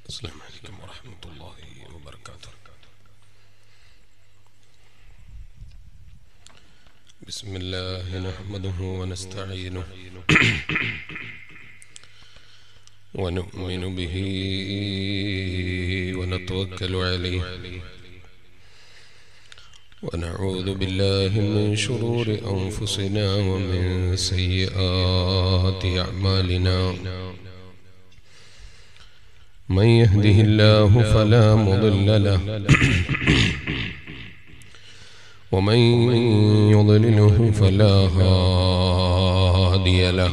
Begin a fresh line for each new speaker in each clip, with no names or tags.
السلام عليكم ورحمة الله وبركاته بسم الله نحمده ونستعينه ونؤمن به ونتوكل عليه ونعوذ بالله من شرور أنفسنا ومن سيئات أعمالنا من يهده الله فلا مضل له ومن يضلله فلا هادي له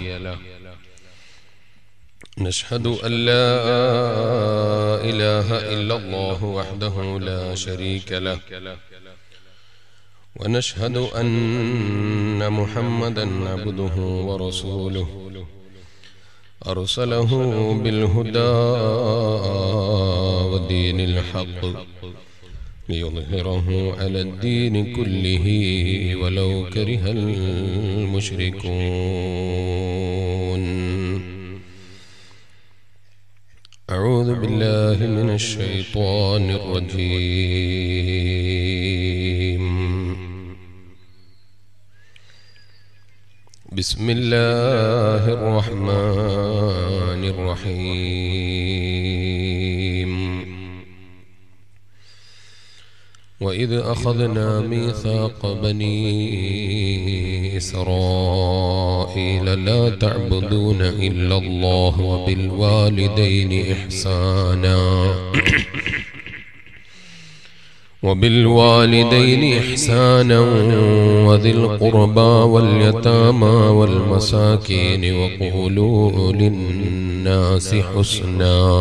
نشهد أن لا إله إلا الله وحده لا شريك له ونشهد أن محمدا عبده ورسوله أرسله بالهدى ودين الحق ليظهره على الدين كله ولو كره المشركون أعوذ بالله من الشيطان الرجيم بسم الله الرحمن الرحيم وإذ أخذنا ميثاق بني إسرائيل لا تعبدون إلا الله وبالوالدين إحسانا وبالوالدين إحسانا وذي القربى واليتامى والمساكين وقولوا للناس حسنا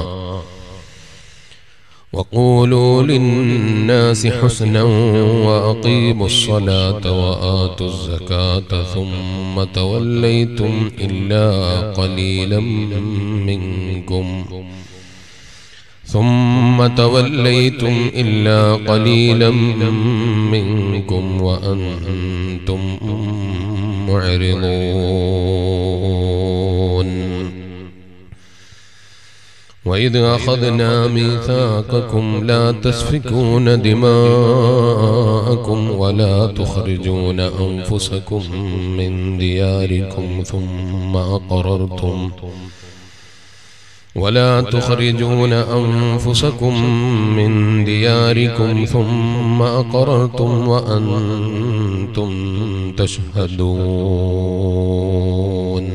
وقولوا للناس حسنا وأقيموا الصلاة وآتوا الزكاة ثم توليتم إلا قليلا منكم ثم توليتم إلا قليلا منكم وأنتم معرضون وإذ أخذنا ميثاقكم لا تسفكون دماءكم ولا تخرجون أنفسكم من دياركم ثم أقررتم ولا تخرجون أنفسكم من دياركم ثم أقررتم وأنتم تشهدون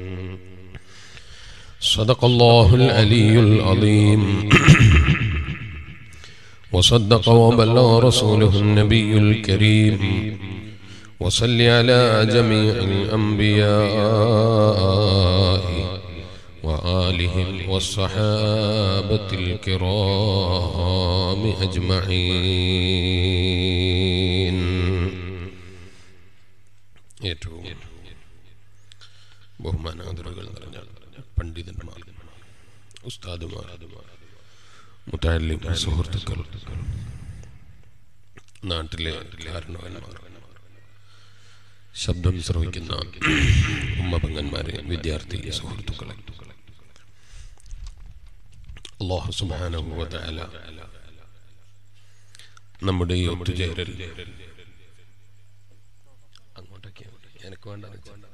صدق الله العلي العظيم وصدق وبلغ رسوله النبي الكريم وصل على جميع الأنبياء وآلهم والصحابة الكرام أجمعين ഏറ്റവും ബഹുമാനാദരവുകൾ നിറഞ്ഞ പണ്ഡിതന്മാർ ഉസ്താദുമാർ മുത്താലിം സുഹൃത്തുക്കൾ നാട്ടിലെ കാരണവന്മാർ ശബ്ദം ശ്രവിക്കുന്ന ഉമ്മപങ്ങന്മാരെ വിദ്യാർത്ഥി സുഹൃത്തുക്കളെ അള്ളാഹു സുബ്ഹാനഹു വ തആല നമ്മുടെ ഈ ഒത്തുചേരൽ അങ്ങോട്ടൊക്കെ എനിക്ക് വേണ്ട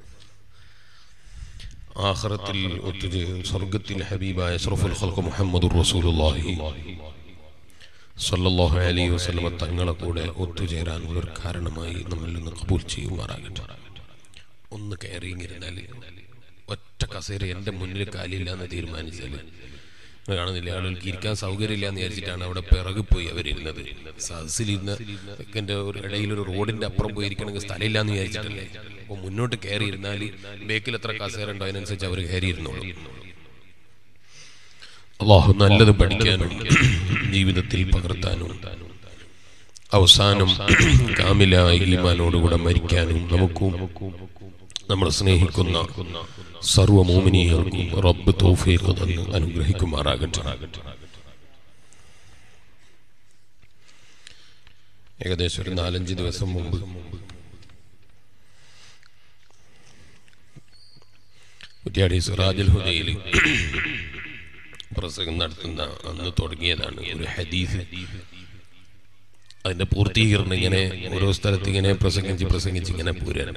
ആഖിറത്തിൽ ഒത്തുചേരും സ്വർഗത്തിൽ ഹബീബായ അഷ്റഫുൽ ഖൽഖ് മുഹമ്മദുർ റസൂലുള്ളാഹി സല്ലല്ലാഹു അലൈഹി വസല്ലമ തങ്ങളെ കൂടെ ഒത്തുചേരാനുള്ള ഒരു കാരണമായി നമ്മിൽ നിന്ന് കബൂൽ ചെയ്യുമാറാകട്ടെ ഒന്ന് കയറിയിരുന്നാൽ ഒറ്റ കസേര എൻ്റെ മുന്നിൽ കാലില്ല എന്ന് തീരുമാനിച്ചാൽ കാണുന്നില്ല ആളുകൾക്ക് ഇരിക്കാൻ സൗകര്യമില്ല എന്ന് വിചാരിച്ചിട്ടാണ് അവിടെ പിറകു പോയി അവരിരുന്നത് സദസ്സിലിരുന്ന് എൻ്റെ ഒരു ഇടയിൽ ഒരു റോഡിന്റെ അപ്പുറം പോയി ഇരിക്കണമെങ്കിൽ സ്ഥലമില്ല എന്ന് വിചാരിച്ചിട്ടല്ലേ അപ്പോൾ മുന്നോട്ട് കയറി ഇരുന്നാൽ ബേക്കിൽ എത്ര കസേര ഉണ്ടോ അതിനനുസരിച്ച് അവർ കയറി ഇരുന്നോളും അള്ളാഹു നല്ലത് പഠിക്കാനും ജീവിതത്തിൽ പകർത്താനും അവസാനം കാമിലായ ഈമാനോടുകൂടെ മരിക്കാനും നമുക്കും നമ്മൾ സ്നേഹിക്കുന്ന സർവ മോമിനികൾക്കും റബ്ബ് തൗഫീഖ് തന്ന് അനുഗ്രഹിക്കുമാറാകട്ടെ ഏകദേശം ഒരു നാലഞ്ച് ദിവസം മുമ്പ് കുറ്റ്യാടി സിറാജുൽ ഹുദയിൽ പ്രസംഗം നടത്തുന്ന അന്ന് തുടങ്ങിയതാണ് ഒരു ഹദീസ് അതിന്റെ പൂർത്തീകരണം ഇങ്ങനെ ഓരോ സ്ഥലത്ത് ഇങ്ങനെ പ്രസംഗിച്ച് പ്രസംഗിച്ച് ഇങ്ങനെ പോരാണ്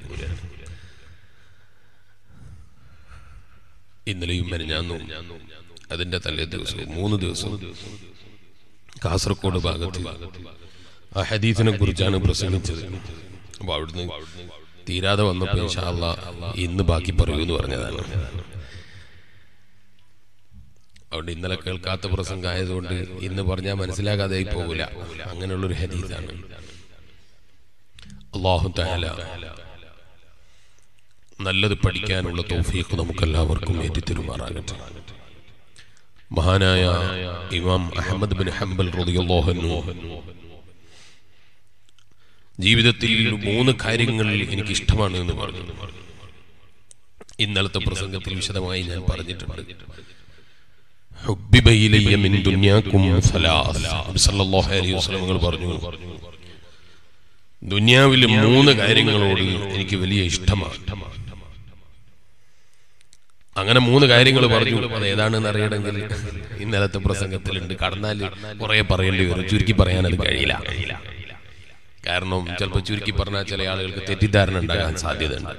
ഇന്നലെയും മെനഞ്ഞാന്നും അതിന്റെ തലേ ദിവസവും മൂന്ന് ദിവസവും കാസർഗോഡ് ഭാഗത്ത് ആ ഹദീസിനെ കുറിച്ചാണ് പ്രസംഗിച്ചത് അപ്പൊ അവിടുന്ന് തീരാതെ വന്നപ്പോ ഇൻഷാ അള്ളാ ഇന്ന് ബാക്കി പറയൂ എന്ന് പറഞ്ഞതാണ് അതുകൊണ്ട് ഇന്നലെ കേൾക്കാത്ത പ്രസംഗം ആയതുകൊണ്ട് ഇന്ന് പറഞ്ഞാൽ മനസ്സിലാകാതെ പോകില്ല അങ്ങനെയുള്ളൊരു ഹദീസാണ് അള്ളാഹു തആല നല്ലത് പഠിക്കാനുള്ള തൗഫീഖ് നമുക്കെല്ലാവർക്കും ഏറ്റിത്തരുമാറാകട്ടെ മഹാനായ ഇമാം അഹമ്മദ് ബിൻ ഹംബൽ റളിയല്ലാഹു അൻഹു ജീവിതത്തിൽ മൂന്ന് കാര്യങ്ങൾ എനിക്ക് ഇഷ്ടമാണ് എന്ന് പറഞ്ഞു ഇന്നലത്തെ പ്രസംഗത്തിൽ വിശദമായി ഞാൻ പറഞ്ഞിട്ടുണ്ട് ഹുബ്ബിബ ഇലയ്യ മിൻ ദുനിയാകും സലാസ് നബി സല്ലല്ലാഹു അലൈഹി വസല്ലം നിങ്ങൾ പറഞ്ഞു ദുനിയാവിൽ മൂന്ന് കാര്യങ്ങളോട് എനിക്ക് വലിയ ഇഷ്ടമാണ് അങ്ങനെ മൂന്ന് കാര്യങ്ങൾ പറഞ്ഞു അത് ഏതാണെന്ന് അറിയണമെങ്കിൽ ഇന്നലത്തെ പ്രസംഗത്തിലുണ്ട് കടന്നാൽ കുറെ പറയേണ്ടി വരും ചുരുക്കി പറയാൻ അത് കഴിയില്ല കാരണം ചിലപ്പോൾ ചുരുക്കി പറഞ്ഞാൽ ചില ആളുകൾക്ക് തെറ്റിദ്ധാരണ ഉണ്ടാകാൻ സാധ്യതയുണ്ട്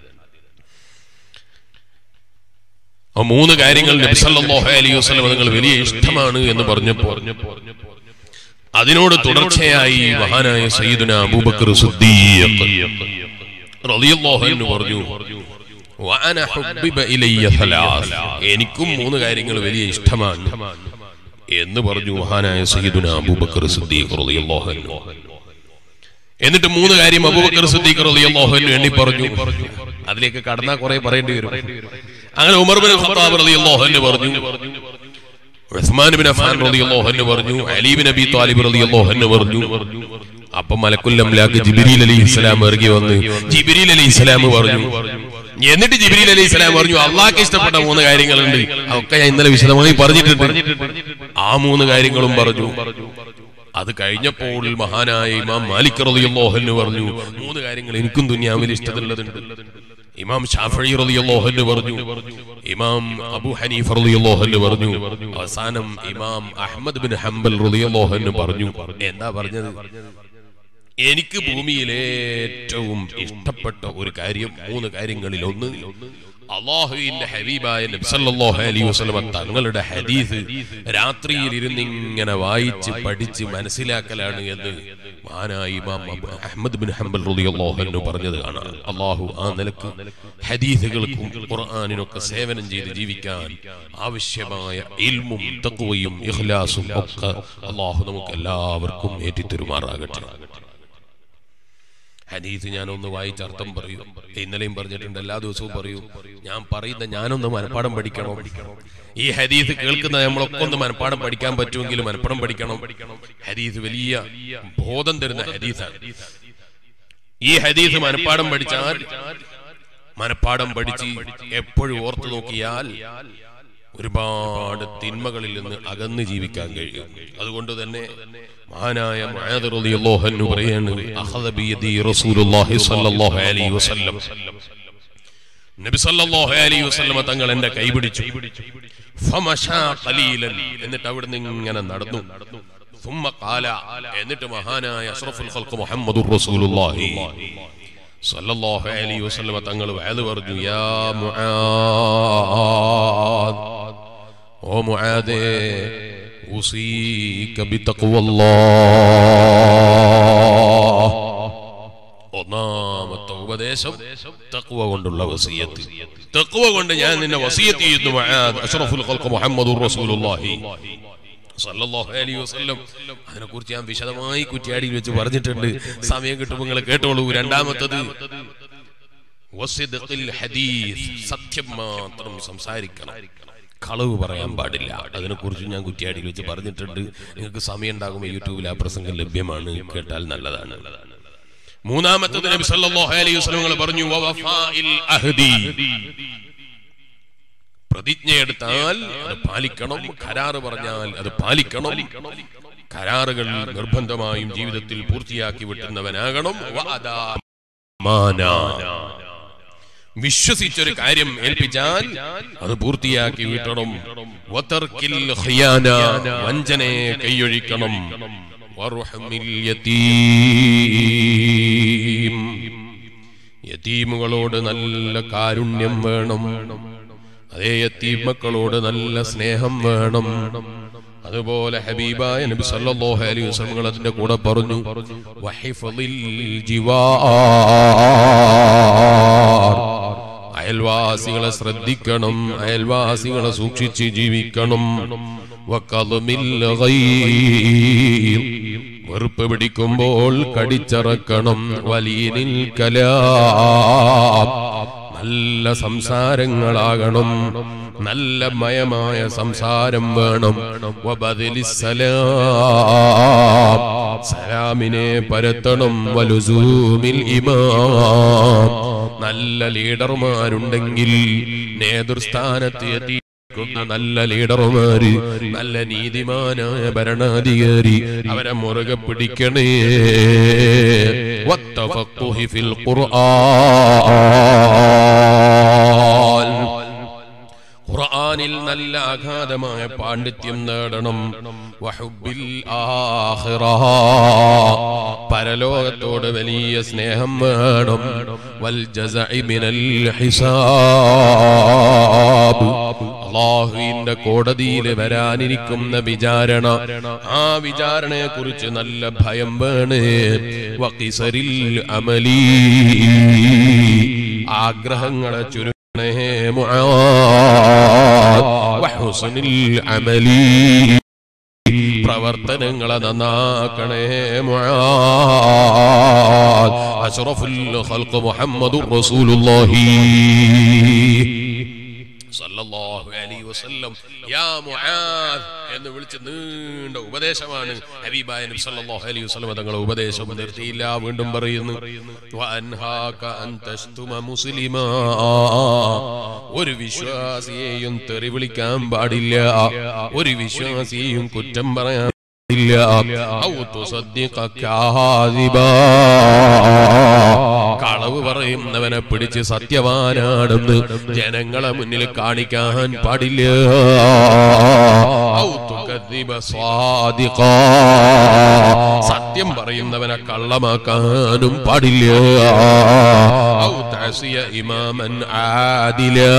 ആ മൂന്ന് കാര്യങ്ങൾ നബി സല്ലല്ലാഹു അലൈഹി വസല്ലം നിങ്ങൾ വലിയ ഇഷ്ടമാണ് എന്ന് പറഞ്ഞപ്പോൾ അതിനോട് തുടർച്ചയായി മഹാനായ സയ്യിദുന അബൂബക്കർ സിദ്ദീഖ് റളിയല്ലാഹു അൻഹു പറഞ്ഞു വഅന ഹുബ്ബിബ ഇലയ്യ സലാസ് എനിക്കും മൂന്ന് കാര്യങ്ങൾ വലിയ ഇഷ്ടമാണ് എന്ന് പറഞ്ഞു മഹാനായ സയ്യിദുന അബൂബക്കർ സിദ്ദീഖ് റളിയല്ലാഹു അൻഹു എന്നിട്ട് മൂന്ന് കാര്യം അബൂബക്കർ സിദ്ദീഖ് റളിയല്ലാഹു അൻഹു എണ്ണി പറഞ്ഞു അതിലേക്ക് കടന്നാ കുറെ പറയേണ്ടി വരും അങ്ങനെ ഉമർ ബിൻ ഖത്താബ് റളിയല്ലാഹു അൻഹു പറഞ്ഞു ഉസ്മാൻ ബിൻ അഫ്ഫാൻ റളിയല്ലാഹു അൻഹു പറഞ്ഞു അലി ബിൻ അബി ത്വാലിബ് റളിയല്ലാഹു അൻഹു പറഞ്ഞു അപ്പൊ മലക്കുൽ അംലാക്ക് ജിബ്രീൽ അലൈഹിസ്സലാം ഇറങ്ങി വന്ന് ജിബ്രീൽ അലൈഹിസ്സലാം പറഞ്ഞു എന്നിട്ട് ജിബ്രീൽ അലൈഹിസ്സലാം പറഞ്ഞു അള്ളാഹ്ക്ക് ഇഷ്ടപ്പെട്ട മൂന്ന് കാര്യങ്ങളുണ്ട് അതൊക്കെ ഞാൻ ഇന്നലെ വിശദമായി പറഞ്ഞിട്ടുണ്ട് ആ മൂന്ന് കാര്യങ്ങളും പറഞ്ഞു അത് കഴിഞ്ഞപ്പോൾ മഹാനായ ഇമാം മാലിക് റളിയല്ലാഹു അൻഹു പറഞ്ഞു മൂന്ന് കാര്യങ്ങൾ എനിക്കും ദുനിയാവിൽ ഇഷ്ടമുള്ളതുണ്ട് ഇമാം ഷാഫി റളിയല്ലാഹു അൻഹു പറഞ്ഞു ഇമാം അബൂ ഹനീഫ റളിയല്ലാഹു അൻഹു പറഞ്ഞു അവസാനം ഇമാം അഹ്മദ് ബിൻ ഹംബൽ റളിയല്ലാഹു അൻഹു പറഞ്ഞു എന്താ പറഞ്ഞത് എനിക്ക് ഭൂമിയിൽ ഏറ്റവും ഇഷ്ടപ്പെട്ട ഒരു കാര്യം മൂന്ന് കാര്യങ്ങളിൽ ഒന്ന് അള്ളാഹുവിന്റെ ഹബീബായ നബി സല്ലല്ലാഹു അലൈഹി വസല്ലം തങ്ങളുടെ ഹദീസ് രാത്രിയിൽ ഇരുന്ന് ഇങ്ങനെ വായിച്ച് പഠിച്ച് മനസ്സിലാക്കലാണ് എന്ന് മഹാനായ ഇമാം അബു- അഹ്മദ് ബിൻ ഹംബൽ റളിയല്ലാഹു അൻഹു പറഞ്ഞത് കാണാം അള്ളാഹു ആ നിലക്ക് ഹദീസുകൾക്കും ഖുർആനിനൊക്കെ സേവനം ചെയ്ത് ജീവിക്കാൻ ആവശ്യമായ ഇൽമും തഖ്വയും ഇഖ്ലാസും ഒക്കെ അള്ളാഹു നമുക്ക് എല്ലാവർക്കും ഏറ്റിത്തരുമാറാകട്ടെ ഹദീസ് ഞാനൊന്ന് വായിച്ച് അർത്ഥം പറയൂ ഇന്നലെയും പറഞ്ഞിട്ടുണ്ട് എല്ലാ ദിവസവും പറയൂ ഞാൻ പറയുന്ന ഞാനൊന്ന് മനപ്പാടം പഠിക്കണം ഈ ഹദീസ് കേൾക്കുന്ന നമ്മളൊക്കെ ഒന്ന് മനപ്പാടം പഠിക്കാൻ പറ്റുമെങ്കിൽ മനപ്പാടം പഠിക്കണം ഹദീസ് വലിയ ബോധം തരുന്ന ഹദീസാണ് ഈ ഹദീസ് മനപ്പാടം പഠിച്ചാൽ മനപ്പാടം പഠിച്ച് എപ്പോഴും ഓർത്തു നോക്കിയാൽ ഒരുപാട് തിന്മകളിൽ നിന്ന് അകന്ന് ജീവിക്കാൻ കഴിയും അതുകൊണ്ട് തന്നെ മഹാനായ മുആദ് റളിയല്ലാഹു അൻഹു പറയാണ് അഖദ ബിയദി റസൂലുള്ളാഹി സ്വല്ലല്ലാഹു അലൈഹി വസല്ലം നബി സല്ലല്ലാഹു അലൈഹി വസല്ലം തങ്ങൾ എന്റെ കൈ പിടിച്ചു ഫമശാ ഖലീലൻ എന്നിട്ട് അവിടുന്ന് ഇങ്ങനെ നടന്നു ثم قال എന്നിട്ട് മഹാനായ അഷ്റഫുൽ ഖൽഖ് മുഹമ്മദുർ റസൂലുള്ളാഹി സല്ലല്ലാഹു അലൈഹി വസല്ലം തങ്ങൾ വഅദ് പറഞ്ഞു യാ മുആദ് ഓ മുആദേ ഉസീക ബിത്തഖ്വല്ലാഹ് ഒന്നാമത്തെ ഉപദേശം തഖ്വ കൊണ്ടുള്ള വസിയത്ത് തഖ്വ കൊണ്ട് ഞാൻ നിന്നെ വസിയത്ത് ചെയ്യുന്നു മുആദ് അഷ്റഫുൽ ഖൽഖ് മുഹമ്മദുർ റസൂലുള്ളാഹി സല്ലല്ലാഹു അലൈഹി വസല്ലം അതിനെ കുറിച്ച് ഞാൻ വിശദമായി കുറ്റിയാടിയിൽ വെച്ച് പറഞ്ഞിട്ടുണ്ട് സമയം കിട്ടുമ്പോൾ നിങ്ങൾ കേട്ടോളൂ രണ്ടാമത്തത് വസിദ്ഖിൽ ഹദീസ് സത്യം മാത്രം സംസാരിക്കണം കളവ് പറയാൻ പാടില്ല അതിനെക്കുറിച്ച് ഞാൻ കുറ്റിയാടിയിൽ വെച്ച് പറഞ്ഞിട്ടുണ്ട് നിങ്ങൾക്ക് സമയം ഉണ്ടാകുമ്പോൾ യൂട്യൂബിൽ ആ പ്രസംഗം ലഭ്യമാണ് കേട്ടാൽ നല്ലതാണ് മൂന്നാമത്തത് നബി സല്ലല്ലാഹു അലൈഹി വസല്ലം പറഞ്ഞു വവഫാഇൽ അഹ്ദി പ്രതിജ്ഞയെടുത്താൽ അത് പാലിക്കണം കരാറ് പറഞ്ഞാൽ അത് പാലിക്കണം കരാറുകൾ നിർബന്ധമായും ജീവിതത്തിൽ പൂർത്തിയാക്കി വിട്ടുന്നവനാകണം വഅദാ മാന. വിശ്വസിച്ചൊരു കാര്യം ഏൽപ്പിച്ചാൽ അത് പൂർത്തിയാക്കി വിട്ടണം വതർക്കിൽ ഖിയാന വഞ്ചനയെ കൈയൊഴിക്കണം വറുഹമിൽ യതീം യതീമുകളോട് നല്ല കാരുണ്യം വേണം അതേ യത്തീം മക്കളോട് നല്ല സ്നേഹം വേണം അതുപോലെ ഹബീബായ നബി സല്ലല്ലാഹു അലൈഹി വസല്ലം അതിന്റെ കൂടെ പറഞ്ഞു വഹിഫളിൽ ജിവാർ അയൽവാസികളെ ശ്രദ്ധിക്കണം അയൽവാസികളെ സൂക്ഷിച്ച് ജീവിക്കണം വഖദ്മിൽ ഗൈർ വെറുപ്പ് പിടിക്കുമ്പോൾ കടിച്ചറക്കണം വലിയനിൽ കലാം നല്ല സംസാരങ്ങളാകണം നല്ല മയമായ സംസാരം വേണം വബദിലിസ്സലാം. സലാമിനെ പരത്തണം വലുസൂമിൽ ഇമാം നല്ല ലീഡർമാരുണ്ടെങ്കിൽ നേതൃസ്ഥാനത്ത് എത്തി ക്കുന്ന നല്ല ലീഡർമാര് നല്ല നീതിമാനായ ഭരണാധികാരി അവരെ മുറുകെ പിടിക്കണേ വത്തഫഖുഹി ഫിൽ ഖുർആൻ ഖുർആനിൽ നല്ല അഗാധമായ പാണ്ഡിത്യം നേടണം വഹുബിൽ ആഖിറ പരലോകത്തോട് വലിയ സ്നേഹം വേണം വൽ ജസഇ മിനൽ ഹിസാബ് അള്ളാഹുവിന്റെ കോടതിയിൽ വരാനിരിക്കുന്ന വിചാരണ ആ വിചാരണയെ കുറിച്ച് നല്ല ഭയം വേണേ വക്കിസരിൽ അമലി ആഗ്രഹങ്ങളെ ചുരു വഹുസനിൽ അമലി പ്രവർത്തനങ്ങളെ നന്നാക്കണേ മുആദ് അഷ്റഫുൽ ഖൽഖ് മുഹമ്മദുർ റസൂലുള്ളാഹി സല്ലല്ലാഹു അലൈഹി വസല്ലം യാ മുആദ് എന്ന് വിളിച്ച് നീണ്ട ഉപദേശമാണ് ഹബീബായ നബി സല്ലല്ലാഹു അലൈഹി വസല്ലം തങ്ങളുടെ ഉപദേശം നിർത്തിയില്ല വീണ്ടും പറയുന്നു വഅൻഹാക അൻ തശ്തുമ മുസ്ലിമാ ഒരു വിശ്വാസിയെയും തെറി വിളിക്കാൻ പാടില്ല ഒരു വിശ്വാസിയെയും കുറ്റം പറയാൻ ഇല്ല ഔ തുസദ്ദിഖ കാദിബാ. കളവ് പറയുന്നവനെ പിടിച്ച് സത്യവാനാണെന്ന് ജനങ്ങളെ മുന്നിൽ കാണിക്കാൻ പാടില്ല ഔ തുകദ്ദിബ സ്വാദിഖാ. സത്യം പറയുന്നവനെ കള്ളമാക്കാനും പാടില്ല ഔ തഅസിയ ഇമാമൻ ആദിലാ.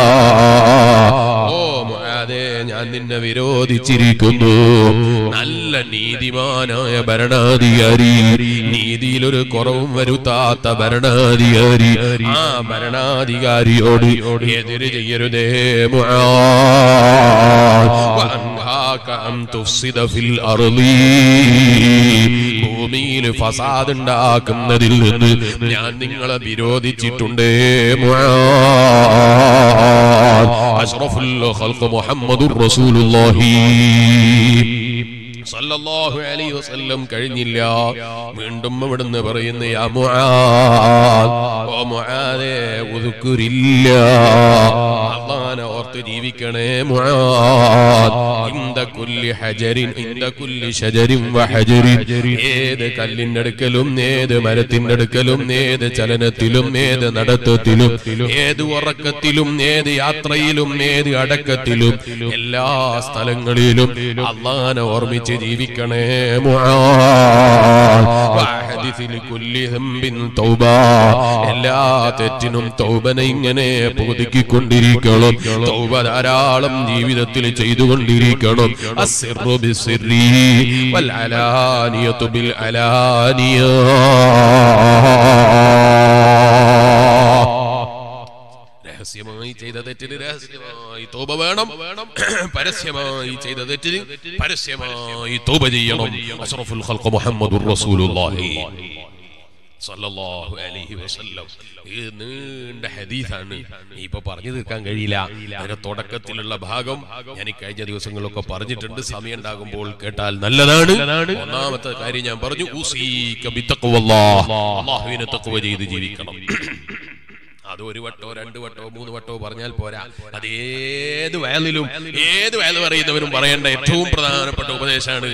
ഓ മുആദേ ഞാൻ നിന്നെ വിരോധിച്ചിരിക്കുന്നു നല്ല നീതിമാനായ ഭരണാധികാരി നീതിയിൽ ഒരു കുറവും വരുത്താത്ത ഭരണാധികാരി ആ ഭരണാധികാരിയോട് എതിര് ചെയ്യരുതേ മുആദ്. വഅൻഹാക അൻ തുഫ്സിദ ഫിൽ അർളി. ഭൂമിയിൽ ഫസാദ് ഉണ്ടാക്കുന്നതിൽ നിന്ന് ഞാൻ നിങ്ങളെ വിരോധിച്ചിട്ടുണ്ട് മുആദ്. അഷ്റഫുൽ ഖൽഖ് മുഹമ്മദുർ റസൂലുള്ളാഹി സല്ലല്ലാഹു അലൈഹി വസല്ലം കഴിഞ്ഞില്ല വീണ്ടും ഇവിടുന്ന് പറയുന്ന യാ മുആദ് ഓ മുആദേ ഉദ്കുരില്ല അള്ളാനെ ഓർത്ത് ജീവിക്കണേ മുആദ് ഇന്ദ കുല്ലി ഹജരിൻ ഇന്ദ കുല്ലി ഷജരിൻ വഹജരിൻ ഏത് കല്ലിന്റെ അടുക്കലും ഏത് മരത്തിന്റെ അടുക്കലും ഏത് ചലനത്തിലും ഏത് നടത്തത്തിലും ഏത് ഉറക്കത്തിലും ഏത് യാത്രയിലും ഏത് അടക്കത്തിലും എല്ലാ സ്ഥലങ്ങളിലും അള്ളാനെ ഓർമ്മിച്ച് ജീവിക്കണേ മുആദ്. വഅഹദിഥ് ലികുല്ലി ദംബിൻ തൗബ. എല്ലാ തെറ്റിനും തൗബനെ ഇങ്ങനെ പുതുക്കിക്കൊണ്ടിരിക്കണം തൗബ ധാരാളം ജീവിതത്തിൽ ചെയ്തുകൊണ്ടിരിക്കണം അസ്സിറു ബിസ്സിറി വൽ അലാനിയതു ബിൽ അലാനിയ രഹസ്യമായി ചെയ്ത തെറ്റിന് രഹസ്യമായി തോപ വേണം പരസ്യമായി ചെയ്ത തെറ്റിന് പരസ്യമായി തോപ ചെയ്യണം അഷ്റഫുൽ ഖൽഖ് മുഹമ്മദുർ റസൂലുള്ളാഹി സല്ലല്ലാഹു അലൈഹി വസല്ലം ഇത് നീണ്ട ഹദീസാണ് ഇപ്പൊ പറഞ്ഞു തീർക്കാൻ കഴിയില്ല അതിന്റെ തുടക്കത്തിലുള്ള ഭാഗം ഞാൻ ഈ കഴിഞ്ഞ ദിവസങ്ങളിലൊക്കെ പറഞ്ഞിട്ടുണ്ട് സമയം ഉണ്ടാകുമ്പോൾ കേട്ടാൽ നല്ലതാണ് ഒന്നാമത്തെ കാര്യം ഞാൻ പറഞ്ഞു ഊസീക ബിത്തഖ്വല്ലാഹ്. അല്ലാഹുവിനെ തഖ്വ ചെയ്ത് ജീവിക്കണം അത് ഒരു വട്ടോ രണ്ട് വട്ടോ മൂന്ന് വട്ടോ പറഞ്ഞാൽ പോരാ അത് ഏത് വയലിലും ഏത് വയൽ പറയുന്നവരും പറയേണ്ട ഏറ്റവും പ്രധാനപ്പെട്ട ഉപദേശമാണ്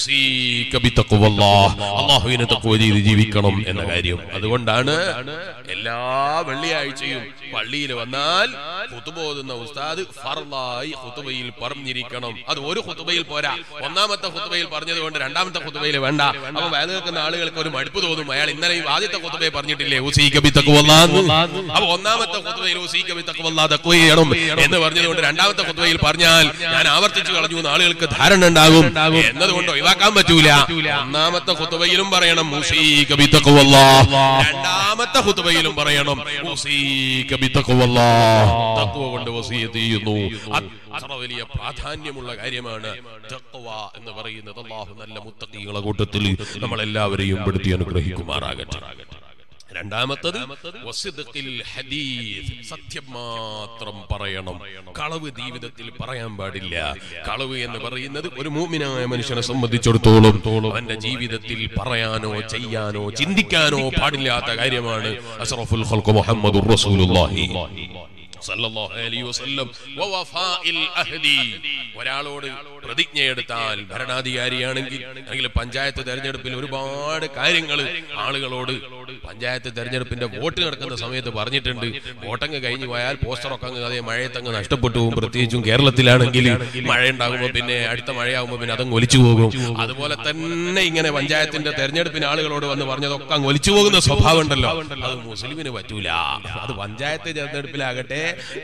ഉസീക ബിത്തഖ്വല്ലാഹ്. അള്ളാഹുവിനെ തഖ്വ ചെയ്ത് ജീവിക്കണം എന്ന കാര്യം അതുകൊണ്ടാണ് എല്ലാ വെള്ളിയാഴ്ചയും പള്ളിയിൽ വന്നാൽ ഹുതുബോതുന്ന ഉസ്താദ് ഫർലായി ഹുതുബയിൽ പറഞ്ഞിരിക്കണം അത് ഒരു ഹുതുബയിൽ പോരാ ഒന്നാമത്തെ ഹുതുബയിൽ പറഞ്ഞത് കൊണ്ട് രണ്ടാമത്തെ ഹുതുബയിൽ വേണ്ട അപ്പൊ വയൽ കേൾക്കുന്ന ആളുകൾക്ക് ഒരു മടുപ്പ് തോന്നും അയാൾ ഇന്നലെ ഈ ആദ്യത്തെ ഹുതുബയെ പറഞ്ഞിട്ടില്ലേ ഉസീക ബിത്തഖ്വല്ലാഹ് എന്ന്. അപ്പൊ ഒന്നാമത്തെ ഹുതുബയിൽ ഉസീക ബിത്തഖ്വല്ലാഹ് തഖ്വ ചെയ്യണം എന്ന് പറഞ്ഞതുകൊണ്ട് രണ്ടാമത്തെ ഹുതുബയിൽ പറഞ്ഞാൽ ഞാൻ ആവർത്തിച്ചു കളഞ്ഞു എന്ന് ആളുകൾക്ക് ധാരണ ഉണ്ടാകും എന്നതുകൊണ്ട് ഒഴിവാക്കാൻ പറ്റൂല ഒന്നാമത്തെ ഹുതുബയിലും പറയണം ഉസീക ബിത്തഖ്വല്ലാഹ് രണ്ടാമത്തെ ഹുതുബയിലും പറയണം ഉസീക ബിത്തഖ്വല്ലാഹ് തഖ്വ കൊണ്ട് വസിയത്ത് ചെയ്യുന്നു അത്ര വലിയ പ്രാധാന്യമുള്ള കാര്യമാണ് തഖ്വ എന്ന് പറയുന്നത് അല്ലാഹു നല്ല മുത്തഖീകളെ കൂട്ടത്തിൽ നമ്മളെല്ലാവരെയും പെടുത്തി അനുഗ്രഹിക്കുമാറാകട്ടെ രണ്ടാമത്തത് വസിദ്ഖിൽ ഹദീസ് സത്യം മാത്രം പറയണം കളവ് ജീവിതത്തിൽ പറയാൻ പാടില്ല കളവ് എന്ന് പറയുന്നത് ഒരു മൂമിനായ മനുഷ്യനെ സംബന്ധിച്ചിടത്തോളം അവന്റെ ജീവിതത്തിൽ പറയാനോ ചെയ്യാനോ ചിന്തിക്കാനോ പാടില്ലാത്ത കാര്യമാണ് അഷ്റഫുൽ ഖൽഖ് മുഹമ്മദുർ റസൂലുള്ളാഹി സല്ലല്ലാഹു അലൈഹി വസല്ലം വവഫാഇൽ അഹ്ദി ഒരാളോട് പ്രതിജ്ഞയെടുത്താൽ ഭരണാധികാരിയാണെങ്കിൽ അല്ലെങ്കിൽ പഞ്ചായത്ത് തെരഞ്ഞെടുപ്പിൽ ഒരുപാട് കാര്യങ്ങൾ ആളുകളോട് പഞ്ചായത്ത് തെരഞ്ഞെടുപ്പിന്റെ വോട്ട് നടക്കുന്ന സമയത്ത് പറഞ്ഞിട്ടുണ്ട് വോട്ടങ്ങ് കഴിഞ്ഞു പോയാൽ പോസ്റ്ററൊക്കെ അങ്ങ് അതേ മഴയത്തങ്ങ് നഷ്ടപ്പെട്ടു പോകും പ്രത്യേകിച്ചും കേരളത്തിലാണെങ്കിൽ മഴ ഉണ്ടാകുമ്പോൾ പിന്നെ അടുത്ത മഴയാകുമ്പോൾ പിന്നെ അതങ്ങ് ഒലിച്ചു പോകും അതുപോലെ തന്നെ ഇങ്ങനെ പഞ്ചായത്തിന്റെ തെരഞ്ഞെടുപ്പിന് ആളുകളോട് വന്ന് പറഞ്ഞതൊക്കെ അങ്ങ് ഒലിച്ചു പോകുന്ന സ്വഭാവം ഉണ്ടല്ലോ അത് മുസ്ലിമിന് പറ്റൂല അത് പഞ്ചായത്ത് തെരഞ്ഞെടുപ്പിലാകട്ടെ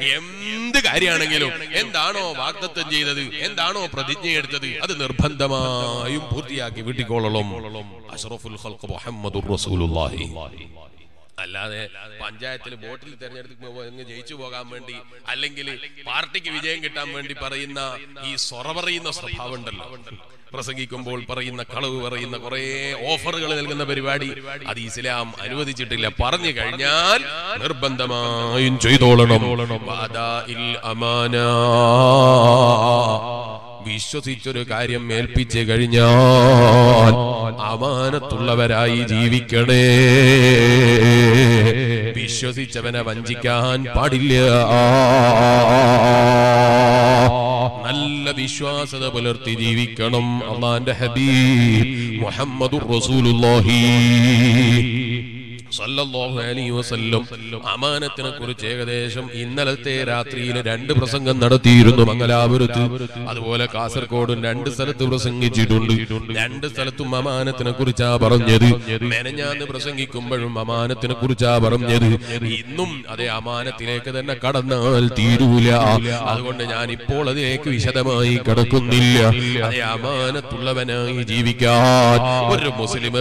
എന്ത് കാര്യമാണെങ്കിലും എന്താണോ വാഗ്ദത്വം ചെയ്തത് എന്താണോ പ്രതിജ്ഞയെടുത്തത് അത് നിർബന്ധമായും പൂർത്തിയാക്കി വീട്ടിക്കോളണം അഷ്റഫുൽ ഖൽഖ് മുഹമ്മദുർ റസൂലുള്ളാഹി അല്ലാതെ പഞ്ചായത്തിൽ വോട്ടിൽ തെരഞ്ഞെടുപ്പ് ജയിച്ചു പോകാൻ വേണ്ടി അല്ലെങ്കിൽ പാർട്ടിക്ക് വിജയം കിട്ടാൻ വേണ്ടി പറയുന്ന ഈ സൊറ പറയുന്ന സ്വഭാവം ഉണ്ടല്ലോ പ്രസംഗിക്കുമ്പോൾ പറയുന്ന കളവ് പറയുന്ന കുറെ ഓഫറുകൾ നൽകുന്ന പരിപാടി അത് ഇസ്ലാം അനുവദിച്ചിട്ടില്ല പറഞ്ഞു കഴിഞ്ഞാൽ നിർബന്ധമായും ചെയ്തോളണം വാദാഇൽ അമാന വിശ്വസിച്ചൊരു കാര്യം ഏൽപ്പിച്ചു കഴിഞ്ഞാൽ അമാനത്തുള്ളവരായി ജീവിക്കണേ വിശ്വസിച്ചവനെ വഞ്ചിക്കാൻ പാടില്ല നല്ല വിശ്വാസത പുലർത്തി ജീവിക്കണം അള്ളാന്റെ ഹബീബ് മുഹമ്മദുർ റസൂലുള്ളാഹി സല്ലല്ലാഹു അലൈഹി വസല്ലം അമാനത്തിനെ കുറിച്ച് ഏകദേശം ഇന്നലത്തെ രാത്രിയിൽ രണ്ട് പ്രസംഗം നടത്തിയിരുന്നു മംഗലാപുരത്ത് അതുപോലെ കാസർഗോഡും രണ്ട് സ്ഥലത്ത് പ്രസംഗിച്ചിട്ടുണ്ട് രണ്ട് സ്ഥലത്തും അമാനത്തിനെ കുറിച്ചാ പറഞ്ഞത് മെനഞ്ഞാന്ന് പ്രസംഗിക്കുമ്പോഴും അമാനത്തിനെ കുറിച്ചാ പറഞ്ഞത് ഇന്നും അതേ അമാനത്തിലേക്ക് തന്നെ കടന്നാൽ തീരൂല അതുകൊണ്ട് ഞാൻ ഇപ്പോൾ അതിലേക്ക് വിശദമായി കടക്കുന്നില്ല അതേ അമാനത്തുള്ളവനായി ജീവിക്കാൻ ഒരു മുസ്ലിം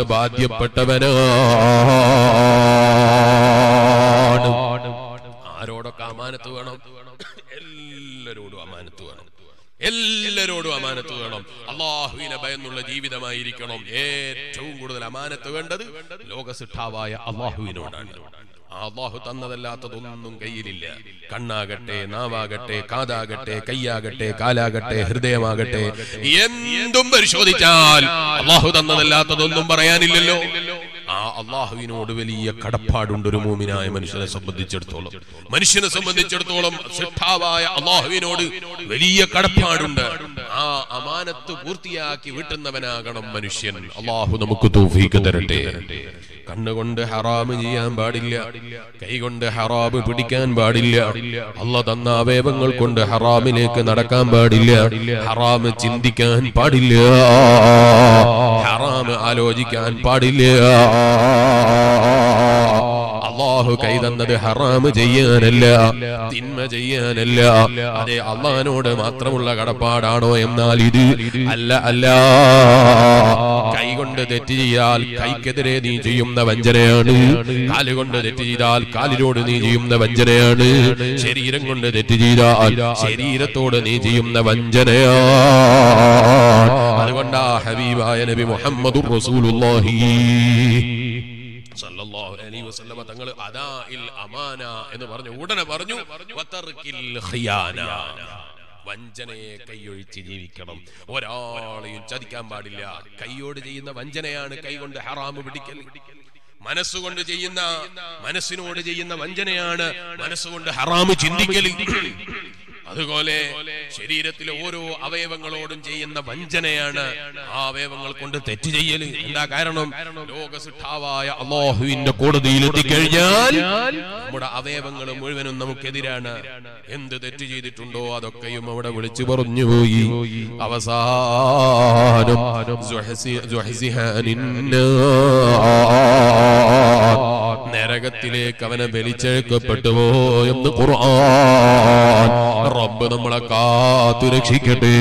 ബാധ്യപ്പെട്ടവനാണ് ആരോടൊക്കെ അമാനത്ത് വേണം എല്ലാരോടും അമാനത്ത് വേണം എല്ലാരോടും അമാനത്ത് വേണം അള്ളാഹുവിനെ ഭയന്നുള്ള ജീവിതമായിരിക്കണം ഏറ്റവും കൂടുതൽ അമാനത്ത് വേണ്ടത് ലോകസിട്ടാവായ അള്ളാഹുവിനോടാണ് ആ അള്ളാഹു തന്നതല്ലാത്തതൊന്നും കയ്യിലില്ല കണ്ണാകട്ടെ നാവാകട്ടെ കാതാകട്ടെ കയ്യാകട്ടെ കാലാകട്ടെ ഹൃദയമാകട്ടെ എന്തും പരിശോധിച്ചാൽ അള്ളാഹു തന്നതല്ലാത്തതൊന്നും പറയാനില്ലല്ലോ ആ അള്ളാഹുവിനോട് വലിയ കടപ്പാടുണ്ട് ഒരു മൂമിനായ മനുഷ്യനെ സംബന്ധിച്ചിടത്തോളം മനുഷ്യനെ സംബന്ധിച്ചിടത്തോളം സിദ്ധാവായ അള്ളാഹുവിനോട് വലിയ കടപ്പാടുണ്ട് ആ അമാനത്ത് പൂർത്തിയാക്കി വീട്ടുന്നവനാകണം മനുഷ്യൻ അള്ളാഹു നമുക്ക് തൗഫീക്ക് തരട്ടെ കണ്ണുകൊണ്ട് ഹറാമ് ചെയ്യാൻ പാടില്ല കൈകൊണ്ട് ഹറാമ് പിടിക്കാൻ പാടില്ല അല്ല തന്ന അവയവങ്ങൾ കൊണ്ട് ഹറാമിലേക്ക് നടക്കാൻ പാടില്ല ഹറാമ് ചിന്തിക്കാൻ പാടില്ല ഹറാമ് ആലോചിക്കാൻ പാടില്ല അള്ളാഹു കൈ തന്നത് ഹറാമ് ചെയ്യാനല്ല തിന്മ ചെയ്യാനല്ല അതെ അള്ളഹാനോട് മാത്രമുള്ള കടപ്പാടാണോ എന്നാൽ ഇത് അല്ല അല്ല കൈ കൊണ്ട് തെറ്റ് ചെയ്താൽ കൈക്കെതിരെ നീ ചെയ്യുന്ന വഞ്ചനയാണ് കാലുകൊണ്ട് തെറ്റ് ചെയ്താൽ കാലിനോട് നീ ചെയ്യുന്ന വഞ്ചനയാണ് ശരീരം കൊണ്ട് തെറ്റ് ചെയ്താൽ ശരീരത്തോട് നീ ചെയ്യുന്ന വഞ്ചനയാണ് അതുകൊണ്ടാ ഹബീബായ നബി മുഹമ്മദുർ റസൂലുള്ളാഹി സല്ലല്ലാഹു അലൈഹി വസല്ലമ തങ്ങൾ അദാഇൽ അമാന എന്ന് പറഞ്ഞു ഉടനെ പറഞ്ഞു വതർക്കിൽ ഖിയാന വഞ്ചനയെ കൈയൊഴിച്ച് ജീവിക്കണം ഒരാളെയും ചതിക്കാൻ പാടില്ല കൈയോട് ചെയ്യുന്ന വഞ്ചനയാണ് കൈകൊണ്ട് ഹറാമ് പിടിക്കൽ മനസ്സുകൊണ്ട് ചെയ്യുന്ന മനസ്സിനോട് ചെയ്യുന്ന വഞ്ചനയാണ് മനസ്സുകൊണ്ട് ഹറാമ് ചിന്തിക്കൽ അതുപോലെ ശരീരത്തിലെ ഓരോ അവയവങ്ങളോടും ചെയ്യുന്ന വഞ്ചനയാണ് ആ അവയവങ്ങൾ കൊണ്ട് തെറ്റ് ചെയ്യൽ എന്താ കാരണം ലോകസിട്ടാവായ അള്ളാഹുവിന്റെ കോടതിയിൽ എത്തിക്കഴിഞ്ഞാൽ നമ്മുടെ അവയവങ്ങൾ മുഴുവനും നമുക്കെതിരാണ് എന്ത് തെറ്റ് ചെയ്തിട്ടുണ്ടോ അതൊക്കെയും അവിടെ വിളിച്ചു പറഞ്ഞു പോയി അവസാനം സുഹസി- സുഹസിഹാനിന്നാർ. നരകത്തിലേക്ക് അവനെ വലിച്ചേക്കപ്പെട്ടു പോയെന്ന് ഖുർആൻ റബ്ബ് നമ്മളെ കാത്തു രക്ഷിക്കട്ടെ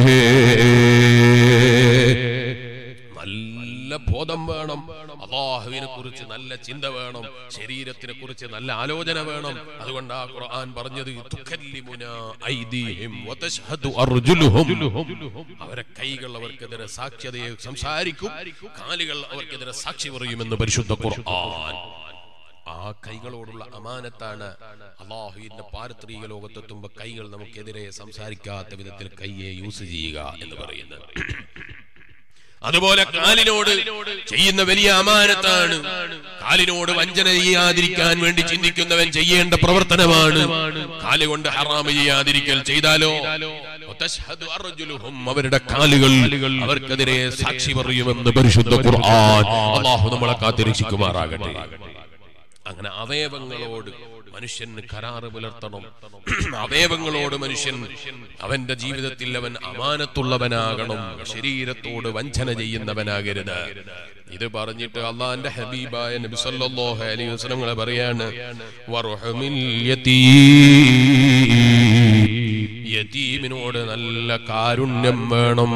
നല്ല ബോധം വേണം അള്ളാഹുവിനെ കുറിച്ച് നല്ല ചിന്ത വേണം ശരീരത്തിനെ കുറിച്ച് നല്ല ആലോചന വേണം അതുകൊണ്ട് ആ ഖുർആൻ പറഞ്ഞത് തുകല്ലിമുനാ ഐദീഹിം വതശ്ഹദു അർജുലുഹും അവരെ കൈകൾ അവർക്കെതിരെ സാക്ഷ്യതയെ സംസാരിക്കും കാലുകൾ അവർക്കെതിരെ സാക്ഷി പറയുമെന്ന് പരിശുദ്ധ ഖുർആൻ ആ കൈകളോടുള്ള അമാനത്താണ് അള്ളാഹുവിന്റെ പാരത്രിക ലോകത്തെത്തുമ്പോ കൈകൾ നമുക്കെതിരെ സംസാരിക്കാത്ത വിധത്തിൽ കൈയെ യൂസ് ചെയ്യുക എന്ന് പറയുന്നത് അതുപോലെ കാലിനോട് ചെയ്യുന്ന വലിയ അമാനത്താണ് കാലിനോട് വഞ്ചന ചെയ്യാതിരിക്കാൻ വേണ്ടി ചിന്തിക്കുന്നവൻ ചെയ്യേണ്ട പ്രവർത്തനമാണ് കാല് കൊണ്ട് ഹറാമ് ചെയ്യാതിരിക്കൽ ചെയ്താലോ വതശ്ഹദു അർജുലുഹും അവരുടെ കാലുകൾ അവർക്കെതിരെ സാക്ഷി പറയുമെന്ന് പരിശുദ്ധ ഖുർആൻ അള്ളാഹു നമ്മളെ കാത്തിരക്ഷിക്കുമാറാകട്ടെ അങ്ങനെ അവയവങ്ങളോട് മനുഷ്യന് കരാറ് പുലർത്തണം അവയവങ്ങളോട് മനുഷ്യൻ അവന്റെ ജീവിതത്തിൽ അവൻ അമാനത്തുള്ളവനാകണം ശരീരത്തോട് വഞ്ചന ചെയ്യുന്നവനാകരുത് ഇത് പറഞ്ഞിട്ട് അള്ളാന്റെ ഹബീബായ നബി സല്ലല്ലാഹു അലൈഹി വസല്ലം പറയാണ് വറഹമിൽ യതീം യതീമിനോട് നല്ല കാരുണ്യം വേണം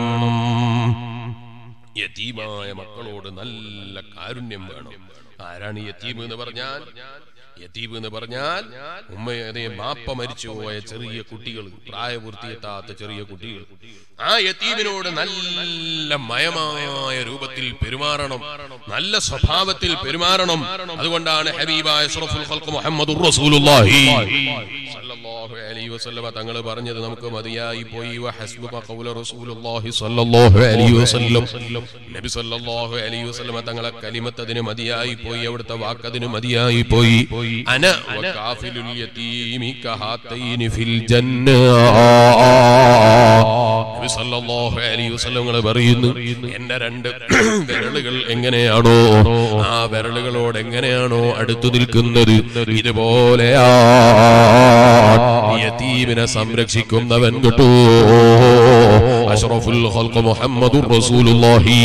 യതീമായ മക്കളോട് നല്ല കാരുണ്യം വേണം ആരാണ് ഈ യതീം എന്ന് പറഞ്ഞാൽ യതീം എന്ന് പറഞ്ഞാൽ ഉമ്മയതേ മാപ്പ മരിച്ചുപോയ ചെറിയ കുട്ടികൾ പ്രായപൂർത്തിയെത്താത്ത ചെറിയ കുട്ടികൾ ആ യതീമിനോട് നല്ല മയമായ രൂപത്തിൽ പെരുമാറണം നല്ല സ്വഭാവത്തിൽ പെരുമാറണം അതുകൊണ്ടാണ് ഹബീബായ അഷ്റഫുൽ ഖൽഖ് മുഹമ്മദുർ റസൂലുള്ളാഹി സല്ലല്ലാഹു അലൈഹി വസല്ലമ തങ്ങൾ പറഞ്ഞത് നമുക്ക് മതിയായി പോയി വഹസ്ബുക ഖൗല റസൂലുള്ളാഹി സല്ലല്ലാഹു അലൈഹി വസല്ലം നബി സല്ലല്ലാഹു അലൈഹി വസല്ലമ തങ്ങളെ കലിമത്ത് അതിന് മതിയായി പോയി അവിടുത്തെ വാക്കതിന് മതിയായി പോയി അന വകാഫിലുൽ യതീമി കഹാത്തൈനി ഫിൽ ജന്ന നബി സല്ലല്ലാഹു അലൈഹി വസല്ലം പറയുന്നു എന്റെ രണ്ട് വിരലുകൾ എങ്ങനെയാണോ ആ വിരലുകളോട് എങ്ങനെയാണോ അടുത്തു നിൽക്കുന്നത് ഇതുപോലെയാ യതീമിനെ സംരക്ഷിക്കുന്നവൻ കേട്ടോ അഷ്റഫുൽ ഖൽഖ് മുഹമ്മദുർ റസൂലുള്ളാഹി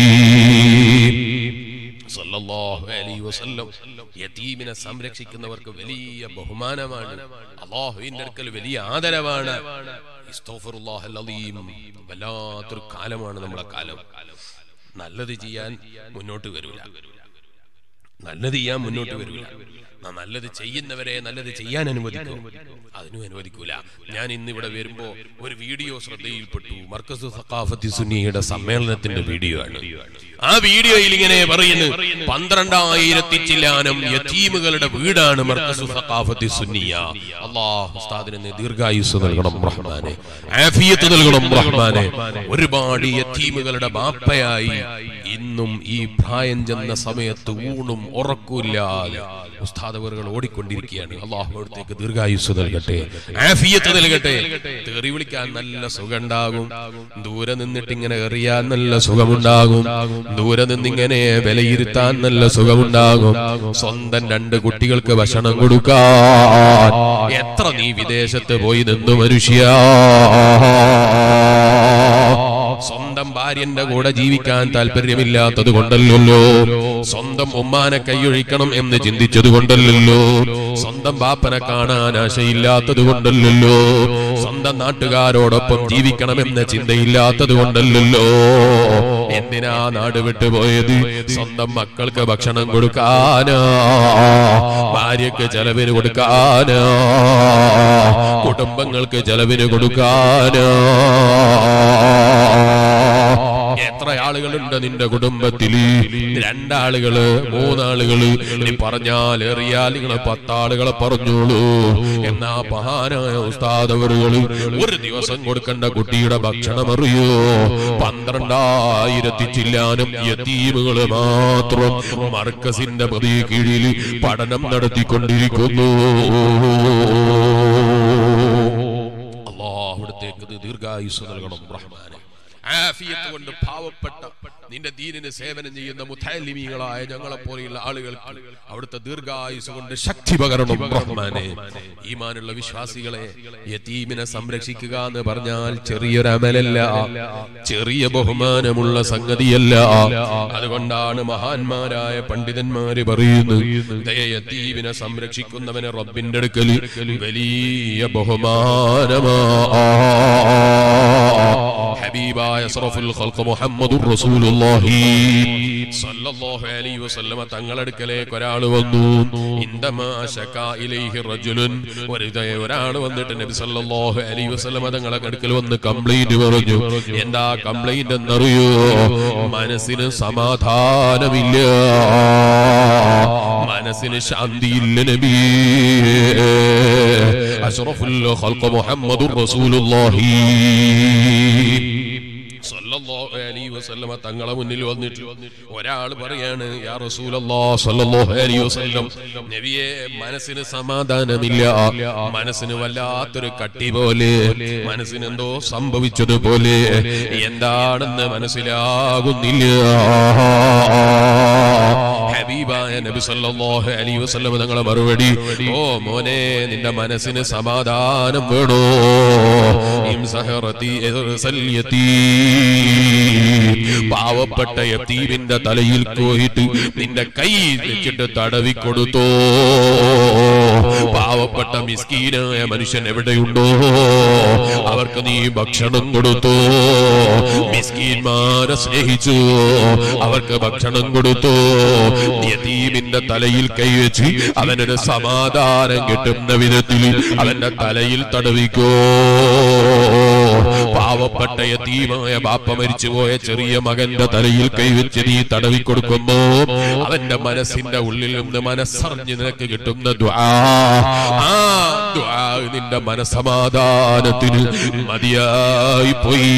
സല്ലല്ലാഹു അലൈഹി വസല്ലം യതീമിനെ സംരക്ഷിക്കുന്നവർക്ക് വലിയ ബഹുമാനമാണ് അള്ളാഹുവിന്റെ അടുക്കൽ വലിയ ആദരവാണ് ഇസ്തഗ്ഫിറുല്ലാഹൽ അലീം വല്ലാത്തൊരു കാലമാണ് നമ്മളെ കാലം നല്ലത് ചെയ്യാൻ മുന്നോട്ട് വരൂല നല്ലത് ചെയ്യാൻ മുന്നോട്ട് വരൂല നാ നല്ലത് ചെയ്യുന്നവരെ നല്ലത് ചെയ്യാൻ അനുവദിക്കും അതിനും അനുവദിക്കൂല ഞാൻ ഇന്ന് ഇവിടെ വരുമ്പോ ഒരു വീഡിയോ ശ്രദ്ധയിൽപ്പെട്ടു മർക്കസ് സഖാഫത്തി സുന്നിയുടെ സമ്മേളനത്തിന്റെ വീഡിയോ ആണ് ആ വീഡിയോയിൽ ഇങ്ങനെ പറയുന്നു പന്ത്രണ്ടായിരത്തി ചില്ലാനം യതീമുകളുടെ വീടാണ് മർക്കസ് സഖാഫത്തി സുന്നിയ അള്ളാഹ് ഉസ്താദിന് ദീർഘായുസ് നൽകണം റഹ്മാനെ ആഫിയത്ത് നൽകണം റഹ്മാനെ ഒരുപാട് യതീമുകളുടെ ബാപ്പയായി ഇന്നും ഈ പ്രായം ചെന്ന സമയത്ത് ഊണും ഉറക്കൂല്ലാതെ ഉസ്താദവറുകൾ ഓടിക്കൊണ്ടിരിക്കുകയാണ് അള്ളാഹു അവിടത്തേക്ക് ദീർഘായുസ് നൽകട്ടെ ആഫിയത്ത് നൽകട്ടെ തെറി വിളിക്കാൻ നല്ല സുഖമുണ്ടാകും ദൂരെ നിന്നിട്ട് ഇങ്ങനെ എറിയാൻ നല്ല സുഖമുണ്ടാകും ദൂരെ നിന്നിങ്ങനെ വിലയിരുത്താൻ നല്ല സുഖമുണ്ടാകും സ്വന്തം രണ്ട് കുട്ടികൾക്ക് ഭക്ഷണം കൊടുക്കാൻ എത്ര നീ വിദേശത്ത് പോയി നിന്നു മനുഷ്യ സ്വന്തം ഭാര്യന്റെ കൂടെ ജീവിക്കാൻ താല്പര്യമില്ലാത്തത് കൊണ്ടല്ലോ സ്വന്തം ഉമ്മാനെ കൈയൊഴിക്കണം എന്ന് ചിന്തിച്ചത് കൊണ്ടല്ലോ സ്വന്തം ബാപ്പനെ കാണാൻ ആശയില്ലാത്തത് കൊണ്ടല്ലോ സ്വന്തം നാട്ടുകാരോടൊപ്പം ജീവിക്കണമെന്ന ചിന്തയില്ലാത്തത് കൊണ്ടല്ലോ എന്തിനാ നാട് വിട്ടുപോയത് സ്വന്തം മക്കൾക്ക് ഭക്ഷണം കൊടുക്കാനാ ഭാര്യക്ക് ചെലവിന് കൊടുക്കാനാ കുടുംബങ്ങൾക്ക് ചെലവിന് കൊടുക്കാനാ എത്ര ആളുകളുണ്ട് നിന്റെ കുടുംബത്തില് രണ്ടാളുകള് മൂന്നാളുകള് നീ പറഞ്ഞാൽ എറിയാൽ നിങ്ങൾ പത്താളുകളെ പറഞ്ഞോളൂ എന്നാ മഹാനായ ഉസ്താദവറുകള് ഒരു ദിവസം കൊടുക്കേണ്ട കുട്ടിയുടെ ഭക്ഷണം അറിയോ പന്ത്രണ്ടായിരത്തി ചില്ലാനും യതീമുകള് മാത്രം മർക്കസിന്റെ പ്രതി കീഴിൽ പഠനം നടത്തിക്കൊണ്ടിരിക്കുന്നു അള്ളാഹുടത്തേക്ക് ദീർഘായുസ് നൽകണം റഹ്മാനെ ആഫിയത്ത് കൊണ്ട് പാവപ്പെട്ട നിന്റെ ദീനിന് സേവനം ചെയ്യുന്ന മുത്തലിമീകളായ ഞങ്ങളെ പോലെയുള്ള ആളുകൾക്ക് അവിടുത്തെ ദീർഘായുസ് കൊണ്ട് ശക്തി പകരണം റഹ്മാനെ ഈമാനുള്ള വിശ്വാസികളെ യതീമിനെ സംരക്ഷിക്കുക എന്ന് പറഞ്ഞാൽ ചെറിയൊരു അമലല്ല ചെറിയ ബഹുമാനമുള്ള സംഗതിയല്ല അതുകൊണ്ടാണ് മഹാന്മാരായ പണ്ഡിതന്മാര് പറയുന്നത് ദയ യതീമിനെ സംരക്ഷിക്കുന്നവനെ റബ്ബിന്റെ അടുക്കൽ വലിയ ബഹുമാനമാ ഹബീബായ സറഫുൽ ഖൽഖ് മുഹമ്മദുർ റസൂലുള്ളാഹി സല്ലല്ലാഹു അലൈഹി വസല്ലമ തങ്ങളടുക്കലേക്ക് ഒരാൾ വന്നു ഇന്തമാ ശകാ ഇലൈഹി റജുലുൻ ഒരു ഒരാൾ വന്നിട്ട് നബി സല്ലല്ലാഹു അലൈഹി വസല്ലമ തങ്ങളെ അടുക്കൽ വന്ന് കംപ്ലൈന്റ് പറഞ്ഞു എന്താ കംപ്ലൈന്റ് എന്നറിയോ മനസ്സിന് സമാധാനമില്ല മനസ്സിന് ശാന്തിയില്ല നബിയേ അഷ്റഫുൽ ഖൽഖ് മുഹമ്മദുർ റസൂലുള്ളാഹി സല്ലല്ലാഹു അലൈഹി വസല്ലമ തങ്ങളെ മുന്നിൽ വന്നിട്ട് ഒരാൾ പറയാണ് യാ റസൂലല്ലാഹ് സല്ലല്ലാഹു അലൈഹി വസല്ലം നബിയെ മനസ്സിന് സമാധാനമില്ല മനസ്സിന് വല്ലാത്തൊരു കട്ടി പോലെ മനസ്സിന് എന്തോ സംഭവിച്ചതുപോലെ എന്താണെന്ന് മനസ്സിലാകുന്നില്ല ഹബീബായ നബി സല്ലല്ലാഹു അലൈഹി വസല്ലം തങ്ങളെ മറുപടി ഓ മോനെ നിന്റെ മനസ്സിന് സമാധാനം വേണോ ഇംസഹറതി ഇർസൽ പാവപ്പെട്ട യത്തീമിന്റെ തലയിൽ കോയിട്ട് നിന്റെ കൈ വെച്ചിട്ട് തടവി കൊടുത്തോ പാവപ്പെട്ട മിസ്കീനായ മനുഷ്യൻ എവിടെയുണ്ടോ അവർക്ക് നീ ഭക്ഷണം കൊടുത്തോ മിസ്കീന്മാരെ സ്നേഹിച്ചു അവർക്ക് ഭക്ഷണം കൊടുത്തു യതീമിന്റെ തലയിൽ കൈവച്ച് അവനൊരു സമാധാനം കിട്ടുന്ന വിധത്തിൽ അവന്റെ തലയിൽ തടവിക്കോ പാവപ്പെട്ട യതീമായ ബാപ്പ മരിച്ചുപോയ ചെറിയ മകന്റെ തലയിൽ കൈവച്ച് നീ തടവി കൊടുക്കുമ്പോ അവന്റെ മനസ്സിന്റെ ഉള്ളിൽ നിന്ന് മനസ്സറിഞ്ഞ് നിനക്ക് കിട്ടുന്ന ദ്വാ ആ ദ്വാ നിന്റെ മനസമാധാനത്തിന് മതിയായി പോയി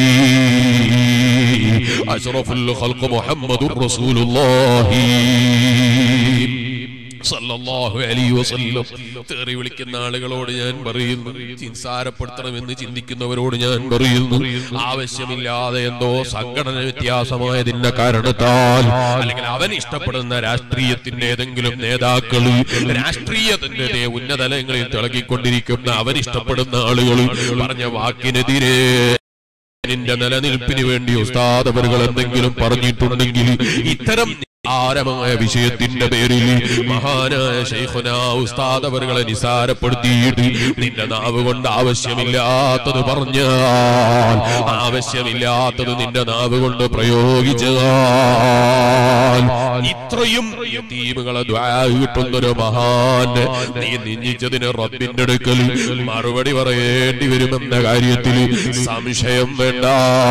അഷ്റഫുൽ ഖൽഖ് മുഹമ്മദുർ റസൂലുള്ളാഹി സല്ലല്ലാഹു അലൈഹി വസല്ലം തേറി വിളിക്കുന്ന ആളുകളോട് ഞാൻ പറയുന്നു ചിൻസാരപ്പെടുത്തണമെന്ന് ചിന്തിക്കുന്നവരോട് ഞാൻ പറയുന്നു ആവശ്യമില്ലാതെ എന്തോ സംഘടന വ്യത്യാസമായതിന്റെ കാരണത്താൽ അല്ലെങ്കിൽ അവൻ ഇഷ്ടപ്പെടുന്ന രാഷ്ട്രീയത്തിന്റെ ഏതെങ്കിലും നേതാക്കൾ രാഷ്ട്രീയത്തിന്റെ ദേ ഉന്നതലങ്ങളിൽ തിളങ്ങിക്കൊണ്ടിരിക്കുന്ന അവൻ ഇഷ്ടപ്പെടുന്ന ആളുകൾ പറഞ്ഞ വാക്കിനെതിരെ നിന്റെ നിലനിൽപ്പിന് വേണ്ടി ഉസ്താദവറുകൾ എന്തെങ്കിലും പറഞ്ഞിട്ടുണ്ടെങ്കിൽ ഇത്തരം നിസാരമായ വിഷയത്തിന്റെ പേരിൽ മഹാനായ ശൈഖുന ഉസ്താദവറുകളെ നിസാരപ്പെടുത്തിയിട്ട് നിന്റെ നാവ് കൊണ്ട് ആവശ്യമില്ലാത്തത് പറഞ്ഞാൽ ആവശ്യമില്ലാത്തത് നിന്റെ നാവ് കൊണ്ട് പ്രയോഗിച്ചാൽ ഇത്രയും യതീമുകളെ ദ്വാ കിട്ടുന്നൊരു മഹാൻ നീ നിന്ദിച്ചതിന് റബ്ബിന്റെ അടുക്കൽ മറുപടി പറയേണ്ടി വരുമെന്ന കാര്യത്തിൽ സംശയം വേണ്ട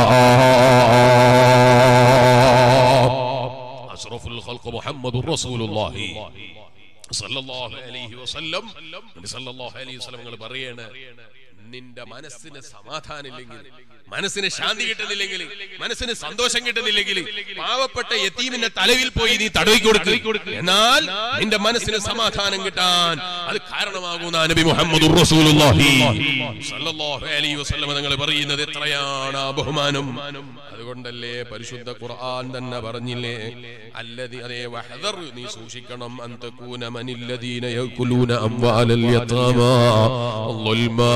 അഷ്റഫുൽ ഖൽഖ് മുഹമ്മദുർ റസൂലുള്ളാഹി സല്ലല്ലാഹു അലൈഹി വസല്ലം നബി സല്ലല്ലാഹു അലൈഹി വസല്ലം നിങ്ങൾ പറയാണ് നിന്റെ മനസ്സിന് സമാധാനമില്ലെങ്കിൽ മനസ്സിന് ശാന്തി കിട്ടുന്നില്ലെങ്കിൽ മനസ്സിന് സന്തോഷം കിട്ടുന്നില്ലെങ്കിൽ പാവപ്പെട്ട യത്തീമിന്റെ തലവിൽ പോയി നീ തടവി കൊടുക്ക് എന്നാൽ നിന്റെ മനസ്സിന് സമാധാനം കിട്ടാൻ അത് കാരണമാകുന്ന നബി മുഹമ്മദ് റസൂലുള്ളാഹി സല്ലല്ലാഹു അലൈഹി വസല്ലം നിങ്ങൾ പറയുന്നത് എത്രയാണ് ആ ബഹുമാനം അതുകൊണ്ടല്ലേ പരിശുദ്ധ ഖുർആൻ തന്നെ പറഞ്ഞില്ലേ അല്ലതി അതേ വഹദർ നീ സൂക്ഷിക്കണം അൻ തകൂന മനില്ലദീന യകുലൂന അംവാലൽ യതാമാ ളുൽമാ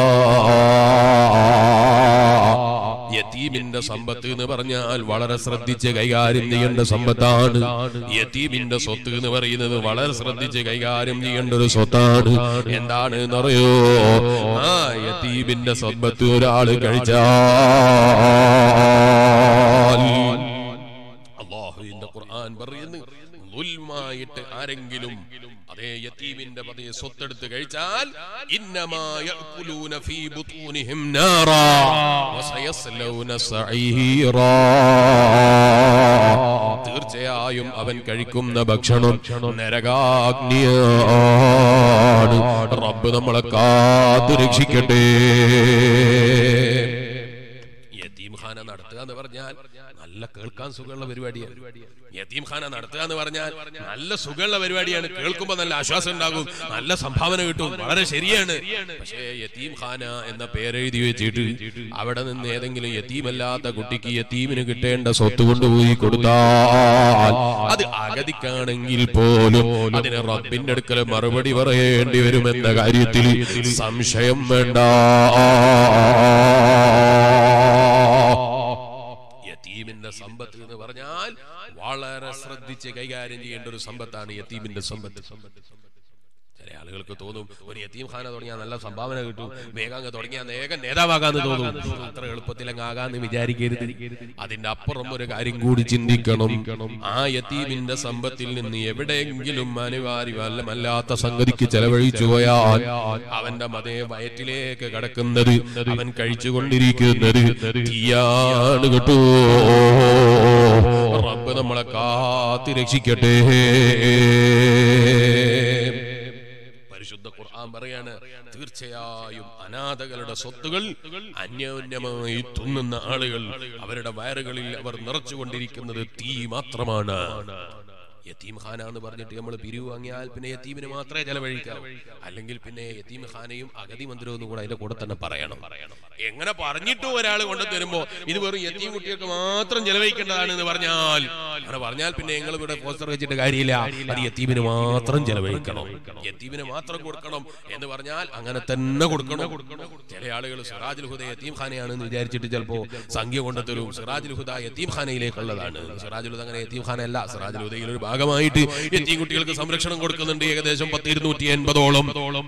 യതീമിന്റെ സമ്പത്ത് എന്ന് പറഞ്ഞാൽ വളരെ ശ്രദ്ധിച്ച് കൈകാര്യം ചെയ്യേണ്ട സമ്പത്താണ് യതീമിന്റെ സ്വത്ത് എന്ന് പറയുന്നത് വളരെ ശ്രദ്ധിച്ച് കൈകാര്യം ചെയ്യേണ്ട ഒരു സ്വത്താണ് എന്താണ് എന്നറിയോ ആ യതീമിന്റെ സമ്പത്ത് ഒരാൾ കഴിച്ചാൽ അള്ളാഹുവിന്റെ ഖുർആൻ പറയുന്നു ളുൽമാ യതീമുമായിട്ട് ആരെങ്കിലും അതേ യതീമിന്റെ പതിയെ സ്വത്തെടുത്ത് കഴിച്ചാൽ ഇന്നമാ യഅ്കുലൂന ഫീ ബുതൂനിഹിം നാറാ വസയസ്ലൗന സഈറാ തീർച്ചയായും അവൻ കഴിക്കുന്ന ഭക്ഷണം നരകാഗ്നിയാണ് റബ്ബ് നമ്മളെ കാത്തു രക്ഷിക്കട്ടെ യതീംഖാന നടത്തുക എന്ന് പറഞ്ഞാൽ നല്ല കേൾക്കാൻ സുഖമുള്ള പരിപാടിയാണ് യതീംഖാന നടത്തുക എന്ന് പറഞ്ഞാൽ നല്ല സുഖമുള്ള പരിപാടിയാണ് കേൾക്കുമ്പോൾ നല്ല ആശ്വാസം ഉണ്ടാകും നല്ല സംഭാവന കിട്ടും വളരെ ശരിയാണ് പക്ഷേ യതീംഖാന എന്ന പേരെഴുതി വെച്ചിട്ട് അവിടെ നിന്ന് ഏതെങ്കിലും യതീമല്ലാത്ത കുട്ടിക്ക് യതീമിന് കിട്ടേണ്ട സ്വത്ത് കൊണ്ടുപോയി കൊടുത്താൽ അത് അഗതിക്കാണെങ്കിൽ പോലും അതിന് റബ്ബിന്റെ അടുക്കൽ മറുപടി പറയേണ്ടി വരുമെന്ന കാര്യത്തിൽ സംശയം വേണ്ട യതീമിന്റെ സമ്പത്ത് എന്ന് പറഞ്ഞാൽ വളരെ ശ്രദ്ധിച്ച് കൈകാര്യം ചെയ്യേണ്ട ഒരു സമ്പത്താണ് യതീമിന്റെ സമ്പത്ത് ചില ആളുകൾക്ക് തോന്നും ഒരു യതീം ഖാന തുടങ്ങിയാൽ നല്ല സംഭാവന കിട്ടും വേഗം അങ്ങ് തുടങ്ങിയാൽ വേഗം നേതാവാകാന്ന് തോന്നും അത്ര എളുപ്പത്തിൽ അങ്ങ് ആകാന്ന് വിചാരിക്കരുത് അതിന്റെ അപ്പുറം ഒരു കാര്യം കൂടി ചിന്തിക്കണം ആ യതീമിന്റെ സമ്പത്തിൽ നിന്ന് എവിടെയെങ്കിലും അനിവാര്യമല്ലാത്ത സംഗതിക്ക് ചെലവഴിച്ചു പോയാൽ അവന്റെ മതേ വയറ്റിലേക്ക് കടക്കുന്നത് അവൻ കഴിച്ചുകൊണ്ടിരിക്കുന്നത് തീയാണ് കേട്ടോ റബ്ബ് നമ്മളെ കാത്തി രക്ഷിക്കട്ടെ പരിശുദ്ധ ഖുർആൻ പറയാണ് തീർച്ചയായും അനാഥകളുടെ സ്വത്തുകൾ അന്യോന്യമായി തുന്നുന്ന ആളുകൾ അവരുടെ വയറുകളിൽ അവർ നിറച്ചുകൊണ്ടിരിക്കുന്നത് തീ മാത്രമാണ് യത്തീം ഖാന എന്ന് പറഞ്ഞിട്ട് നമ്മൾ പിരിവ് വാങ്ങിയാൽ പിന്നെ യത്തീമിന് മാത്രമേ ചെലവഴിക്കാവൂ അല്ലെങ്കിൽ പിന്നെ യത്തീം ഖാനയും അഗതി മന്ദിരവും എന്നും കൂടെ അതിന്റെ കൂടെ തന്നെ പറയണം എങ്ങനെ പറഞ്ഞിട്ടും ഒരാൾ കൊണ്ടു തരുമ്പോ ഇത് വെറും യത്തീം കുട്ടികൾക്ക് മാത്രം ചെലവഴിക്കേണ്ടതാണ് എന്ന് പറഞ്ഞാൽ അങ്ങനെ പറഞ്ഞാൽ പിന്നെ ഞങ്ങൾ ഇവിടെ പോസ്റ്റർ വെച്ചിട്ട് കാര്യമില്ല അത് യത്തീമിന് മാത്രം ചെലവഴിക്കണം യത്തീമിന് മാത്രം കൊടുക്കണം എന്ന് പറഞ്ഞാൽ അങ്ങനെ തന്നെ കൊടുക്കണം ചില ആളുകൾ സിറാജുൽ ഹുദ യത്തീം ഖാനയാണെന്ന് വിചാരിച്ചിട്ട് ചിലപ്പോ സംഖ്യ കൊണ്ടുതരും സിറാജുൽ ഹുദ യത്തീം ഖാനയിലേക്കുള്ളതാണ് സിറാജുൽ ഹുദ അങ്ങനെ യത്തീം ഖാന അല്ല സിറാജുൽ ഹുദയിൽ ഒരു ഭാഗമായിട്ട് യത്തീം കുട്ടികൾക്ക് സംരക്ഷണം കൊടുക്കുന്നുണ്ട് ഏകദേശം പത്ത് ഇരുന്നൂറ്റി എൺപതോളം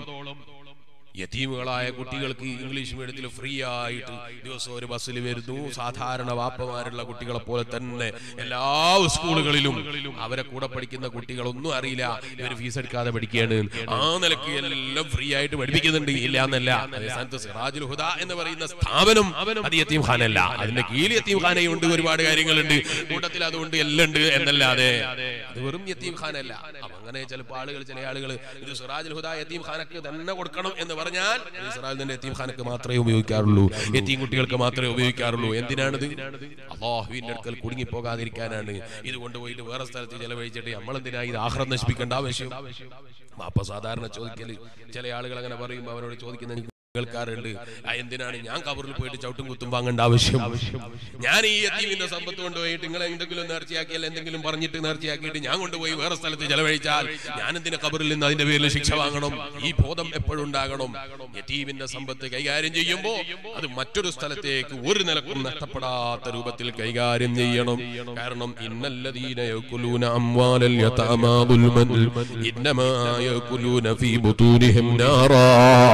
യതീമുകളായ കുട്ടികൾക്ക് ഇംഗ്ലീഷ് മീഡിയത്തിൽ ഫ്രീ ആയിട്ട് ദിവസം ഒരു ബസ്സിൽ വരുന്നു സാധാരണ വാപ്പമാരുള്ള കുട്ടികളെ പോലെ തന്നെ എല്ലാ സ്കൂളുകളിലും അവരെ കൂടെ പഠിക്കുന്ന കുട്ടികളൊന്നും അറിയില്ല ഇവർ ഫീസ് എടുക്കാതെ പഠിക്കുകയാണ് ആ നിലക്ക് എല്ലാം ഫ്രീ ആയിട്ട് പഠിപ്പിക്കുന്നുണ്ട് ഇല്ല എന്നല്ല അതേ സ്ഥാനത്ത് സിറാജുൽ ഹുദ എന്ന് പറയുന്ന സ്ഥാപനം അത് യത്തീം ഖാനല്ല അതിന്റെ കീഴിൽ യത്തീം ഖാനയുണ്ട് ഒരുപാട് കാര്യങ്ങളുണ്ട് കൂട്ടത്തിൽ അതുകൊണ്ട് എല്ലാം ഉണ്ട് എന്നല്ലാതെ അത് വെറും യത്തീം ഖാനല്ല അപ്പൊ അങ്ങനെ ചിലപ്പോൾ ആളുകൾ ചില ആളുകൾ ഇത് സിറാജുൽ ഹുദ യത്തീം ഖാനക്ക് തന്നെ കൊടുക്കണം എന്ന് പറഞ്ഞാൽ ഇത് സിറാജുൽ യത്തീം ഖാനക്ക് മാത്രമേ ഉപയോഗിക്കാറുള്ളൂ യത്തീം കുട്ടികൾക്ക് മാത്രമേ ഉപയോഗിക്കാറുള്ളൂ എന്തിനാണിത് അള്ളാഹുവിന്റെ അടുക്കൽ കുടുങ്ങി പോകാതിരിക്കാനാണ് ഇത് കൊണ്ടുപോയിട്ട് വേറെ സ്ഥലത്ത് ചെലവഴിച്ചിട്ട് നമ്മൾ എന്തിനാ ഇത് ആഹ്റം നശിപ്പിക്കേണ്ട ആവശ്യം അപ്പൊ സാധാരണ ചോദിക്കല് ചില ആളുകൾ അങ്ങനെ പറയുമ്പോൾ അവരോട് ചോദിക്കുന്ന എനിക്ക് കേൾക്കാറുണ്ട് "ആ, എന്തിനാണ് ഞാൻ കബറിൽ പോയിട്ട് ചവിട്ടും കുത്തും വാങ്ങേണ്ട ആവശ്യം ഞാൻ ഈ യത്തീമിന്റെ സമ്പത്ത് കൊണ്ടുപോയിട്ട് നിങ്ങൾ എന്തെങ്കിലും നേർച്ചയാക്കിയാൽ എന്തെങ്കിലും പറഞ്ഞിട്ട് നേർച്ചയാക്കിയിട്ട് ഞാൻ കൊണ്ടുപോയി വേറെ സ്ഥലത്ത് ചെലവഴിച്ചാൽ ഞാൻ എന്തിനെ കബറിൽ നിന്ന് അതിന്റെ പേരിൽ ശിക്ഷ വാങ്ങണം ഈ ബോധം എപ്പോഴും ഉണ്ടാകണം യത്തീമിന്റെ സമ്പത്ത് കൈകാര്യം ചെയ്യുമ്പോൾ അത് മറ്റൊരു സ്ഥലത്തേക്ക് ഒരു നിലക്കും നഷ്ടപ്പെടാത്ത രൂപത്തിൽ കൈകാര്യം ചെയ്യണം കാരണം ഇന്നല്ലദീന യകുലൂന അംവാലൽ യതമാ ദുൽമൻ ഇന്നമാ യകുലൂന ഫീ ബുതൂനിഹിം നാറാ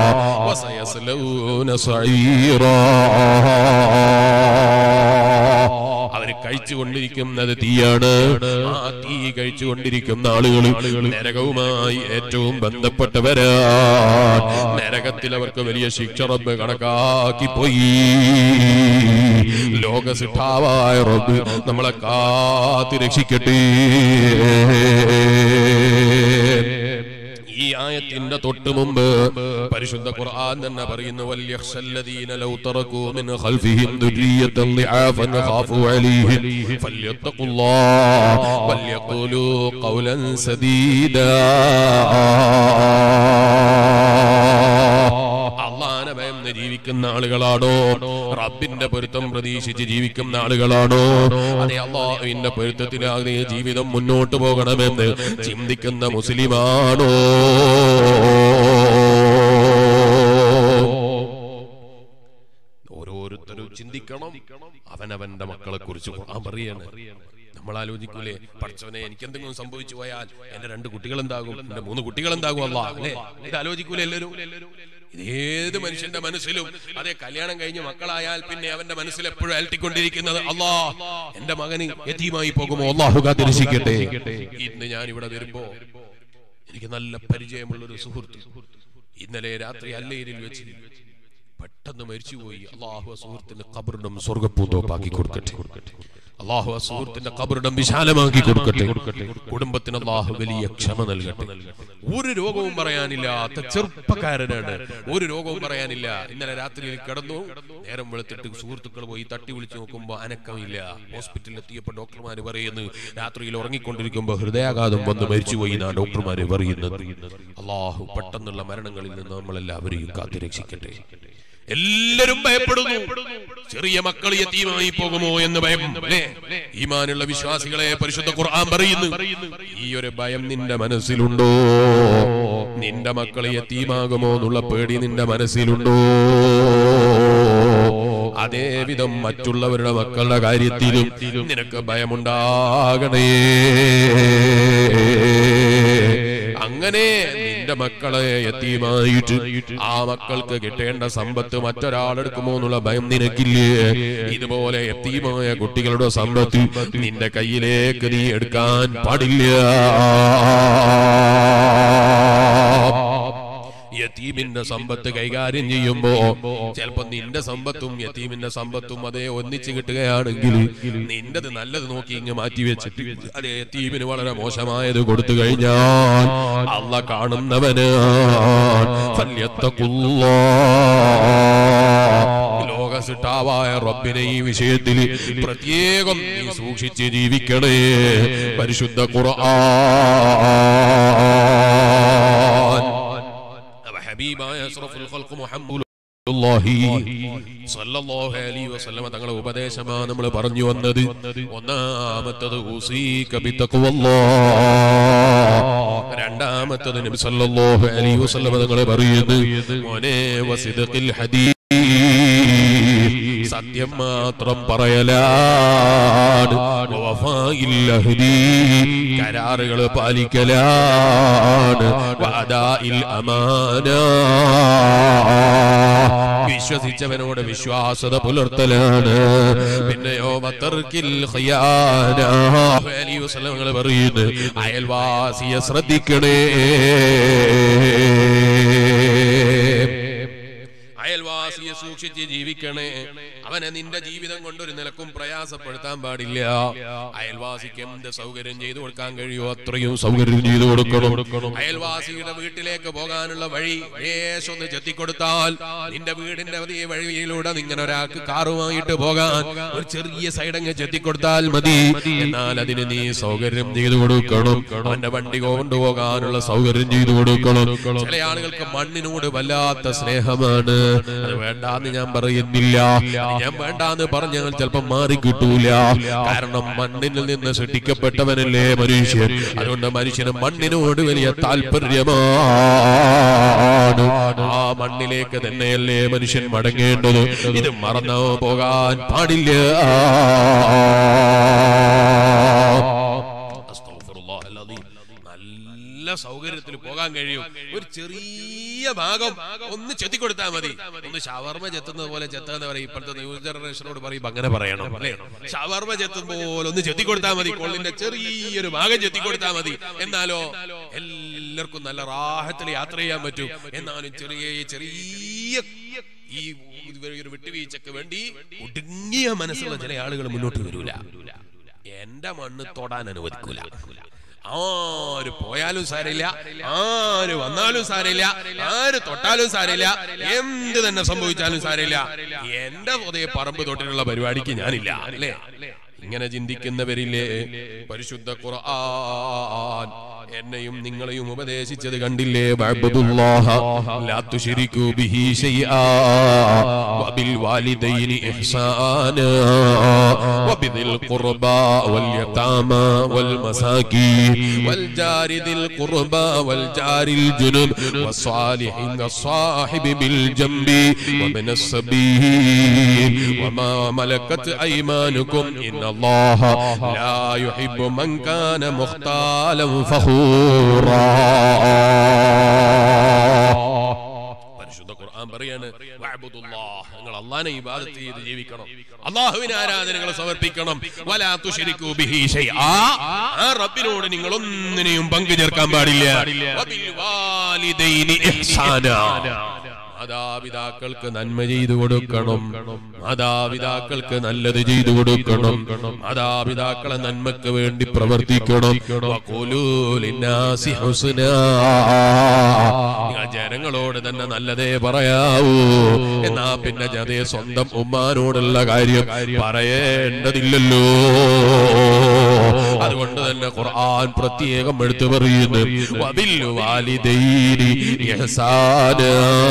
വസയസ്ലൗന സഈറാ അവർ കഴിച്ചുകൊണ്ടിരിക്കുന്നത് തീയാണ് ആ തീ കഴിച്ചുകൊണ്ടിരിക്കുന്ന ആളുകൾ നരകവുമായി ഏറ്റവും ബന്ധപ്പെട്ടവരാ നരകത്തിൽ അവർക്ക് വലിയ ശിക്ഷ റബ്ബ് കണക്കാക്കി പോയി ലോക സിട്ടാവായ റബ്ബ് നമ്മളെ കാത്തി രക്ഷിക്കട്ടെ ഈ ആയത്തിന്റെ തൊട്ട് മുമ്പ് പരിശുദ്ധ ഖുർആൻ തന്നെ പറയുന്നു വല്യഖ്ശല്ലദീന ലൗ തറകൂ മിൻ ഖൽഫിഹിം ദുരിയത്തൻ ളിആഫൻ ഖാഫു അലൈഹിം ഫല്യത്തഖുല്ലാഹ വല്യഖൂലൂ ഖൗലൻ സദീദാ അള്ളാനെ ഭയന്ന് ജീവിക്കുന്ന ആളുകളാണോ റബ്ബിന്റെ പൊരുത്തം പ്രതീക്ഷിച്ച് ജീവിക്കുന്ന ആളുകളാണോ അതെ അള്ളാഹുവിന്റെ പൊരുത്തത്തിലാകെ ജീവിതം മുന്നോട്ട് പോകണമെന്ന് ചിന്തിക്കുന്ന മുസ്ലിമാണോ ഓരോരുത്തരും ചിന്തിക്കണം അവനവന്റെ മക്കളെ കുറിച്ച് ഖുർആൻ പറയാണ് നമ്മൾ ആലോചിക്കൂലേ പഠിച്ചവനെ എനിക്ക് എന്തെങ്കിലും സംഭവിച്ചു പോയാൽ എന്റെ രണ്ട് കുട്ടികൾ എന്താകും എന്റെ മൂന്ന് കുട്ടികൾ എന്താകും അല്ല അല്ലേ ഇത് ആലോചിക്കൂലേ എല്ലാവരും ഇത് ഏത് മനുഷ്യന്റെ മനസ്സിലും അതെ കല്യാണം കഴിഞ്ഞ് മക്കളായാൽ പിന്നെ അവന്റെ മനസ്സിൽ എപ്പോഴും അലട്ടിക്കൊണ്ടിരിക്കുന്നത് അല്ലാ എന്റെ മകന് യതീമായി പോകുമോ അള്ളാഹു കാത്തിരിക്കട്ടെ ഇന്ന് ഞാൻ ഇവിടെ വരുമ്പോ എനിക്ക് നല്ല പരിചയമുള്ള ഒരു സുഹൃത്ത് ഇന്നലെ രാത്രി അല്ലയിരിൽ വെച്ച് പെട്ടെന്ന് മരിച്ചുപോയി അള്ളാഹു ആ സുഹൃത്തിന്റെ കബറിടം സ്വർഗപ്പൂന്തോപ്പാക്കി കൊടുക്കട്ടെ അള്ളാഹു ആ സുഹൃത്തിന്റെ കബറിടം വിശാലമാക്കി കൊടുക്കട്ടെ കുടുംബത്തിന് അള്ളാഹു വലിയ ക്ഷമ നൽകട്ടെ ഒരു രോഗവും പറയാനില്ലാത്ത ചെറുപ്പക്കാരനാണ് ഒരു രോഗവും പറയാനില്ല ഇന്നലെ രാത്രിയിൽ കിടന്നു നേരം വെളുത്തിട്ട് സുഹൃത്തുക്കൾ പോയി തട്ടി വിളിച്ചു നോക്കുമ്പോ അനക്കമില്ല ഹോസ്പിറ്റലിൽ എത്തിയപ്പോ ഡോക്ടർമാര് പറയുന്നു രാത്രിയിൽ ഉറങ്ങിക്കൊണ്ടിരിക്കുമ്പോ ഹൃദയാഘാതം വന്ന് മരിച്ചുപോയി എന്നാണ് ഡോക്ടർമാര് പറയുന്നത് അള്ളാഹു പെട്ടെന്നുള്ള മരണങ്ങളിൽ നിന്ന് നമ്മളെല്ലാവരെയും കാത്തുരക്ഷിക്കട്ടെ എല്ലാരും ഭയപ്പെടുന്നു ചെറിയ മക്കൾ യത്തീമായി പോകുമോ എന്ന് ഭയം അല്ലേ ഈമാനുള്ള വിശ്വാസികളെ പരിശുദ്ധ ഖുർആൻ പറയുന്നു ഈ ഒരു ഭയം നിന്റെ മനസ്സിലുണ്ടോ നിന്റെ മക്കൾ യത്തീമാകുമോ എന്നുള്ള പേടി നിന്റെ മനസ്സിലുണ്ടോ അതേവിധം മറ്റുള്ളവരുടെ മക്കളുടെ കാര്യത്തിലും നിനക്ക് ഭയമുണ്ടാകണേ അങ്ങനെ നിന്റെ മക്കളെ എത്തിയുമായിട്ട് ആ മക്കൾക്ക് കിട്ടേണ്ട സമ്പത്ത് മറ്റൊരാളെടുക്കുമോ എന്നുള്ള ഭയം നിനക്കില്ലേ ഇതുപോലെ എത്തിയുമായ കുട്ടികളുടെ സമ്പത്ത് നിന്റെ കയ്യിലേക്ക് നീ എടുക്കാൻ പാടില്ല യതീമിന്റെ സമ്പത്ത് കൈകാര്യം ചെയ്യുമ്പോ ചിലപ്പോ നിന്റെ സമ്പത്തും യതീമിന്റെ സമ്പത്തും അതേ ഒന്നിച്ച് കിട്ടുകയാണെങ്കിൽ നിന്റത് നല്ലത് നോക്കി ഇങ്ങ് മാറ്റി വെച്ചിട്ട് അതേ യതീമിന് വളരെ മോശമായത് കൊടുത്തു കഴിഞ്ഞാൽ അല്ല കാണുന്നവന് ലോക സിട്ടാവായ റബ്ബിനെ ഈ വിഷയത്തിൽ പ്രത്യേകം നീ സൂക്ഷിച്ച് ജീവിക്കണേ പരിശുദ്ധ ഖുർആൻ അപ്പൊ ഹബീബായ അഷ്റഫുൽ ഖൽഖ് മുഹമ്മദ് സല്ലല്ലാഹു അലൈഹി വസല്ലമ തങ്ങളുടെ ഉപദേശമാ നമ്മൾ പറഞ്ഞു വന്നത് ഒന്നാമത്തത് ഊസീക ബിത്തഖ്വല്ലാഹ് രണ്ടാമത്തത് നബി സല്ലല്ലാഹു അലൈഹി വസല്ലമ തങ്ങൾ പറയുന്നു മോനെ വസിദഖിൽ ഹദീസ് സത്യം മാത്രം പറയലാണ് വഫാഇൽ അഹ്ദി കരാറുകൾ പാലിക്കലാണ് വഅദാഇൽ അമാന വിശ്വസിച്ചവനോട് വിശ്വാസത പുലർത്തലാണ് പിന്നെയോ വത്തർക്കിൽ ഖിയാന അലൈഹി വസല്ലം തങ്ങൾ പറയുന്നു അയൽവാസിയെ ശ്രദ്ധിക്കണേ അയൽവാസിയെ സൂക്ഷിച്ച് ജീവിക്കണേ അവനെ നിന്റെ ജീവിതം കൊണ്ട് ഒരു നിലക്കും പ്രയാസപ്പെടുത്താൻ പാടില്ല അയൽവാസിക്ക് എന്ത് സൗകര്യം ചെയ്തു കൊടുക്കാൻ കഴിയുമോ അത്രയും സൗകര്യം ചെയ്തു കൊടുക്കണം അയൽവാസിയുടെ വീട്ടിലേക്ക് പോകാനുള്ള വഴി ലേശം ഒന്ന് ചെത്തിക്കൊടുത്താൽ നിന്റെ വീടിന്റെ വലിയ വഴിയിലൂടെ ഇങ്ങനെ ഒരാൾക്ക് കാറുമായിട്ട് പോകാൻ ഒരു ചെറിയ സൈഡങ്ങ് ചെത്തിക്കൊടുത്താൽ മതി എന്നാൽ അതിന് നീ സൗകര്യം ചെയ്തു കൊടുക്കണം അവന്റെ വണ്ടി കൊണ്ടുപോകാനുള്ള സൗകര്യം ചെയ്തു കൊടുക്കണം ചില ആളുകൾക്ക് മണ്ണിനോട് വല്ലാത്ത സ്നേഹമാണ് അത് വേണ്ടാന്ന് ഞാൻ പറയുന്നില്ല ഞാൻ വേണ്ടാന്ന് പറഞ്ഞാൽ ചിലപ്പോൾ മാറി കിട്ടൂല കാരണം മണ്ണിൽ നിന്ന് സൃഷ്ടിക്കപ്പെട്ടവനല്ലേ മനുഷ്യൻ അതുകൊണ്ട് മനുഷ്യന് മണ്ണിനോട് വലിയ താല്പര്യമാണ് ആ മണ്ണിലേക്ക് തന്നെയല്ലേ മനുഷ്യൻ മടങ്ങേണ്ടത് ഇത് മറന്നു പോകാൻ പാടില്ല അസ്തഗ്ഫിറുല്ലാഹ് അൽ-അദീം. നല്ല സൗകര്യത്തിൽ പോകാൻ കഴിയും ഒരു ചെറിയ ഭാഗം ഒന്ന് ചെത്തി കൊടുത്താൽ മതി ഒന്ന് ഷവർമ ചെത്തുന്നത് പോലെ ചെത്താന്ന് പറയും ഇപ്പോഴത്തെ ന്യൂ ജനറേഷനോട് പറയുമ്പോ അങ്ങനെ പറയണം അല്ലേ ഷവർമ ചെത്തും പോലെ ഒന്ന് ചെത്തി കൊടുത്താൽ മതി കൊള്ളിന്റെ ചെറിയൊരു ഭാഗം ചെത്തി കൊടുത്താൽ മതി എന്നാലോ എല്ലാവർക്കും നല്ല റാഹത്തിൽ യാത്ര ചെയ്യാൻ പറ്റും എന്നാലും ചെറിയ ചെറിയ ഈ ഒരു വിട്ടുവീഴ്ചക്ക് വേണ്ടി ഒടുങ്ങിയ മനസ്സുള്ള ചില ആളുകൾ മുന്നോട്ട് വരൂല എന്റെ മണ്ണ് തൊടാൻ അനുവദിക്കൂല ആര് പോയാലും സാരമില്ല ആര് വന്നാലും സാരമില്ല ആര് തൊട്ടാലും സാരമില്ല എന്ത് തന്നെ സംഭവിച്ചാലും സാരമില്ല എന്റെ പുതിയ പറമ്പ് തൊട്ടിലുള്ള പരിപാടിക്ക് ഞാനില്ല അല്ലേ ഇങ്ങനെ ചിന്തിക്കുന്നവരില്ലേ പരിശുദ്ധ ഖുർആൻ എന്നെയും നിങ്ങളെയും ഉപദേശിച്ചത് കണ്ടില്ലേ വഅബ്ദുല്ലാഹ ലാ തുശ്രികൂ ബിഹി ശൈആ വബിൽ വാലിദൈനി ഇഹ്സാനാ വബിദിൽ ഖുർബാ വൽ യതാമാ വൽ മസാകീൻ വൽ ജാരി ദിൽ ഖുർബാ വൽ ജാരിൽ ജുനുബ് والصالحين الصاحب بالجنب ومن السبيل وما ملكت أيمانكم إن الله لا يحب من كان مختالا فخورا പരിശുദ്ധ ഖുർആൻ പറയാണ് വഅബ്ദുല്ലാഹ് നിങ്ങൾ അല്ലാഹനെ ഇബാദത്ത് ചെയ്ത് ജീവിക്കണം അല്ലാഹുവിന് ആരാധനകൾ സമർപ്പിക്കണം വലാ തുശ്രികൂ ബിഹി ശൈആ ആ റബ്ബിനോട് നിങ്ങൾ ഒന്നിനെയും പങ്കു ചേർക്കാൻ പാടില്ല വബിൽ വാലിദൈനി ഇഹ്സാനാ മാതാപിതാക്കൾക്ക് നന്മ ചെയ്തു കൊടുക്കണം മാതാപിതാക്കൾക്ക് നല്ലത് ചെയ്തു കൊടുക്കണം മാതാപിതാക്കളെ നന്മക്ക് വേണ്ടി പ്രവർത്തിക്കണം വഖൂലൂ ലിന്നാസി ഹുസ്നാ. നിങ്ങൾ ജനങ്ങളോട് തന്നെ നല്ലതേ പറയാവൂ എന്നാ പിന്നെ അതേ സ്വന്തം ഉമ്മാനോടുള്ള കാര്യം പറയേണ്ടതില്ലല്ലോ അതുകൊണ്ട് തന്നെ ഖുർആൻ പ്രത്യേകം എടുത്തു പറയുന്നു വബിൽ വാലിദൈനി ഇഹ്സാനാ.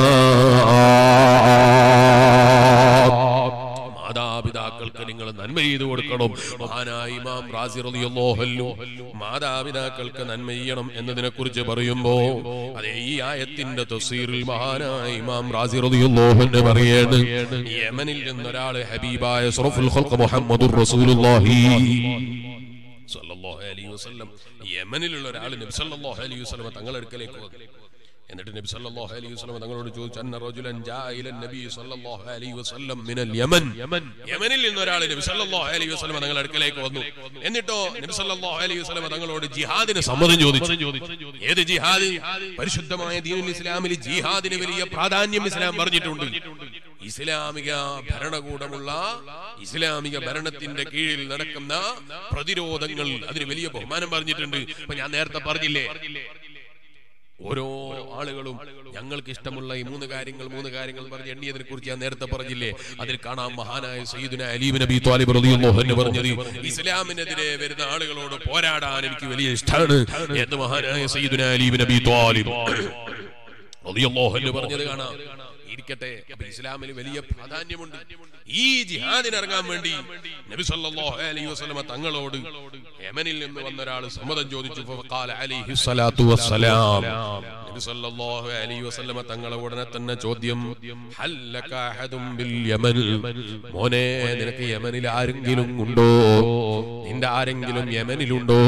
മാതാപിതാക്കൾക്ക് നിങ്ങൾ നന്മ ചെയ്തു കൊടുക്കണം മഹാനായ ഇമാം റാസി റളിയല്ലാഹു അൻഹു മാതാപിതാക്കൾക്ക് നന്മ ചെയ്യണം എന്നതിനെ കുറിച്ച് പറയുമ്പോ അതെ ഈ ആയത്തിന്റെ തഫ്സീറിൽ മഹാനായ ഇമാം റാസി റളിയല്ലാഹു അൻഹു പറയാണ് യമനിൽ നിന്നൊരാള് ഹബീബായ സറഫുൽ ഖൽഖ് മുഹമ്മദുർ റസൂലുള്ളാഹി സല്ലല്ലാഹു അലൈഹി വസല്ലം യമനിലുള്ള ഒരാൾ നബി സല്ലല്ലാഹു അലൈഹി വസല്ലം തങ്ങളുടെ അടുക്കലേക്ക് വന്നു എന്നിട്ട് നബി സല്ലല്ലാഹു അലൈഹി വസല്ലം തങ്ങളോട് ചോദിച്ചു അന്ന റജുലൻ ജാ ഇല നബി സല്ലല്ലാഹു അലൈഹി വസല്ലം മിനൽ യമൻ യമനിൽ നിന്ന് ഒരാൾ നബി സല്ലല്ലാഹു അലൈഹി വസല്ലം തങ്ങളുടെ അടുക്കലേക്ക് വന്നു എന്നിട്ടോ നബി സല്ലല്ലാഹു അലൈഹി വസല്ലം തങ്ങളോട് ജിഹാദിന് സമ്മതം ചോദിച്ചു ഏത് ജിഹാദ് പരിശുദ്ധമായ ദീനുൽ ഇസ്ലാമിൽ ജിഹാദിന് വലിയ പ്രാധാന്യം ഇസ്ലാം പറഞ്ഞിട്ടുണ്ട് ഇസ്ലാമിക ഭരണകൂടമുള്ള ഇസ്ലാമിക ഭരണത്തിന്റെ കീഴിൽ നടക്കുന്ന പ്രതിരോധങ്ങൾ അതിന് വലിയ ബഹുമാനം പറഞ്ഞിട്ടുണ്ട് ഇപ്പൊ ഞാൻ നേരത്തെ പറഞ്ഞില്ലേ ഓരോ ആളുകളും ഞങ്ങൾക്ക് ഇഷ്ടമുള്ള ഈ മൂന്ന് കാര്യങ്ങൾ മൂന്ന് കാര്യങ്ങൾ പറഞ്ഞ് എണ്ണിയതിനെ കുറിച്ച് ഞാൻ നേരത്തെ പറഞ്ഞില്ലേ അതിൽ കാണാം മഹാനായ സയ്യിദുന അലീബ് നബി ത്വാലിബ് റളിയല്ലാഹു അൻഹു പറഞ്ഞത് ഇസ്ലാമിനെതിരെ വരുന്ന ആളുകളോട് പോരാടാൻ എനിക്ക് വലിയ ഇഷ്ടമാണ് എന്ന് മഹാനായ സയ്യിദുന അലീബ് നബി ത്വാലിബ് റളിയല്ലാഹു അൻഹു പറഞ്ഞത് കാണാം ഇരിക്കട്ടെ അപ്പൊ ഇസ്ലാമിന് വലിയ പ്രാധാന്യമുണ്ട് ഈ ജിഹാദിന് ഇറങ്ങാൻ വേണ്ടി നബി സല്ലല്ലാഹു അലൈഹി വസല്ലമ തങ്ങളോട് യമനിൽ നിന്ന് വന്ന ഒരാൾ സമ്മതം ചോദിച്ചു ഫഖാല അലൈഹി സ്വലാത്തു വസ്സലാം നബി സല്ലല്ലാഹു അലൈഹി വസല്ലമ തങ്ങളെ ഉടനെ തന്നെ ചോദ്യം ഹല്ലക അഹദും ബിൽ യമൻ മോനെ നിനക്ക് യമനിൽ ആരെങ്കിലും ഉണ്ടോ നിന്റെ ആരെങ്കിലും യമനിലുണ്ടോ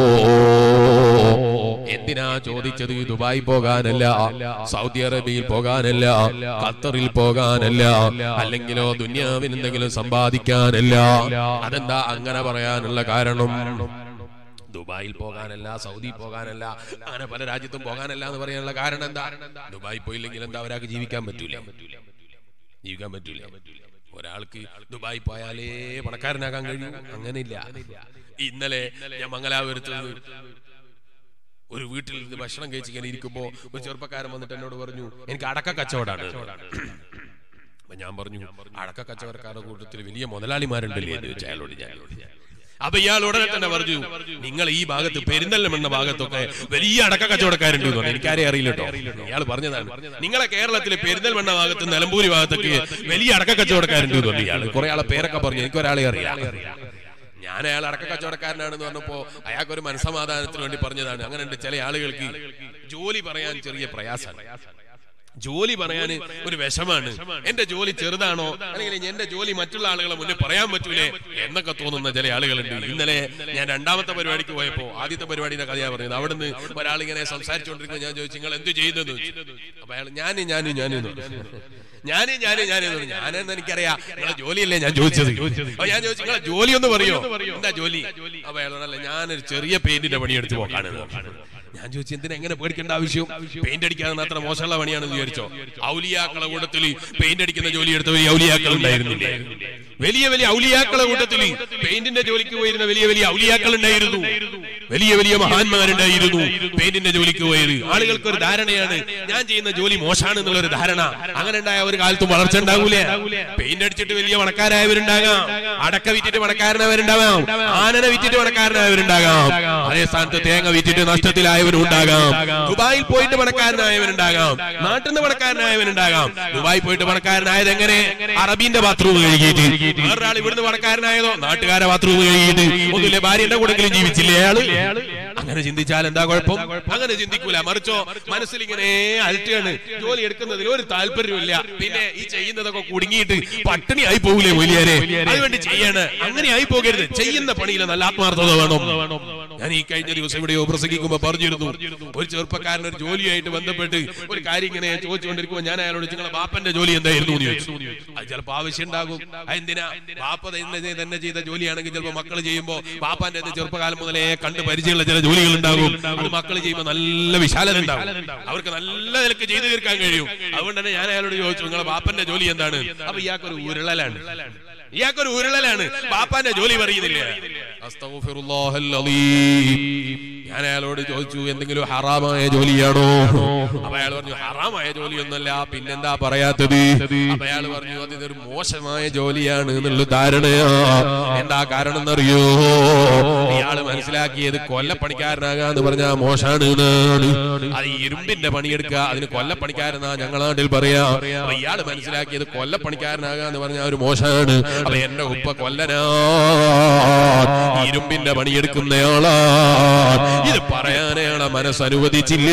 എന്തിനാ ചോദിച്ചത് ദുബായ് പോകാനല്ല സൗദി അറേബ്യയിൽ പോകാനല്ല ഖത്തറിൽ പോകാനല്ല അല്ലെങ്കിലോ ദുന്യാവിൽ എന്തെങ്കിലും സമ്പാദിക്കാനല്ല അതെന്താ അങ്ങനെ പറയാനുള്ള കാരണം ദുബായിൽ പോകാനല്ല സൗദി പോകാനല്ല അങ്ങനെ പല രാജ്യത്തും പോകാനല്ല എന്ന് പറയാനുള്ള കാരണം എന്താ ദുബായി പോയില്ലെങ്കിൽ എന്താ ഒരാൾക്ക് ജീവിക്കാൻ പറ്റൂല ജീവിക്കാൻ പറ്റൂല ഒരാൾക്ക് ദുബായി പോയാലേ പണക്കാരനാകാൻ കഴിയും അങ്ങനെയില്ല ഇന്നലെ ഞാൻ മംഗലാപുരത്ത് നിന്ന് ഒരു വീട്ടിൽ നിന്ന് ഭക്ഷണം കഴിച്ച് ഇങ്ങനെ ഇരിക്കുമ്പോ ഒരു ചെറുപ്പക്കാരൻ വന്നിട്ട് എന്നോട് പറഞ്ഞു എനിക്ക് അടക്ക കച്ചവടമാണ് അപ്പൊ ഞാൻ പറഞ്ഞു അടക്ക കച്ചവടക്കാരുടെ കൂട്ടത്തിൽ വലിയ മുതലാളിമാരുണ്ടല്ലേ എന്ന് ചോദിച്ചു അയാളോട് ഞാൻ അപ്പൊ ഇയാൾ ഉടനെ തന്നെ പറഞ്ഞു നിങ്ങൾ ഈ ഭാഗത്ത് പെരിന്തൽമണ്ണ ഭാഗത്തൊക്കെ വലിയ അടക്ക കച്ചവടക്കാരുണ്ട് എന്ന് പറഞ്ഞു എനിക്കാരെ അറിയില്ല കേട്ടോ ഇയാൾ പറഞ്ഞതാണ് നിങ്ങളെ കേരളത്തിലെ പെരിന്തൽമണ്ണ ഭാഗത്ത് നിലമ്പൂരി ഭാഗത്തൊക്കെ വലിയ അടക്ക കച്ചവടക്കാരുണ്ട് എന്ന് പറഞ്ഞു ഇയാൾ കുറെ ആളെ പേരൊക്കെ പറഞ്ഞു എനിക്ക് ഒരാളെ അറിയാം ഞാൻ അയാൾ അടക്ക കച്ചവടക്കാരനാണെന്ന് പറഞ്ഞപ്പോ അയാൾക്ക് ഒരു മനസമാധാനത്തിന് വേണ്ടി പറഞ്ഞതാണ് അങ്ങനെ ഉണ്ട് ചില ആളുകൾക്ക് ജോലി പറയാൻ ചെറിയ പ്രയാസമാണ് ജോലി പറയാൻ ഒരു വിഷമാണ് എന്റെ ജോലി ചെറുതാണോ അല്ലെങ്കിൽ എന്റെ ജോലി മറ്റുള്ള ആളുകളെ മുന്നിൽ പറയാൻ പറ്റൂലേ എന്നൊക്കെ തോന്നുന്ന ചില ആളുകളുണ്ട് ഇന്നലെ ഞാൻ രണ്ടാമത്തെ പരിപാടിക്ക് പോയപ്പോ ആദ്യത്തെ പരിപാടിയുടെ കഥയാ പറഞ്ഞത് അവിടുന്ന് ഒരാൾ ഇങ്ങനെ സംസാരിച്ചുകൊണ്ടിരിക്കുമ്പോൾ ഞാൻ ചോദിച്ചു നിങ്ങൾ എന്ത് ചെയ്യുന്നത് അപ്പൊ അയാൾ ഞാന് ഞാന് ഞാന് എന്ന് പറഞ്ഞു. ഞാന് ഞാന് ഞാന് എന്ന് പറഞ്ഞു. ഞാനെന്ന് എനിക്കറിയാം നിങ്ങളെ ജോലിയല്ലേ ഞാൻ ചോദിച്ചത് അപ്പൊ ഞാൻ ചോദിച്ചു നിങ്ങളെ ജോലി ഒന്ന് പറയോ എന്താ ജോലി അപ്പൊ അയാളോടല്ല ഞാനൊരു ചെറിയ പെയിന്റിന്റെ പണിയെടുത്ത് പോക്കാണ് ഞാൻ ചോദിച്ചു എന്തിനാ എങ്ങനെ പേടിക്കേണ്ട ആവശ്യം പെയിന്റ് അടിക്കാതെ അത്ര മോശമുള്ള പണിയാണെന്ന് വിചാരിച്ചോ ഔലിയാക്കളെ കൂട്ടത്തിൽ പെയിന്റ് അടിക്കുന്ന ജോലി എടുത്ത വലിയ ഔലിയാക്കൾ ഉണ്ടായിരുന്നില്ലേ വലിയ വലിയ ഔലിയാക്കളെ കൂട്ടത്തിൽ പെയിന്റിന്റെ ജോലിക്ക് പോയിരുന്ന വലിയ വലിയ ഔലിയാക്കൾ ഉണ്ടായിരുന്നു വലിയ വലിയ മഹാന്മാരുണ്ടായിരുന്നു പെയിന്റിന്റെ ജോലിക്ക് പോയത് ആളുകൾക്ക് ഒരു ധാരണയാണ് ഞാൻ ചെയ്യുന്ന ജോലി മോശമാണ് എന്നുള്ള ഒരു ധാരണ അങ്ങനെ ഉണ്ടായ ഒരു കാലത്തും വളർച്ച ഉണ്ടാവൂലേ പെയിന്റ് അടിച്ചിട്ട് വലിയ പണക്കാരായവരുണ്ടാകാം അടക്ക വിറ്റിട്ട് പണക്കാരനായവരുണ്ടാകാം ആനനെ വിറ്റിട്ട് പണക്കാരനായവരുണ്ടാകാം അതേ സ്ഥാനത്ത് തേങ്ങ വിറ്റിട്ട് നഷ്ടത്തിലായവരും ഉണ്ടാകാം ദുബായിൽ പോയിട്ട് പണക്കാരനായവരുണ്ടാകാം നാട്ടിൽ നിന്ന് പണക്കാരനായവരുണ്ടാകാം ദുബായിൽ പോയിട്ട് പണക്കാരനായത് എങ്ങനെ അറബിന്റെ ബാത്റൂം കഴുകിയിട്ട് വേറൊരാൾ ഇവിടുന്ന് പണക്കാരനായതോ നാട്ടുകാരെ ബാത്റൂം കഴുകിയിട്ട് ഒന്നുമില്ല ഭാര്യയുടെ കൂടെങ്കിലും ജീവിച്ചില്ലേ അയാള് അങ്ങനെ ചിന്തിച്ചാൽ എന്താ കുഴപ്പം അങ്ങനെ ചിന്തിക്കൂല മറിച്ചോ മനസ്സിൽ ഇങ്ങനെ അലട്ടുകയാണ് ജോലി എടുക്കുന്നതിൽ ഒരു താല്പര്യമില്ല പിന്നെ ഈ ചെയ്യുന്നതൊക്കെ കുടുങ്ങിയിട്ട് പട്ടിണി ആയി പോകൂലേ വലിയരെ അതുവേണ്ടി ചെയ്യാണ് അങ്ങനെ ആയി പോകരുത് ചെയ്യുന്ന പണിയിൽ നല്ല ആത്മാർത്ഥത വേണം ഞാൻ ഈ കഴിഞ്ഞ ദിവസം എവിടെയോ പ്രസംഗിക്കുമ്പോ പറഞ്ഞിരുന്നു ഒരു ചെറുപ്പക്കാരൻ ഒരു ജോലിയായിട്ട് ബന്ധപ്പെട്ട് ഒരു കാര്യം ഇങ്ങനെ ചോദിച്ചുകൊണ്ടിരിക്കുമ്പോൾ ഞാൻ അയാളോട് നിങ്ങളെ ബാപ്പന്റെ ജോലി എന്തായിരുന്നു എന്ന് ചോദിച്ചു അത് ചിലപ്പോൾ ആവശ്യം ഉണ്ടാകും അതെന്തിനാ ബാപ്പ തന്നെ തന്നെ ചെയ്ത ജോലിയാണെങ്കിൽ ചിലപ്പോൾ മക്കൾ ചെയ്യുമ്പോൾ ബാപ്പാന്റെ അത് ചെറുപ്പകാലം മുതലേ കണ്ട് പരിചയമുള്ള ചില ജോലികൾ ഉണ്ടാകും അത് മക്കൾ ചെയ്യുമ്പോൾ നല്ല വിശാലത ഉണ്ടാകും അവർക്ക് നല്ല നിലക്ക് ചെയ്തു തീർക്കാൻ കഴിയും അതുകൊണ്ട് തന്നെ ഞാൻ അയാളോട് ചോദിച്ചു നിങ്ങളെ ബാപ്പന്റെ ജോലി എന്താണ് അപ്പൊ ഇയാൾക്കൊരു ഉരുളലാണ് ഇയാൾക്കൊരു ഉരുളലാണ് ബാപ്പാന്റെ ജോലി പറയുന്നില്ല അസ്തഗ്ഫിറുല്ലാഹൽ അലീം. ഞാൻ അയാളോട് ചോദിച്ചു എന്തെങ്കിലും ഹറാമായ ജോലിയാണോ അപ്പൊ അയാൾ പറഞ്ഞു ഹറാമായ ജോലിയൊന്നുമല്ല പിന്നെന്താ പറയാത്തത് അപ്പൊ അയാൾ പറഞ്ഞു അത് ഇതൊരു മോശമായ ജോലിയാണ് എന്നുള്ള ധാരണയാ എന്താ കാരണം എന്നറിയോ ഇയാള് മനസ്സിലാക്കിയത് കൊല്ലപ്പണിക്കാരനാകാന്ന് പറഞ്ഞാ മോശാണ് എന്നാണ് അത് ഇരുമ്പിന്റെ പണിയെടുക്കുക അതിന് കൊല്ലപ്പണിക്കാരെന്നാ ഞങ്ങളെ നാട്ടിൽ പറയാ അപ്പൊ ഇയാള് മനസ്സിലാക്കിയത് കൊല്ലപ്പണിക്കാരനാകാന്ന് പറഞ്ഞാൽ ഒരു മോശാണ് അപ്പൊ എന്റെ ഉപ്പ കൊല്ലനാ ഇരുമ്പിന്റെ പണിയെടുക്കുന്നയാളാ ഇത് പറയാൻ അയാളെ മനസ്സനുവദിച്ചില്ല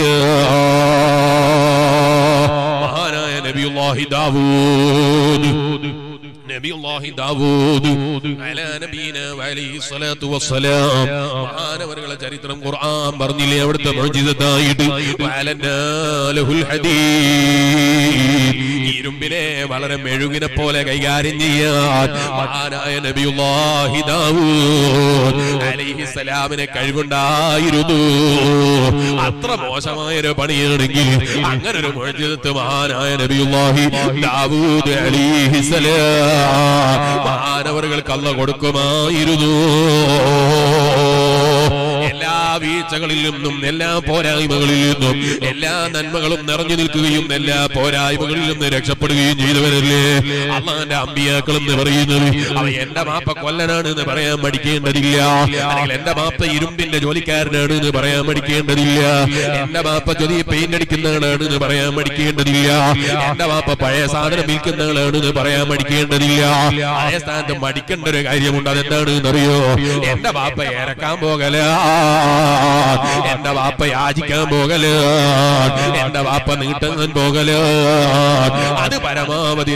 മഹാനായ നബിയുല്ലാഹി ദാവൂദ് നബിയുല്ലാഹി ദാവൂദ് അലാ നബീന വഅലൈഹി സ്വലാത്തു വസ്സലാം മഹാനവറുകളെ ചരിത്രം ഖുർആൻ പറഞ്ഞില്ലേ അവിടുത്തെ മുഅ്ജിസത്തായിട്ട് വഅലന്നാ ലഹുൽ ഹദീദ് ഇരുമ്പിനെ വളരെ മെഴുകിനെ പോലെ കൈകാര്യം ചെയ്യാൻ മഹാനായ നബിയുല്ലാഹി ദാവൂദ് അലൈഹി സ്വലാമിനെ കഴിവുണ്ടായിരുന്നു അത്ര മോശമായ ഒരു പണിയാണെങ്കിൽ അങ്ങനെ ഒരു മുഅ്ജിസത്ത് മഹാനായ നബിയുല്ലാഹി ദാവൂദ് അലൈഹി സ്വലാം മാനവറുകൾക്ക് അല്ല കൊടുക്കുമായിരുന്നു എല്ലാ വീഴ്ചകളിൽ നിന്നും എല്ലാ പോരായ്മകളിൽ നിന്നും എല്ലാ നന്മകളും നിറഞ്ഞു നിൽക്കുകയും എല്ലാ പോരായ്മകളിൽ നിന്ന് രക്ഷപ്പെടുകയും ചെയ്തവരല്ലേ അള്ളാന്റെ അമ്പിയാക്കൾ എന്ന് പറയുന്നത് അവ എന്റെ മാപ്പ കൊല്ലനാണ് എന്ന് പറയാൻ മടിക്കേണ്ടതില്ല അല്ലെങ്കിൽ എന്റെ മാപ്പ ഇരുമ്പിന്റെ ജോലിക്കാരനാണ് എന്ന് പറയാൻ മടിക്കേണ്ടതില്ല എന്റെ മാപ്പ ജോലി പെയിന്റ് അടിക്കുന്ന ആളാണ് എന്ന് പറയാൻ മടിക്കേണ്ടതില്ല എന്റെ മാപ്പ പഴയ സാധനം വിൽക്കുന്ന ആളാണ് എന്ന് പറയാൻ മടിക്കേണ്ടതില്ല അതേ സ്ഥാനത്ത് മടിക്കേണ്ട ഒരു കാര്യമുണ്ട് അതെന്താണ് എന്നറിയോ എന്റെ ബാപ്പ ഇറക്കാൻ പോകല എന്റെ ബാപ്പ യാചിക്കാൻ പോകല എന്റെ ബാപ്പ നീട്ടാൻ പോകല അത് പരമാവധി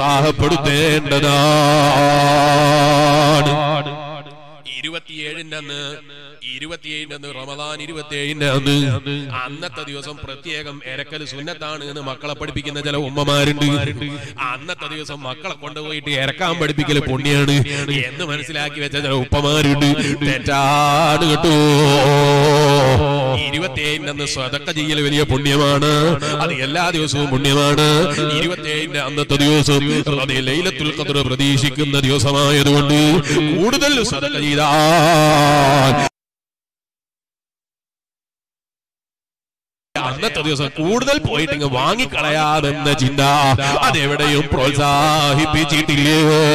നിരുത്സാഹപ്പെടുത്തേണ്ടതാണ് ഇരുപത്തിയേഴിന്റെ അന്ന് ഇരുപത്തിയേഴിന്റെ അന്ന് റമദാൻ ഇരുപത്തിയേഴിന്റെ അന്ന് അന്നത്തെ ദിവസം പ്രത്യേകം എരക്കൽ സുന്നത്താണ് എന്ന് മക്കളെ പഠിപ്പിക്കുന്ന ചില ഉമ്മമാരുണ്ട് അന്നത്തെ ദിവസം മക്കളെ കൊണ്ടുപോയിട്ട് എരക്കാൻ പഠിപ്പിക്കൽ പുണ്യാണ് എന്ന് മനസ്സിലാക്കി വെച്ച ചില ഉപ്പമാരുണ്ട് തെറ്റാണ് കേട്ടോ ഇരുപത്തിയേഴിന്റെ അന്ന് സ്വതക്ക ചെയ്യൽ വലിയ പുണ്യമാണ് അത് എല്ലാ ദിവസവും പുണ്യമാണ് ഇരുപത്തിയേഴിന്റെ അന്നത്തെ ദിവസം അത് ലൈലത്തുൽ ഖദ്ർ പ്രതീക്ഷിക്കുന്ന ദിവസമായതുകൊണ്ട് കൂടുതൽ സ്വതക്ക ചെയ്താൽ അന്നത്തെ ദിവസം കൂടുതൽ പോയിട്ട് ഇങ്ങ് വാങ്ങിക്കളയാമെന്ന ചിന്ത അതെവിടെയും പ്രോത്സാഹിപ്പിച്ചിട്ടില്ല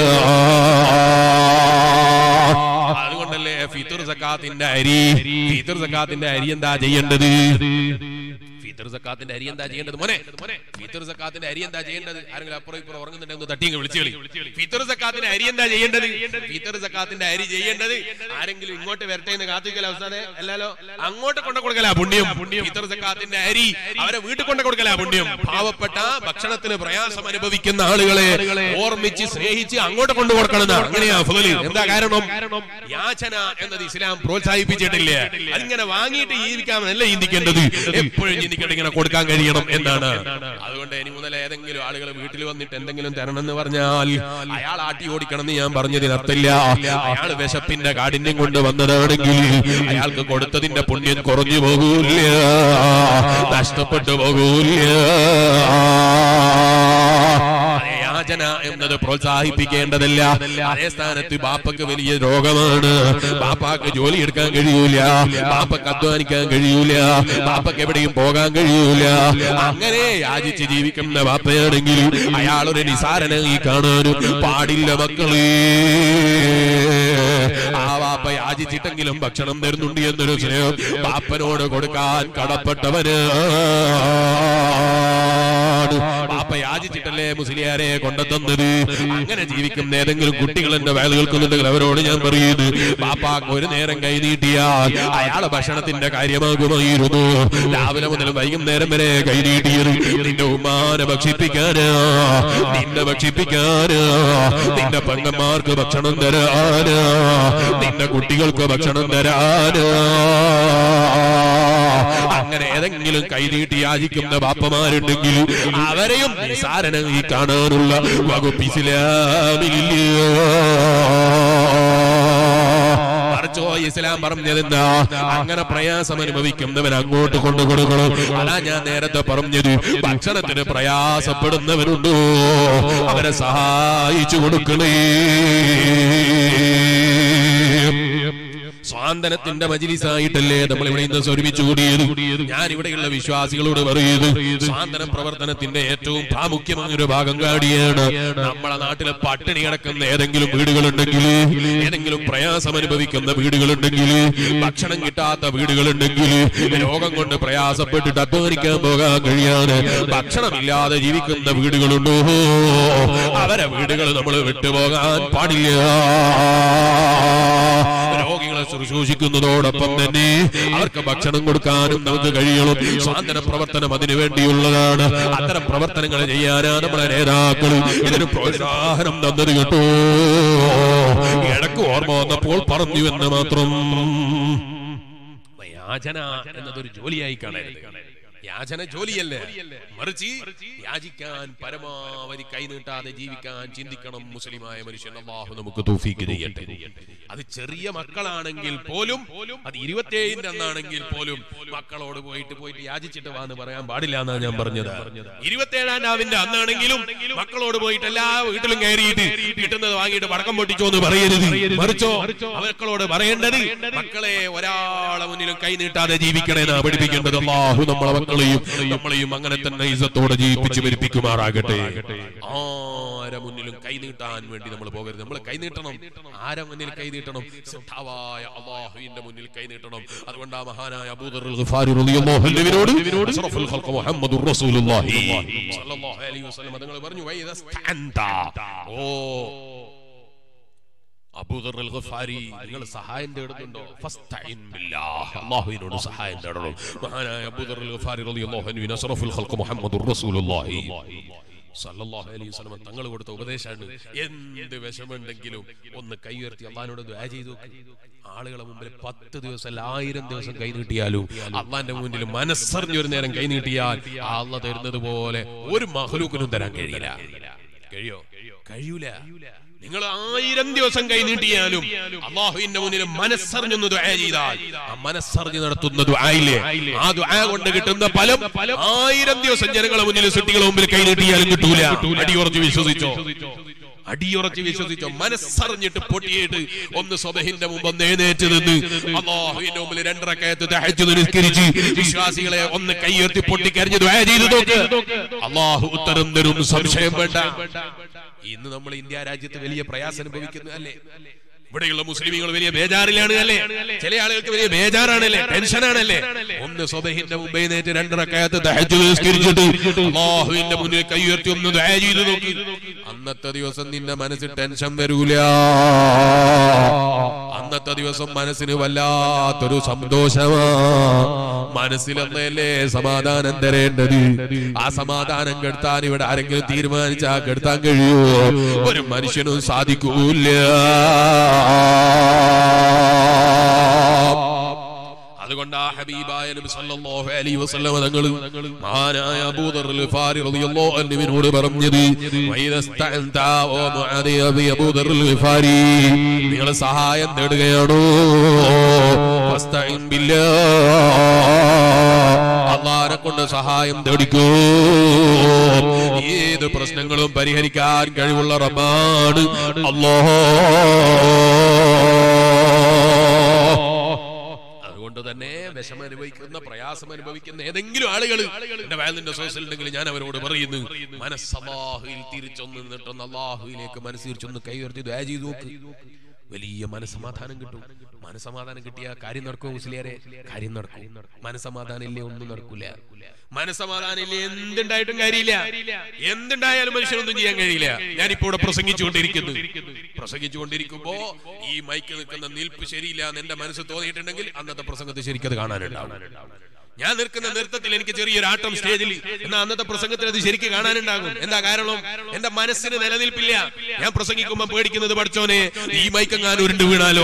അതുകൊണ്ടല്ലേ ഫിത്തുർ സക്കാത്തിന്റെ അരി ഫിത്തുർ സക്കാത്തിന്റെ അരി എന്താ ചെയ്യേണ്ടത് ഫിത്തർ സക്കാത്തിന്റെ അരി എന്താ ചെയ്യേണ്ടത് മോനെ ഫിത്തർ സക്കാത്തിന്റെ അരി എന്താ ചെയ്യേണ്ടത് ആരെങ്കിലും അപ്പുറം ഇപ്പുറം ഉറങ്ങുന്നുണ്ടെങ്കിൽ ഒന്ന് തട്ടിങ്ങ് വിളിച്ചു കളി ഫിത്തർ സക്കാത്തിന്റെ അരി എന്താ ചെയ്യേണ്ടത് ഫിത്തർ സക്കാത്തിന്റെ അരി ചെയ്യേണ്ടത് ആരെങ്കിലും ഇങ്ങോട്ട് വരട്ടെ എന്ന് കാത്തിക്കല അവസാനം അല്ലല്ലോ അങ്ങോട്ട് കൊണ്ട കൊടുക്കല പുണ്യം ഫിത്തർ സക്കാത്തിന്റെ അരി അവരെ വീട്ടിൽ കൊണ്ട കൊടുക്കല പുണ്യം പാവപ്പെട്ട ഭക്ഷണത്തിന് പ്രയാസം അനുഭവിക്കുന്ന ആളുകളെ ഓർമ്മിച്ച് സ്നേഹിച്ച് അങ്ങോട്ട് കൊണ്ടു കൊടുക്കണം അങ്ങനെയാ ഫുതല് എന്താ കാരണം യാചന എന്നത് ഇസ്ലാം പ്രോത്സാഹിപ്പിച്ചിട്ടില്ല അതിങ്ങനെ വാങ്ങിയിട്ട് ജീവിക്കാമെന്നല്ല ചിന്തിക്കേണ്ടത് എപ്പോഴും ചിന്തിക്കേണ്ടത് ഇങ്ങനെ കൊടുക്കാൻ കഴിയണം എന്നാണ് അതുകൊണ്ട് ഇനി മുതൽ ഏതെങ്കിലും ആളുകൾ വീട്ടിൽ വന്നിട്ട് എന്തെങ്കിലും തരണം എന്ന് പറഞ്ഞാൽ അയാൾ ആട്ടി ഓടിക്കണം എന്ന് ഞാൻ പറഞ്ഞതിന് അർത്ഥമില്ല അയാൾ വിശപ്പിന്റെ കാഠിന്യം കൊണ്ട് വന്നതാണെങ്കിൽ അയാൾക്ക് കൊടുത്തതിന്റെ പുണ്യം കുറഞ്ഞു പോകൂല നഷ്ടപ്പെട്ടു പോകൂല അതേ യാചന യാചന എന്നത് പ്രോത്സാഹിപ്പിക്കേണ്ടതല്ല അതേ സ്ഥാനത്ത് ബാപ്പക്ക് വലിയ രോഗമാണ് ബാപ്പാക്ക് ജോലി എടുക്കാൻ കഴിയൂല ബാപ്പക്ക് അധ്വാനിക്കാൻ കഴിയൂല ബാപ്പക്ക് എവിടെയും പോകാൻ കഴിയൂല അങ്ങനെ യാചിച്ച് ജീവിക്കുന്ന ബാപ്പയാണെങ്കിൽ അയാളൊരു നിസാരനായി കാണാനും പാടില്ല മക്കളെ ആ ബാപ്പ യാചിച്ചിട്ടെങ്കിലും ഭക്ഷണം തരുന്നുണ്ട് എന്നൊരു സ്നേഹം ബാപ്പനോട് കൊടുക്കാൻ കടപ്പെട്ടവന് ബാപ്പ യാചിച്ചിട്ടല്ലേ മുസ്ലിയാരെ കൊണ്ടെത്തുന്നത് അങ്ങനെ ജീവിക്കുന്ന ഏതെങ്കിലും കുട്ടികൾ എന്റെ വേല കേൾക്കുന്നുണ്ടെങ്കിൽ അവരോട് ഞാൻ പറയുന്നു ബാപ്പാക്ക് ഒരു നേരം കൈ നീട്ടിയാൽ അയാളെ ഭക്ഷണത്തിന്റെ കാര്യമാകുമായിരുന്നു രാവിലെ മുതൽ വൈകുന്നേരം വരെ കൈ നീട്ടിയത് നിന്റെ ഉമ്മാനെ ഭക്ഷിപ്പിക്കാനാ നിന്നെ ഭക്ഷിപ്പിക്കാനാ നിന്റെ പെങ്ങന്മാർക്ക് ഭക്ഷണം തരാനാ നിന്റെ കുട്ടികൾക്ക് ഭക്ഷണം തരാനാ അങ്ങനെ ഏതെങ്കിലും കൈനീട്ടി യാചിക്കുന്ന ബാപ്പമാരുണ്ടെങ്കിൽ അവരെയും നിസാരനായി കാണാനുള്ള വകുപ്പ് ഇസ്ലാമില്ല മറിച്ചോ ഇസ്ലാം പറഞ്ഞതെന്താ അങ്ങനെ പ്രയാസം അനുഭവിക്കുന്നവൻ അങ്ങോട്ട് കൊണ്ടു കൊടുക്കണം അതാ ഞാൻ നേരത്തെ പറഞ്ഞത് ഭക്ഷണത്തിന് പ്രയാസപ്പെടുന്നവരുണ്ടോ അവരെ സഹായിച്ചു കൊടുക്കണേ സ്വാന്തനത്തിന്റെ മജിലിസായിട്ടല്ലേ നമ്മൾ ഇവിടെ ഇന്ന് സ്വരൂപിച്ചു കൂടിയത് ഞാൻ ഇവിടെയുള്ള വിശ്വാസികളോട് പറയുന്നു സ്വാന്തന പ്രവർത്തനത്തിന്റെ ഏറ്റവും പ്രാമുഖ്യമായ ഒരു ഭാഗം കാടിയാണ് നമ്മളെ നാട്ടിലെ പട്ടിണി കിടക്കുന്ന ഏതെങ്കിലും വീടുകളുണ്ടെങ്കിൽ ഏതെങ്കിലും പ്രയാസം അനുഭവിക്കുന്ന വീടുകളുണ്ടെങ്കിൽ ഭക്ഷണം കിട്ടാത്ത വീടുകളുണ്ടെങ്കിൽ രോഗം കൊണ്ട് പ്രയാസപ്പെട്ടിട്ട് അധ്വാനിക്കാൻ പോകാൻ കഴിയാതെ ഭക്ഷണമില്ലാതെ ജീവിക്കുന്ന വീടുകളുണ്ടോ അവരെ വീടുകൾ നമ്മൾ വിട്ടുപോകാൻ പാടില്ല രോഗികളെ ശുശ്രൂഷിക്കുന്നതോടൊപ്പം തന്നെ അവർക്ക് ഭക്ഷണം കൊടുക്കാനും നമുക്ക് കഴിയണം സ്വാതന്ത്ര്യ പ്രവർത്തനം അതിനു വേണ്ടിയുള്ളതാണ് അത്തരം പ്രവർത്തനങ്ങൾ ചെയ്യാനാണ് നമ്മളെ നേതാക്കൾ ഇതിന് പ്രോത്സാഹനം തന്നത് കേട്ടോ ഇടക്ക് ഓർമ്മ വന്നപ്പോൾ പറഞ്ഞു എന്ന് മാത്രം യാചന എന്നതൊരു ജോലിയായി കാണരുത് യാചന ജോലിയല്ലേ മറിച്ച് യാചിക്കാൻ പരമാവധി കൈനീട്ടാതെ ജീവിക്കാൻ ചിന്തിക്കണം മുസ്ലിമായ മനുഷ്യൻ അള്ളാഹു നമുക്ക് തൗഫീക്ക് ചെയ്യട്ടെ അത് ചെറിയ മക്കളാണെങ്കിൽ പോലും അത് ഇരുപത്തിയേഴിന്റെ അന്നാണെങ്കിൽ പോലും മക്കളോട് പോയിട്ട് പോയിട്ട് യാചിച്ചിട്ട് വാന്ന് പറയാൻ പാടില്ല എന്നാണ് ഞാൻ പറഞ്ഞത് ഇരുപത്തിയേഴാം രാവിന്റെ അന്നാണെങ്കിലും മക്കളോട് പോയിട്ട് എല്ലാ വീട്ടിലും കയറിയിട്ട് കിട്ടുന്നത് വാങ്ങിയിട്ട് പടക്കം പൊട്ടിച്ചോ എന്ന് പറയരുത് മറിച്ചോ മക്കളോട് പറയേണ്ടത് മക്കളെ ഒരാളെ മുന്നിലും കൈ നീട്ടാതെ ജീവിക്കണേന്നാ പഠിപ്പിക്കേണ്ടത് അള്ളാഹു നമ്മളെ മക്കളെയും നമ്മളെയും അങ്ങനെ തന്നെ ഇസത്തോടെ ജീവിപ്പിച്ച് ഭരിപ്പിക്കുമാറാകട്ടെ ആരെ മുന്നിലും കൈ നീട്ടാൻ വേണ്ടി നമ്മൾ പോകരുത് നമ്മൾ കൈ നീട്ടണം ആരെ മുന്നിൽ കൈ നീട്ടണം സിദ്ധാവായ അള്ളാഹുവിന്റെ മുന്നിൽ കൈ നീട്ടണം അതുകൊണ്ട് ആ മഹാനായ അബൂദർ ഗഫാരി റളിയല്ലാഹു അൻഹുവിനോട് അഷ്റഫുൽ ഖൽഖ് മുഹമ്മദുർ റസൂലുള്ളാഹി സ്വല്ലല്ലാഹു അലൈഹി വസല്ലം തങ്ങൾ പറഞ്ഞു വൈദസ്തഅൻത ഓ അബൂദർ അൽ ഗഫാരി നിങ്ങൾ സഹായം തേടുന്നുണ്ടോ ഫസ്തഇൻ ബില്ലാഹ് അല്ലാഹുവിനോട് സഹായം തേടണം മഹാനായ അബൂദർ അൽ ഗഫാരി റളിയല്ലാഹു അൻഹു അഷ്റഫുൽ ഖൽഖ് മുഹമ്മദുർ റസൂലുള്ളാഹി സല്ലല്ലാഹു അലൈഹി വസല്ലം തങ്ങൾ കൊടുത്ത ഉപദേശമാണ് എന്ത് വിഷമുണ്ടെങ്കിലും ഒന്ന് കൈ ഉയർത്തി അള്ളഹാനോട് ദുആ ചെയ്തു ആളുകളെ മുമ്പിൽ പത്ത് ദിവസം അല്ല ആയിരം ദിവസം കൈ നീട്ടിയാലും അള്ളാന്റെ മുന്നിൽ മനസ്സറിഞ്ഞൊരു നേരം കൈ നീട്ടിയാൽ ആ അള്ള തരുന്നത് പോലെ ഒരു മഹലൂക്കിനും തരാൻ കഴിയില്ല കഴിയോ കഴിയൂല നിങ്ങൾ ആയിരം ദിവസം കൈ നീട്ടിയാലും അള്ളാഹുവിന്റെ മുന്നിൽ മനസ്സറിഞ്ഞൊന്ന് ദുആ ചെയ്താൽ ആ മനസ്സറിഞ്ഞ് നടത്തുന്ന ദുആയില്ലേ ആ ദുആ കൊണ്ട് കിട്ടുന്ന ഫലം ആയിരം ദിവസം ജനങ്ങളെ മുന്നിൽ സൃഷ്ടികളെ മുമ്പിൽ കൈ നീട്ടിയാലും കിട്ടൂല അടിയുറച്ച് വിശ്വസിച്ചോ അടിയുറച്ച് വിശ്വസിച്ചോ മനസ്സറിഞ്ഞിട്ട് പൊട്ടിയിട്ട് ഒന്ന് സ്വബഹിന്റെ മുമ്പ് ഒന്ന് എഴുന്നേറ്റ് നിന്ന് അള്ളാഹുവിന്റെ മുമ്പിൽ രണ്ടരക്കയത്ത് തഹജ്ജുദ് നിസ്കരിച്ച് വിശ്വാസികളെ ഒന്ന് കൈയുയർത്തി പൊട്ടിക്കരിഞ്ഞ് ദുആ ചെയ്തു നോക്ക് അള്ളാഹു ഉത്തരം തരും സംശയം വേണ്ട ഇന്ന് നമ്മൾ ഇന്ത്യ രാജ്യത്ത് വലിയ പ്രയാസം അനുഭവിക്കുന്നു അല്ലേ ഇവിടെയുള്ള മുസ്ലിമുകൾ വലിയ ബേജാറിലാണ് അല്ലേ ചില ആളുകൾക്ക് വലിയ ബേജാറാണല്ലേ ടെൻഷനാണല്ലേ ഒന്ന് സ്വബഹിന്റെ മുമ്പേ നേറ്റ് രണ്ടരക്കകത്ത് തഹജ്ജുദ് നിസ്കരിച്ചിട്ട് അല്ലാഹുവിന്റെ മുന്നിൽ കൈ ഉയർത്തി ഒന്ന് ദുആ ചെയ്തു നോക്കി അന്നത്തെ ദിവസം നിന്റെ മനസ്സിൽ ടെൻഷൻ വരൂല അന്നത്തെ ദിവസം മനസ്സിന് വല്ലാത്തൊരു സന്തോഷമാ മനസ്സിലൊന്നല്ലേ സമാധാനം തരേണ്ടത് ആ സമാധാനം കെടുത്താൻ ഇവിടെ ആരെങ്കിലും തീരുമാനിച്ചാ കെടുത്താൻ കഴിയുമോ ഒരു മനുഷ്യനും സാധിക്കൂല അതുകൊണ്ട് ആ ഹബീബായ നബി സല്ലല്ലാഹു അലൈഹി വസല്ലം തങ്ങൾ മഹാനായ അബൂദർ ഗഫാരി റളിയല്ലാഹു അൻഹുവിനോട് പറഞ്ഞത് വൈദസ്തഅൻത ഓ മുആദി അബി അബൂദർ ഗഫാരി നിങ്ങൾ സഹായം തേടുകയാണോ ഫസ്തഇൻ ബില്ലാഹ് അള്ളാനെ കൊണ്ട് സഹായം തേടിക്കൂ ഏത് പ്രശ്നങ്ങളും പരിഹരിക്കാൻ കഴിവുള്ള റബ്ബാണ് അല്ലോ അതുകൊണ്ട് തന്നെ വിഷമം അനുഭവിക്കുന്ന പ്രയാസം അനുഭവിക്കുന്ന ഏതെങ്കിലും ആളുകൾ എന്റെ വയലിന്റെ സോഴ്സിൽ ഉണ്ടെങ്കിൽ ഞാൻ അവരോട് പറയുന്നു മനസ്സല്ലാഹുയിൽ തിരിച്ചൊന്ന് നിന്നിട്ടൊന്ന് അള്ളാഹുവിലേക്ക് മനസ്സ് തിരിച്ചൊന്ന് കൈ ഉയർത്തി ദയ ചെയ്തു നോക്ക് വലിയ മനസ്സമാധാനം കിട്ടും മനസ്സമാധാനം കിട്ടിയ കാര്യം നടക്കും മുസ്ലിയാരെ കാര്യം നടക്കും മനസ്സമാധാനം ഇല്ലേ ഒന്നും നടക്കൂല മനസ്സമാധാനം ഇല്ലേ എന്തുണ്ടായിട്ടും കാര്യമില്ല എന്തുണ്ടായാലും മനുഷ്യനൊന്നും ചെയ്യാൻ കഴിയില്ല ഞാനിപ്പോ ഇവിടെ പ്രസംഗിച്ചുകൊണ്ടിരിക്കുന്നു പ്രസംഗിച്ചുകൊണ്ടിരിക്കുമ്പോ ഈ മൈക്ക് നിൽക്കുന്ന നിൽപ്പ് ശരിയില്ല എന്ന് എന്റെ മനസ്സ് തോന്നിയിട്ടുണ്ടെങ്കിൽ അന്നത്തെ പ്രസംഗത്തിൽ ശരിക്കത് കാണാനുണ്ടാവും ഞാൻ നിൽക്കുന്ന നൃത്തത്തിൽ എനിക്ക് ചെറിയൊരു ആട്ടം സ്റ്റേജിൽ എന്നാ അന്നത്തെ പ്രസംഗത്തിൽ അത് ശരിക്ക് കാണാനുണ്ടാകും എന്താ കാരണം എന്റെ മനസ്സിന് നിലനിൽപ്പില്ല ഞാൻ പ്രസംഗിക്കുമ്പോൾ പേടിക്കുന്നത് പഠിച്ചോനെ ഈ മൈക്കെങ്ങാനും ഉരുണ്ട് വീണാലോ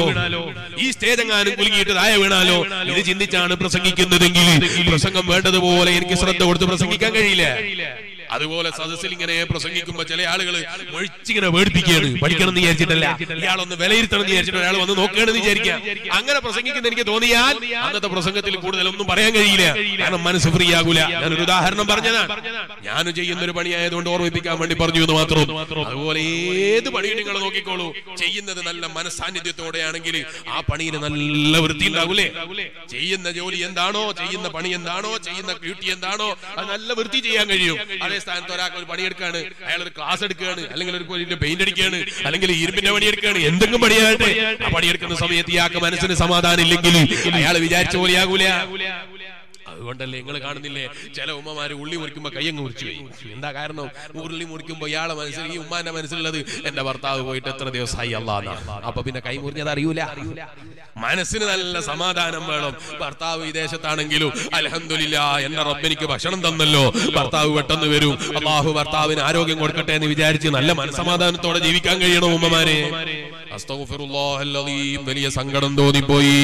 ഈ സ്റ്റേജ് എങ്ങാനും കുലുങ്ങിയിട്ട് താഴെ വീണാലോ ഇത് ചിന്തിച്ചാണ് പ്രസംഗിക്കുന്നതെങ്കിൽ പ്രസംഗം വേണ്ടതുപോലെ എനിക്ക് ശ്രദ്ധ കൊടുത്ത് പ്രസംഗിക്കാൻ കഴിയില്ല അതുപോലെ സദസ്സിൽ ഇങ്ങനെ പ്രസംഗിക്കുമ്പോ ചില ആളുകൾ മൊഴിച്ചിങ്ങനെ വേടിപ്പിക്കുകയാണ് പഠിക്കണം എന്ന് വിചാരിച്ചിട്ടല്ല ഇയാളൊന്ന് വിലയിരുത്തണം എന്ന് വിചാരിച്ചിട്ട് ഒരാൾ വന്ന് നോക്കുകയാണെന്ന് വിചാരിക്കാം അങ്ങനെ പ്രസംഗിക്കുന്ന എനിക്ക് തോന്നിയാൽ അന്നത്തെ പ്രസംഗത്തിൽ കൂടുതലൊന്നും പറയാൻ കഴിയില്ല കാരണം മനസ്സ് ഫ്രീ ആകൂല ഞാനൊരു ഉദാഹരണം പറഞ്ഞതാണ് ഞാൻ ചെയ്യുന്ന ഒരു പണിയായതുകൊണ്ട് ഓർമ്മിപ്പിക്കാൻ വേണ്ടി പറഞ്ഞു എന്ന് മാത്രം അതുപോലെ ഏത് പണിയും നിങ്ങൾ നോക്കിക്കോളൂ ചെയ്യുന്നത് നല്ല മനസ്സാന്നിധ്യത്തോടെയാണെങ്കിൽ ആ പണിയിൽ നല്ല വൃത്തി ഉണ്ടാകൂലേ ചെയ്യുന്ന ജോലി എന്താണോ ചെയ്യുന്ന പണി എന്താണോ ചെയ്യുന്ന ഡ്യൂട്ടി എന്താണോ അത് നല്ല വൃത്തി ചെയ്യാൻ കഴിയും അതേ സ്ഥാനത്ത് ഒരാൾക്ക് ഒരു പണിയെടുക്കാണ് അയാൾ ഒരു ക്ലാസ് എടുക്കുകയാണ് അല്ലെങ്കിൽ ഒരു പെയിന്റ് അടിക്കുകയാണ് അല്ലെങ്കിൽ ഇരുമ്പിന്റെ പണിയെടുക്കുകയാണ് എന്തെങ്കിലും പണിയാകട്ടെ ആ പണിയെടുക്കുന്ന സമയത്ത് ഇയാൾക്ക് മനസ്സിന് സമാധാനം ഇല്ലെങ്കിൽ അയാൾ വിചാരിച്ച പോലെയാകൂല അതുകൊണ്ടല്ലേ നിങ്ങൾ കാണുന്നില്ലേ ചില ഉമ്മമാര് ഉള്ളി മുറിക്കുമ്പോ കയ്യങ്ങ് മുറിച്ചു പോയി എന്താ കാരണം ഉരുളി മുറിക്കുമ്പോ ഇയാളെ മനസ്സിൽ ഈ ഉമ്മാന്റെ മനസ്സിലുള്ളത് എന്റെ ഭർത്താവ് പോയിട്ട് എത്ര ദിവസമായി അല്ലാന്ന അപ്പൊ പിന്നെ കൈ മുറിഞ്ഞത് അറിയൂല മനസ്സിന് നല്ല സമാധാനം വേണം ഭർത്താവ് വിദേശത്താണെങ്കിലും അലഹമില്ല എന്റെ റബ്ബെനിക്ക് ഭക്ഷണം തന്നല്ലോ ഭർത്താവ് പെട്ടെന്ന് വരും അള്ളാഹു ഭർത്താവിന് ആരോഗ്യം കൊടുക്കട്ടെ എന്ന് വിചാരിച്ച് നല്ല മനസമാധാനത്തോടെ ജീവിക്കാൻ കഴിയണം ഉമ്മമാരെ അസ്തഗ്ഫിറുല്ലാഹൽ അലീം. വലിയ സങ്കടം തോന്നിപ്പോയി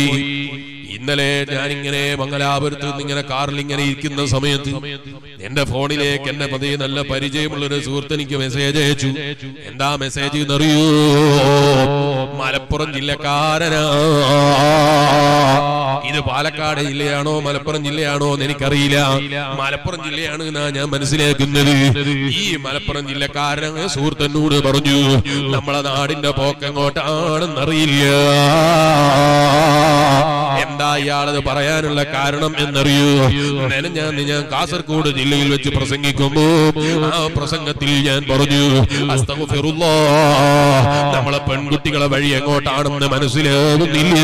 ഇന്നലെ ഞാനിങ്ങനെ മംഗലാപുരത്ത് നിന്ന് ഇങ്ങനെ കാറിൽ ഇങ്ങനെ ഇരിക്കുന്ന സമയത്ത് എന്റെ ഫോണിലേക്ക് എന്നെ പതിയെ നല്ല പരിചയമുള്ള ഒരു സുഹൃത്ത് എനിക്ക് മെസ്സേജ് അയച്ചു എന്താ മെസ്സേജ് എന്നറിയോ മലപ്പുറം ജില്ലക്കാരനാ ഇത് പാലക്കാട് ജില്ലയാണോ മലപ്പുറം ജില്ലയാണോ എന്ന് എനിക്കറിയില്ല മലപ്പുറം ജില്ലയാണ് എന്നാ ഞാൻ മനസ്സിലാക്കുന്നത് ഈ മലപ്പുറം ജില്ലക്കാരൻ സുഹൃത്തനോട് പറഞ്ഞു നമ്മളെ നാടിന്റെ പോക്കെങ്ങോട്ടാണെന്നറിയില്ല എന്താ ഇയാളത് പറയാനുള്ള കാരണം എന്നറിയോ ഞാൻ ഞാൻ കാസർഗോഡ് ജില്ലയിൽ വെച്ച് പ്രസംഗിക്കുമ്പോ ആ പ്രസംഗത്തിൽ ഞാൻ പറഞ്ഞു അസ്തഗ്ഫിറുല്ലാ നമ്മളെ പെൺകുട്ടികളെ വഴി എങ്ങോട്ടാണെന്ന് മനസ്സിലാകുന്നില്ല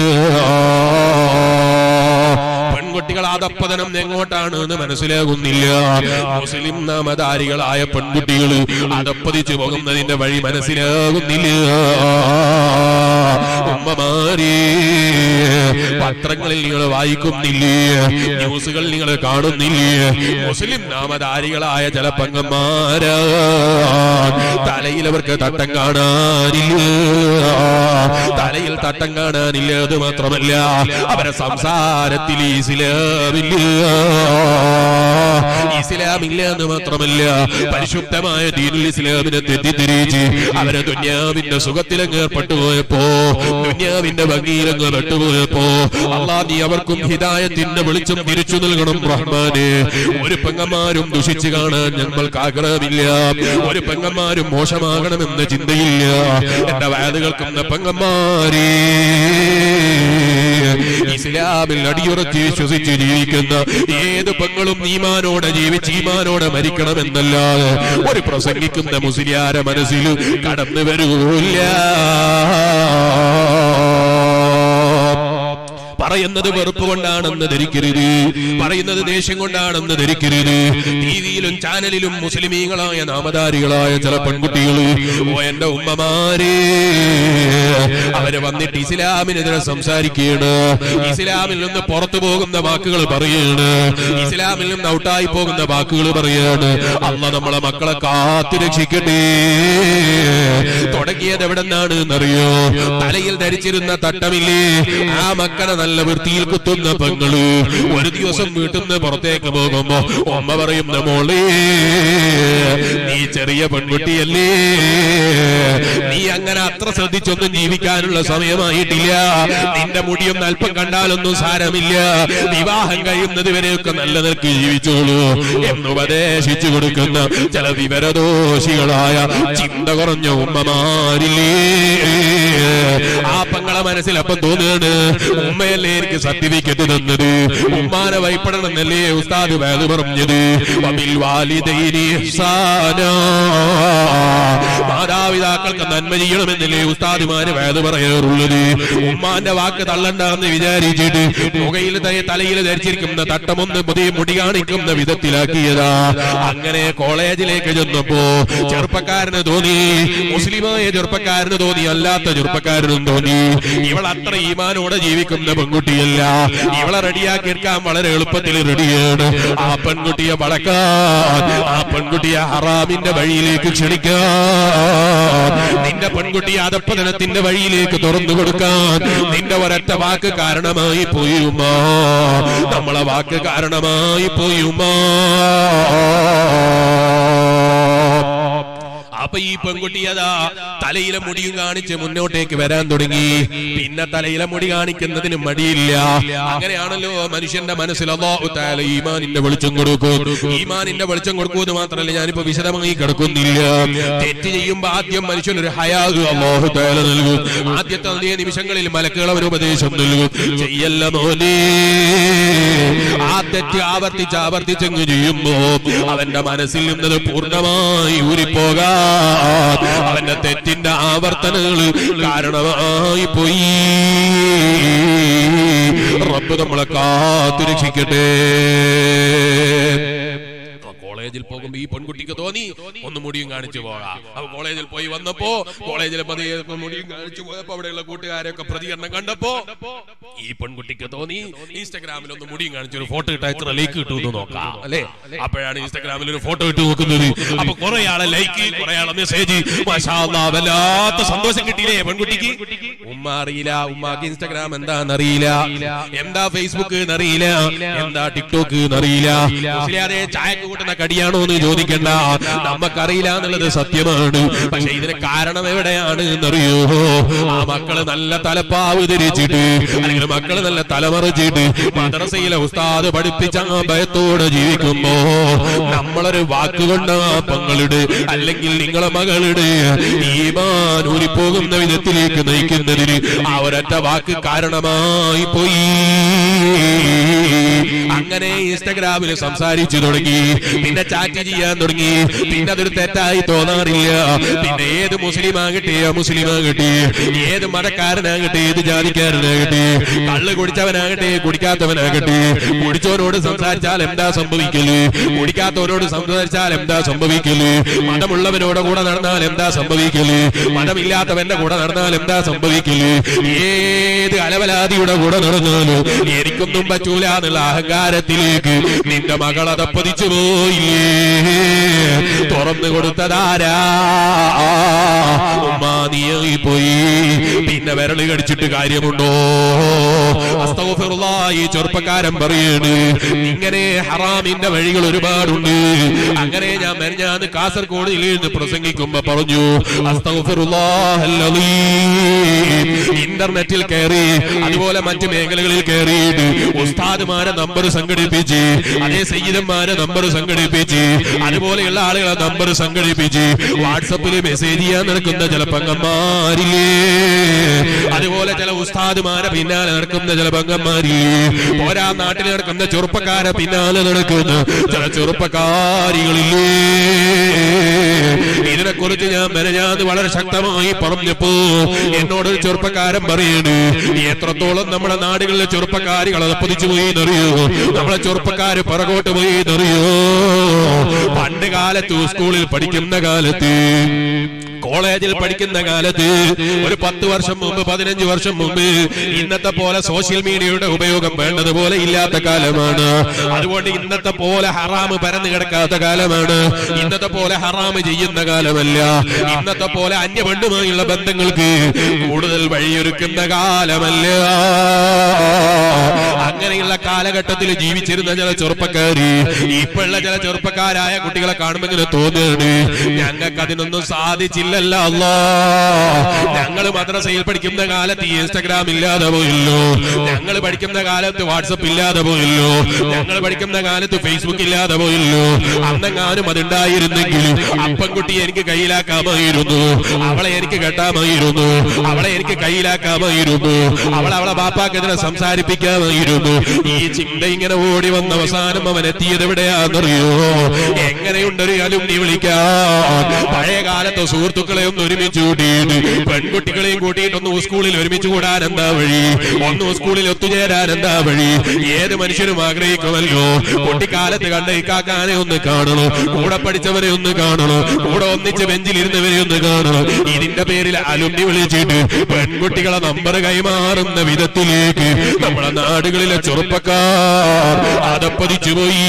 പെൺകുട്ടികൾ അധപ്പതനം എങ്ങോട്ടാണ് എന്ന് മനസ്സിലാകുന്നില്ല മുസ്ലിം നാമധാരികളായ പെൺകുട്ടികൾ അധപ്പതിച്ചു പോകുന്നതിന്റെ വഴി മനസ്സിലാകുന്നില്ല ഉമ്മമാരെ പത്രങ്ങളിൽ നിങ്ങൾ വായിക്കുന്നില്ലേ ന്യൂസുകൾ നിങ്ങൾ കാണുന്നില്ലേ മുസ്ലിം നാമധാരികളായ ചില പങ്കന്മാരാ തലയിൽ അവർക്ക് തട്ടം കാണാനില്ല തലയിൽ തട്ടം കാണാനില്ല അത് മാത്രമല്ല അവരെ സംസാരത്തിൽ ഇസ്ലാമില്ല ഇസ്ലാമില്ല എന്ന് മാത്രമല്ല പരിശുദ്ധമായ ദീനുൽ ഇസ്ലാമിനെ തെറ്റിദ്ധരിച്ച് അവരെ ദുന്യാവിന്റെ സുഖത്തിലങ്ങ് ഏർപ്പെട്ടു പോയപ്പോ ദുന്യാവിന്റെ ഭംഗിയിലങ്ങ് പെട്ടുപോയപ്പോ അള്ളാ നീ അവർക്കും ഹിദായത്തിന്റെ വെളിച്ചം തിരിച്ചു നൽകണം റഹ്മാനെ ഒരു പെങ്ങന്മാരും ദുഷിച്ചു കാണാൻ ഞങ്ങൾക്ക് ആഗ്രഹമില്ല ഒരു പെങ്ങന്മാരും മോശമാകണമെന്ന ചിന്തയില്ല എന്റെ വയത് കേൾക്കുന്ന പെങ്ങന്മാരെ ഇസ്ലാമിൽ അടിയുറച്ച് വിശ്വസിച്ച് ജീവിക്കുന്ന ഏത് പെങ്ങളും ഈമാനോടെ ജീവിച്ച് ഈമാനോടെ മരിക്കണമെന്നല്ലാതെ ഒരു പ്രസംഗിക്കുന്ന മുസ്ലിയാര മനസ്സിൽ കടന്നു വരൂല്ല പറയുന്നത് വെറുപ്പ് കൊണ്ടാണെന്ന് ധരിക്കരുത് പറയുന്നത് ദേഷ്യം കൊണ്ടാണെന്ന് ധരിക്കരുത് ടിവിയിലും ചാനലിലും മുസ്ലിമീങ്ങളായ നാമധാരികളായ ചില പെൺകുട്ടികൾ ഓ എന്റെ ഉമ്മമാരെ അവര് വന്നിട്ട് ഇസ്ലാമിനെതിരെ സംസാരിക്കുകയാണ് ഇസ്ലാമിൽ നിന്ന് പുറത്തു പോകുന്ന വാക്കുകൾ പറയുകയാണ് ഇസ്ലാമിൽ നിന്ന് ഔട്ടായി പോകുന്ന വാക്കുകൾ പറയാണ് അല്ല നമ്മളെ മക്കളെ കാത്തു രക്ഷിക്കട്ടെ തുടങ്ങിയത് എവിടെ നിന്നാണ് എന്നറിയോ തലയിൽ ധരിച്ചിരുന്ന തട്ടമില്ലേ ആ മക്കളെ നല്ല വൃത്തിയിൽ കുത്തുന്ന പെങ്ങള് ഒരു ദിവസം വീട്ടിൽ നിന്ന് പുറത്തേക്ക് പോകുമ്പോ അമ്മ പറയുന്ന മോളെ നീ ചെറിയ പെൺകുട്ടിയല്ലേ നീ അങ്ങനെ അത്ര ശ്രദ്ധിച്ചൊന്നും ജീവിക്കാനുള്ള ജീവിക്കാനുള്ള സമയമായിട്ടില്ല നിന്റെ മുടിയൊന്നും അല്പം കണ്ടാലൊന്നും സാരമില്ല വിവാഹം കഴിയുന്നത് വരെയൊക്കെ നല്ല നിലക്ക് ജീവിച്ചോളൂ എന്ന് ഉപദേശിച്ചു കൊടുക്കുന്ന ചില വിവരദോഷികളായ ചിന്ത കുറഞ്ഞ ഉമ്മമാരില്ലേ ആ പങ്ങളെ മനസ്സിൽ അപ്പം തോന്നുകയാണ് ഉമ്മയല്ലേ എനിക്ക് സർട്ടിഫിക്കറ്റ് തന്നത് ഉമ്മാനെ ഭയപ്പെടണമെന്നല്ലേ ഉസ്താദ് വേദ പറഞ്ഞത് വബിൽ വാലിദൈനി ഇഹ്സാനാ. മാതാപിതാക്കൾക്ക് നന്മ ചെയ്യണമെന്നല്ലേ ഉസ്താദിമാര് വേദ പറയാറുള്ളത് ഉമ്മാന്റെ വാക്ക് തള്ളണ്ടെന്ന് വിചാരിച്ചിട്ട് മുഖയിൽ തയ- തലയിൽ ധരിച്ചിരിക്കുന്ന തട്ടമൊന്ന് പുതിയ മുടി കാണിക്കുന്ന വിധത്തിലാക്കിയതാ അങ്ങനെ കോളേജിലേക്ക് ചെന്നപ്പോ ചെറുപ്പക്കാരന് തോന്നി മുസ്ലിമായ ചെറുപ്പക്കാരന് തോന്നി അല്ലാത്ത ചെറുപ്പക്കാരനും തോന്നി ഇവൾ അത്ര ഈമാനോടെ ജീവിക്കുന്ന പെൺകുട്ടിയല്ല ഇവളെ റെഡിയാക്കി എടുക്കാൻ വളരെ എളുപ്പത്തിൽ റെഡിയാണ് ആ പെൺകുട്ടിയെ വളക്കാൻ ആ പെൺകുട്ടിയെ ഹറാമിന്റെ വഴിയിലേക്ക് ക്ഷണിക്കാൻ നിന്റെ പെൺകുട്ടിയെ അധപ്പതനത്തിന്റെ വഴിയിലേക്ക് തുറന്നു കൊടുക്കാൻ നിന്റെ ഒരൊറ്റ വാക്ക് കാരണമായി പോയുമാ നമ്മളെ വാക്ക് കാരണമായി പോയുമാ അപ്പൊ ഈ പെൺകുട്ടി അതാ തലയിലെ മുടിയും കാണിച്ച് മുന്നോട്ടേക്ക് വരാൻ തുടങ്ങി പിന്നെ തലയിലെ മുടി കാണിക്കുന്നതിന് മടിയില്ല അങ്ങനെയാണല്ലോ മനുഷ്യന്റെ മനസ്സിൽ അള്ളാഹു താല ഈമാനിന്റെ വെളിച്ചം കൊടുക്കും ഈമാനിന്റെ വെളിച്ചം കൊടുക്കുമെന്ന് മാത്രമല്ല ഞാനിപ്പോ വിശദമായി കിടക്കുന്നില്ല തെറ്റ് ചെയ്യുമ്പോ ആദ്യം മനുഷ്യൻ ഒരു ഹയാഗ് അള്ളാഹു താല നൽകും ആദ്യത്തെ അതേ നിമിഷങ്ങളിൽ മലക്കുകൾ അവന് ഉപദേശം നൽകും ചെയ്യല്ല മോനെ ആ തെറ്റ് ആവർത്തിച്ച് ആവർത്തിച്ചങ്ങ് ചെയ്യുമ്പോ അവന്റെ മനസ്സിൽ നിന്നത് പൂർണ്ണമായി ഊരിപ്പോകാൻ അവന്റെ തെറ്റിന്റെ ആവർത്തനങ്ങൾ കാരണമായി പോയി റബ്ബ് നമ്മളെ കാത്തു രക്ഷിക്കട്ടെ കോളേജിൽ പോകുമ്പോ ഈ പെൺകുട്ടിക്ക് തോന്നി ഒന്ന് മുടിയും കാണിച്ചു പോകാം അപ്പൊ കോളേജിൽ പോയി വന്നപ്പോ കോളേജിലെ പതിയെ മുടിയും കാണിച്ചു പോയപ്പോ അവിടെയുള്ള കൂട്ടുകാരെയൊക്കെ പ്രതികരണം കണ്ടപ്പോ ഈ പെൺകുട്ടിക്ക് തോന്നി ഇൻസ്റ്റാഗ്രാമിൽ ഒന്ന് മുടിയും കാണിച്ചു ഒരു ഫോട്ടോ ഇട്ടാ എത്ര ലൈക്ക് കിട്ടുമെന്ന് നോക്കാം അല്ലെ അപ്പോഴാണ് ഇൻസ്റ്റാഗ്രാമിൽ ഒരു ഫോട്ടോ ഇട്ട് നോക്കുന്നത് അപ്പൊ കുറെ ആളെ ലൈക്ക് കുറെ ആളെ മെസ്സേജ് വല്ലാത്ത സന്തോഷം കിട്ടിയില്ലേ പെൺകുട്ടിക്ക് ഉമ്മ അറിയില്ല ഉമ്മാക്ക് ഇൻസ്റ്റാഗ്രാം എന്താണെന്നറിയില്ല എന്താ ഫേസ്ബുക്ക് എന്നറിയില്ല എന്താ ടിക്ടോക്ക് എന്നറിയില്ല മുസ്ലിയാരെ ചായക്ക് കൂട്ടുന്ന കടിയാണോ എന്ന് ചോദിക്കണ്ട നമുക്കറിയില്ല എന്നുള്ളത് സത്യമാണ് പക്ഷെ ഇതിന് കാരണം എവിടെയാണ് എന്നറിയോ ആ മക്കള് നല്ല തലപ്പാവ് ധരിച്ചിട്ട് അല്ലെങ്കിൽ മക്കള് നല്ല തലമറിച്ചിട്ട് മദ്രസയിലെ ഉസ്താദ് പഠിപ്പിച്ച ആ ഭയത്തോടെ ജീവിക്കുമ്പോ നമ്മളൊരു വാക്കുകൊണ്ട് ആ പങ്ങളുടെ അല്ലെങ്കിൽ നിങ്ങളെ മകളുടെ ഈമാൻ ഊരിപ്പോകുന്ന വിധത്തിലേക്ക് നയിക്കുന്നതിന് ആ ഒരൊറ്റ വാക്ക് കാരണമായി പോയി അങ്ങനെ ഇൻസ്റ്റഗ്രാമിൽ സംസാരിച്ചു തുടങ്ങി പിന്നെ ചാറ്റ് ചെയ്യാൻ തുടങ്ങി പിന്നെ അതൊരു തെറ്റായി തോന്നാറില്ല പിന്നെ ഏത് മുസ്ലിം ആകട്ടെ മുസ്ലിം ആകട്ടെ ഏത് മതക്കാരനാകട്ടെ ഏത് ജാതിക്കാരനാകട്ടെ കള്ള് കുടിച്ചവനാകട്ടെ കുടിക്കാത്തവനാകട്ടെ കുടിച്ചവനോട് സംസാരിച്ചാൽ എന്താ സംഭവിക്കല് കുടിക്കാത്തവനോട് സംസാരിച്ചാൽ എന്താ സംഭവിക്കല് മതമുള്ളവനോട് കൂടെ നടന്നാൽ എന്താ സംഭവിക്കല് മതമില്ലാത്തവന്റെ കൂടെ നടന്നാൽ എന്താ സംഭവിക്കല് ഏത് അലവലാതിയുടെ കൂടെ നടന്നാലും എനിക്കൊന്നും പറ്റൂല എന്നുള്ള അഹങ്കാരത്തിലേക്ക് നിന്റെ മകൾ അതപ്പതിച്ചു പോയില്ലേ തുറന്നു കൊടുത്തതാരാ ഉമ്മാ നീയായി പോയി പിന്നെ വിരല് കടിച്ചിട്ട് കാര്യമുണ്ടോ അസ്തഗ്ഫിറുല്ലാ, ഈ ചെറുപ്പക്കാരൻ പറയാണ് ഇങ്ങനെ ഹറാമിന്റെ വഴികൾ ഒരുപാടുണ്ട് അങ്ങനെ ഞാൻ മെരഞ്ഞാന്ന് കാസർഗോഡ് നിന്ന് പ്രസംഗിക്കുമ്പോ പറഞ്ഞു അസ്തഗ്ഫിറുല്ലാഹൽ അലീം. ഇന്റർനെറ്റിൽ കയറി അതുപോലെ മറ്റു മേഖലകളിൽ കയറിയിട്ട് ഉസ്താദുമാരെ നമ്പർ സംഘടിപ്പിച്ച് അതേ സയ്യിദന്മാരെ നമ്പർ സംഘടിപ്പിച്ച് അതുപോലെയുള്ള ആളുകളെ നമ്പർ സംഘടിപ്പിച്ച് വാട്സപ്പിൽ മെസ്സേജ് ചെയ്യാൻ നടക്കുന്ന ചില പങ്കന്മാരില്ലേ അതുപോലെ ചില ഉസ്താദുമാരെ പിന്നാലെ നടക്കുന്ന ചില പങ്കന്മാരില്ലേ പോരാ നാട്ടിൽ നടക്കുന്ന ചെറുപ്പക്കാരെ പിന്നാലെ നടക്കുന്ന ചില ചെറുപ്പക്കാരികളില്ലേ ഇതിനെ കുറിച്ച് ഞാൻ മെനഞ്ഞാന്ന് വളരെ ശക്തമായി പറഞ്ഞപ്പോ എന്നോടൊരു ചെറുപ്പക്കാരൻ പറയാണ് എത്രത്തോളം നമ്മുടെ നാടുകളിലെ ചെറുപ്പക്കാരികൾ അതപ്പതിച്ചു പോയി എന്നറിയോ നമ്മളെ ചെറുപ്പക്കാര് പുറകോട്ട് പോയി എന്നറിയോ പണ്ട് കാലത്ത് സ്കൂളിൽ പഠിക്കുന്ന കാലത്ത് കോളേജിൽ പഠിക്കുന്ന കാലത്ത് ഒരു പത്ത് വർഷം മുമ്പ് പതിനഞ്ച് വർഷം മുമ്പ് ഇന്നത്തെ പോലെ സോഷ്യൽ മീഡിയയുടെ ഉപയോഗം വേണ്ടതുപോലെ ഇല്ലാത്ത കാലമാണ് അതുകൊണ്ട് ഇന്നത്തെ പോലെ ഹറാമ് പരന്നു കിടക്കാത്ത കാലമാണ് ഇന്നത്തെ പോലെ ഹറാമ് ചെയ്യുന്ന കാലമല്ല ഇന്നത്തെ പോലെ അന്യ പെണ്ണുമായുള്ള ബന്ധങ്ങൾക്ക് കൂടുതൽ വഴിയൊരുക്കുന്ന കാലമല്ല അങ്ങനെയുള്ള കാലഘട്ടത്തിൽ ജീവിച്ചിരുന്ന ചില ചെറുപ്പക്കാര് ഇപ്പോഴുള്ള ചില ചെറുപ്പക്കാരായ കുട്ടികളെ കാണുമ്പോൾ ഇങ്ങനെ തോന്നുകയാണ് ഞങ്ങൾക്ക് അതിനൊന്നും സാധിച്ചില്ല കൊണ്ടല്ല അല്ലാ ഞങ്ങൾ മദ്രസയിൽ പഠിക്കുന്ന കാലത്ത് ഈ ഇൻസ്റ്റഗ്രാം ഇല്ലാതെ പോയല്ലോ ഞങ്ങൾ പഠിക്കുന്ന കാലത്ത് വാട്സപ്പ് ഇല്ലാതെ പോയല്ലോ ഞങ്ങൾ പഠിക്കുന്ന കാലത്ത് ഫേസ്ബുക്ക് ഇല്ലാതെ പോയല്ലോ അന്നെങ്ങാനും അതുണ്ടായിരുന്നെങ്കിൽ അപ്പൻകുട്ടിയെ എനിക്ക് കയ്യിലാക്കാമായിരുന്നു അവളെ എനിക്ക് കെട്ടാമായിരുന്നു അവളെ എനിക്ക് കയ്യിലാക്കാമായിരുന്നു അവളെ അവളെ ബാപ്പാക്കെതിരെ സംസാരിപ്പിക്കാമായിരുന്നു ഈ ചിന്ത ഇങ്ങനെ ഓടി വന്ന അവസാനം അവൻ എത്തിയത് എവിടെയാണെന്നറിയോ എങ്ങനെയുണ്ടൊരു അലുമിനി വിളിക്കാൻ പഴയ കാലത്തെ സുഹൃത്തുക്കളെ ഒന്ന് ഒരുമിച്ച് കൂട്ടിയിട്ട് പെൺകുട്ടികളെയും കൂട്ടിയിട്ടൊന്ന് സ്കൂളിൽ ഒരുമിച്ച് കൂടാൻ എന്താ വഴി ഒന്ന് സ്കൂളിൽ ഒത്തുചേരാൻ എന്താ വഴി ഏത് മനുഷ്യരും ആഗ്രഹിക്കുമല്ലോ കുട്ടിക്കാലത്ത് കണ്ട ഇക്കാക്കാനെ ഒന്ന് കാണണം കൂടെ പഠിച്ചവരെ ഒന്ന് കാണണം കൂടെ ഒന്നിച്ച് ബെഞ്ചിലിരുന്നവരെ ഒന്ന് കാണണം ഇതിന്റെ പേരിൽ അലുമിനി വിളിച്ചിട്ട് പെൺകുട്ടികളെ നമ്പർ കൈമാറുന്ന വിധത്തിലേക്ക് നമ്മുടെ നാടുകളിലെ ചെറുപ്പക്കാർ അതപ്പതിച്ചു പോയി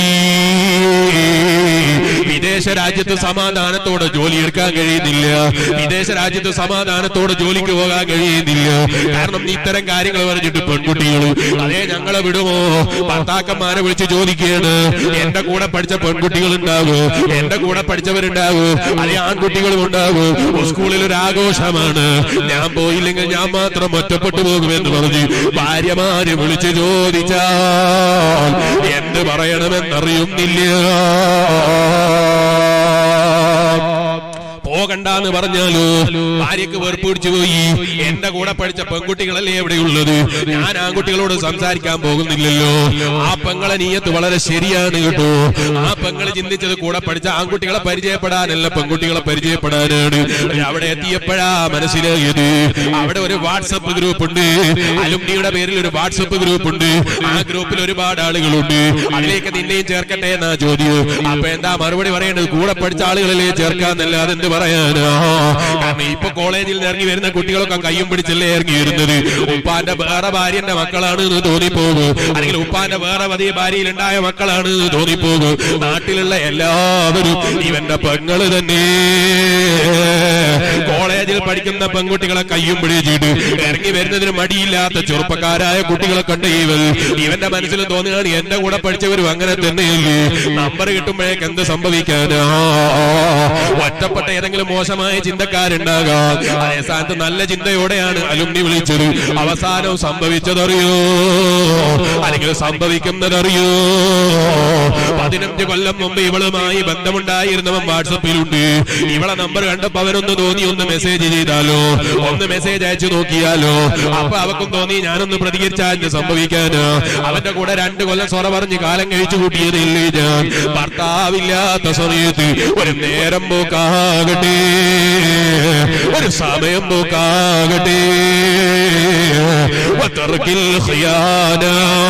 വിദേശ രാജ്യത്ത് സമാധാനത്തോടെ ജോലി എടുക്കാൻ കഴിയുന്നില്ല വിദേശ രാജ്യത്ത് സമാധാനത്തോടെ ജോലിക്ക് പോകാൻ കഴിയുന്നില്ല കാരണം ഇത്തരം കാര്യങ്ങൾ പറഞ്ഞിട്ട് പെൺകുട്ടികൾ അതേ ഞങ്ങളെ വിടുമോ ഭർത്താക്കന്മാരെ വിളിച്ച് ചോദിക്കുകയാണ് എന്റെ കൂടെ പഠിച്ച പെൺകുട്ടികൾ ഉണ്ടാകും എന്റെ കൂടെ പഠിച്ചവരുണ്ടാകും അതേ ആൺകുട്ടികളും ഉണ്ടാകും സ്കൂളിൽ ഒരു ആഘോഷമാണ് ഞാൻ പോയില്ലെങ്കിൽ ഞാൻ മാത്രം ഒറ്റപ്പെട്ടു പോകുമെന്ന് പറഞ്ഞ് ഭാര്യമാര് വിളിച്ച് ചോദിച്ചാൽ എന്ത് പറയണമെന്നറിയുന്നില്ല പോകണ്ടെന്ന് പറഞ്ഞാലോ ഭാര്യക്ക് വെറുപ്പ് പിടിച്ചു പോയി എന്റെ കൂടെ പഠിച്ച പെൺകുട്ടികളല്ലേ എവിടെയുള്ളത് ഞാൻ ആൺകുട്ടികളോട് സംസാരിക്കാൻ പോകുന്നില്ലല്ലോ ആ പെങ്ങളെ നീയത്ത് വളരെ ശരിയാണ് കേട്ടോ ആ പെങ്ങള് ചിന്തിച്ചത് കൂടെ പഠിച്ച ആൺകുട്ടികളെ പരിചയപ്പെടാനല്ല പെൺകുട്ടികളെ പരിചയപ്പെടാനാണ് അവിടെ എത്തിയപ്പോഴാ മനസ്സിലായത് അവിടെ ഒരു വാട്സപ്പ് ഗ്രൂപ്പ് ഉണ്ട് അലുമിനിയുടെ പേരിൽ ഒരു വാട്സപ്പ് ഗ്രൂപ്പ് ഉണ്ട് ആ ഗ്രൂപ്പിൽ ഒരുപാട് ആളുകളുണ്ട് അതിലേക്ക് നിന്നെയും ചേർക്കട്ടെ എന്നാ ചോദ്യം അപ്പൊ എന്താ മറുപടി പറയേണ്ടത് കൂടെ പഠിച്ച ആളുകളല്ലേ ചേർക്കാന്നല്ലാതെ എന്ത് പറയാനാ കാരണം ഇപ്പൊ കോളേജിൽ നിന്ന് ഇറങ്ങി വരുന്ന കുട്ടികളൊക്കെ കയ്യും പിടിച്ചല്ലേ ഇറങ്ങി വരുന്നത് ഉപ്പാന്റെ വേറെ ഭാര്യന്റെ മക്കളാണ് എന്ന് തോന്നിപ്പോകും അല്ലെങ്കിൽ ഉപ്പാന്റെ വേറെ വലിയ ഭാര്യയിലുണ്ടായ മക്കളാണ് എന്ന് തോന്നിപ്പോകും നാട്ടിലുള്ള എല്ലാവരും ഇവന്റെ പെങ്ങള് തന്നെ കോളേജിൽ പഠിക്കുന്ന പെൺകുട്ടികളെ കയ്യും പിടിച്ചിട്ട് ഇറങ്ങി വരുന്നതിന് മടിയില്ലാത്ത ചെറുപ്പക്കാരായ കുട്ടികളെ കണ്ട ഇവൻ ഇവന്റെ മനസ്സിൽ തോന്നുകയാണ് എന്റെ കൂടെ പഠിച്ചവരും അങ്ങനെ തന്നെയല്ലേ നമ്പർ കിട്ടുമ്പോഴേക്ക് എന്ത് സംഭവിക്കാനാ ഒറ്റപ്പെട്ട ഏതെങ്കിലും മോശമായ ചിന്തക്കാരുണ്ടാകാം അതേ സ്ഥാനത്ത് നല്ല ചിന്തയോടെയാണ് അലുമിനി വിളിച്ചത് അവസാനം സംഭവിച്ചതറിയോ അല്ലെങ്കിൽ സംഭവിക്കുന്നതറിയോ പതിനഞ്ച് കൊല്ലം മുമ്പ് ഇവളുമായി ബന്ധമുണ്ടായിരുന്നവൻ വാട്സപ്പിലുണ്ട് ഇവളെ നമ്പർ കണ്ടപ്പോ അവനൊന്ന് തോന്നി ഒന്ന് മെസ്സേജ് ചെയ്താലോ ഒന്ന് മെസ്സേജ് അയച്ചു നോക്കിയാലോ അപ്പൊ അവക്കും തോന്നി ഞാനൊന്ന് പ്രതികരിച്ചാൽ എന്ത് സംഭവിക്കാന് അവന്റെ കൂടെ രണ്ട് കൊല്ലം സൊറ പറഞ്ഞ് കാലം കഴിച്ചു കൂട്ടിയതില്ലേ ഞാൻ ഭർത്താവില്ലാത്ത സമയത്ത് ഒരു നേരം പോക്കാകട്ടെ ഒരു സമയം പോക്കാകട്ടെ വതർക്കിൽ ഖിയാന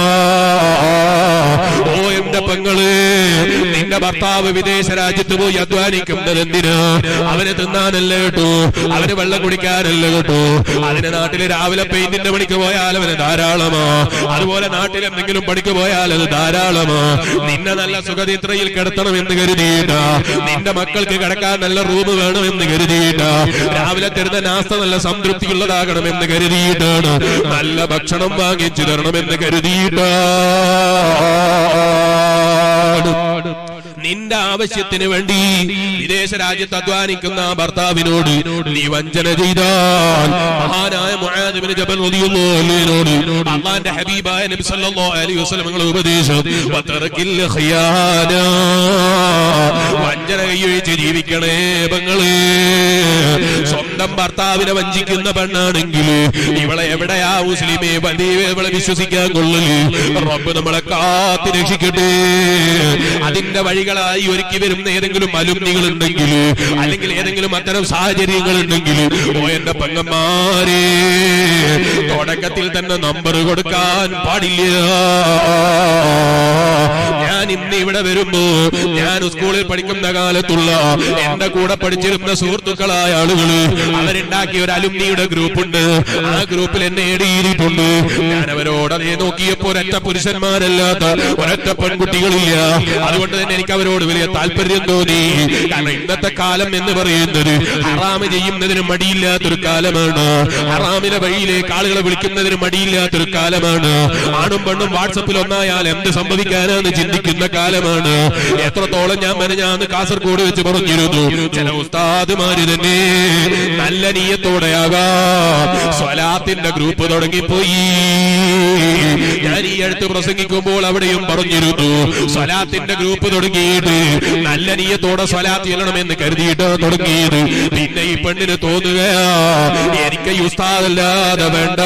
ഓ എന്റെ പെങ്ങള് നിന്റെ ഭർത്താവ് വിദേശ രാജ്യത്ത് പോയി അധ്വാനിക്കുന്നത് എന്തിനാ അവന് തിന്നാനല്ല കേട്ടോ അവന് വെള്ളം കുടിക്കാനല്ല കേട്ടോ അതിന് നാട്ടില് രാവിലെ പെയിന്റിന്റെ പണിക്ക് പോയാൽ അവന് ധാരാളമാ അതുപോലെ നാട്ടിൽ എന്തെങ്കിലും പണിക്ക് പോയാൽ അത് ധാരാളമാ നിന്നെ നല്ല സുഖനിദ്രയിൽ കിടത്തണം എന്ന് കരുതിയിട്ട നിന്റെ മക്കൾക്ക് കിടക്കാൻ നല്ല റൂം വേണം എന്ന് കരുതിയിട്ട രാവിലെ തരുന്ന നാസ്ത നല്ല സംതൃപ്തിയുള്ളതാകണം എന്ന് കരുതിയിട്ടാണ് നല്ല ഭക്ഷണം വാങ്ങിച്ചു തരണമെന്ന് കരുതിയിട്ടാണ് നിന്റെ ആവശ്യത്തിന് വേണ്ടി വിദേശ രാജ്യത്ത് അധ്വാനിക്കുന്ന ആ ഭർത്താവിനോട് നീ വഞ്ചന ചെയ്താൽ മഹാനായ മുആദ് ഇബ്നു ജബൽ റളിയല്ലാഹു അൻഹുവിനോട് അള്ളാന്റെ ഹബീബായ നബി സല്ലല്ലാഹു അലൈഹി വസല്ലം നിങ്ങൾ ഉപദേശം വതറക്കിൽ ഖിയാന വഞ്ചന കൈയൊഴിച്ച് ജീവിക്കണേ പെങ്ങളെ സ്വന്തം ഭർത്താവിനെ വഞ്ചിക്കുന്ന പെണ്ണാണെങ്കിൽ ഇവളെ എവിടെയാ മുസ്ലിമേ വലിയ ഇവളെ വിശ്വസിക്കാൻ കൊള്ളല് റബ്ബ് നമ്മളെ കാത്തി രക്ഷിക്കട്ടെ അതിന്റെ വഴികളായി ഒരുക്കി വരുന്ന ഏതെങ്കിലും അലുമിനികൾ ഉണ്ടെങ്കിൽ അല്ലെങ്കിൽ ഏതെങ്കിലും അത്തരം സാഹചര്യങ്ങൾ ഉണ്ടെങ്കിൽ ഓ എന്റെ പെങ്ങന്മാരെ തുടക്കത്തിൽ തന്നെ നമ്പർ കൊടുക്കാൻ പാടില്ല ഞാൻ ഇന്ന് ഇവിടെ വരുമ്പോ ഞാൻ സ്കൂളിൽ പഠിക്കുന്ന കാലത്തുള്ള എന്റെ കൂടെ പഠിച്ചിരുന്ന സുഹൃത്തുക്കളായ ആളുകള് അവരുണ്ടാക്കിയ ഒരു അലുമിനിയുടെ ഗ്രൂപ്പ് ഉണ്ട് ആ ഗ്രൂപ്പിൽ എന്നെ എടിയിരിട്ടുണ്ട് ഞാൻ അവരോട് അതേ നോക്കിയപ്പോ ഒരൊറ്റ പുരുഷന്മാരല്ലാത്ത ഒരൊറ്റ പെൺകുട്ടികളില്ല അതുകൊണ്ട് തന്നെ എനിക്ക് അവരോട് വലിയ താല്പര്യം തോന്നി കാരണം ഇന്നത്തെ കാലം എന്ന് പറയുന്നത് ഹറാമ് ചെയ്യുന്നതിന് മടിയില്ലാത്തൊരു കാലമാണ് ഹറാമിലെ വഴിയിലേക്ക് വഴിയിലേക്ക് ആളുകളെ വിളിക്കുന്നതിന് മടിയില്ലാത്തൊരു കാലമാണ് ആണും പെണ്ണും വാട്സപ്പിൽ ഒന്നായാൽ എന്ത് സംഭവിക്കാനാന്ന് ചിന്തിക്കുന്ന കാലമാണ് എത്രത്തോളം ഞാൻ മെനഞ്ഞാന്ന് കാസർഗോഡ് വെച്ച് പറഞ്ഞിരുന്നു ചില ഉസ്താദുമാര് തന്നെ നല്ല നീയത്തോടെയാകാം സ്വലാത്തിന്റെ ഗ്രൂപ്പ് തുടങ്ങിപ്പോയി ഞാൻ ഈ അടുത്ത് പ്രസംഗിക്കുമ്പോൾ അവിടെയും പറഞ്ഞിരുന്നു സ്വലാത്തിന്റെ ഗ്രൂപ്പ് തുടങ്ങിയിട്ട് നല്ല നീയത്തോടെ സ്വലാത്ത് ചെല്ലണമെന്ന് കരുതിയിട്ട് തുടങ്ങിയത് പിന്നെ ഈ പെണ്ണിന് തോന്നുകയാ എനിക്ക് ഈ ഉസ്താദല്ലാതെ വേണ്ട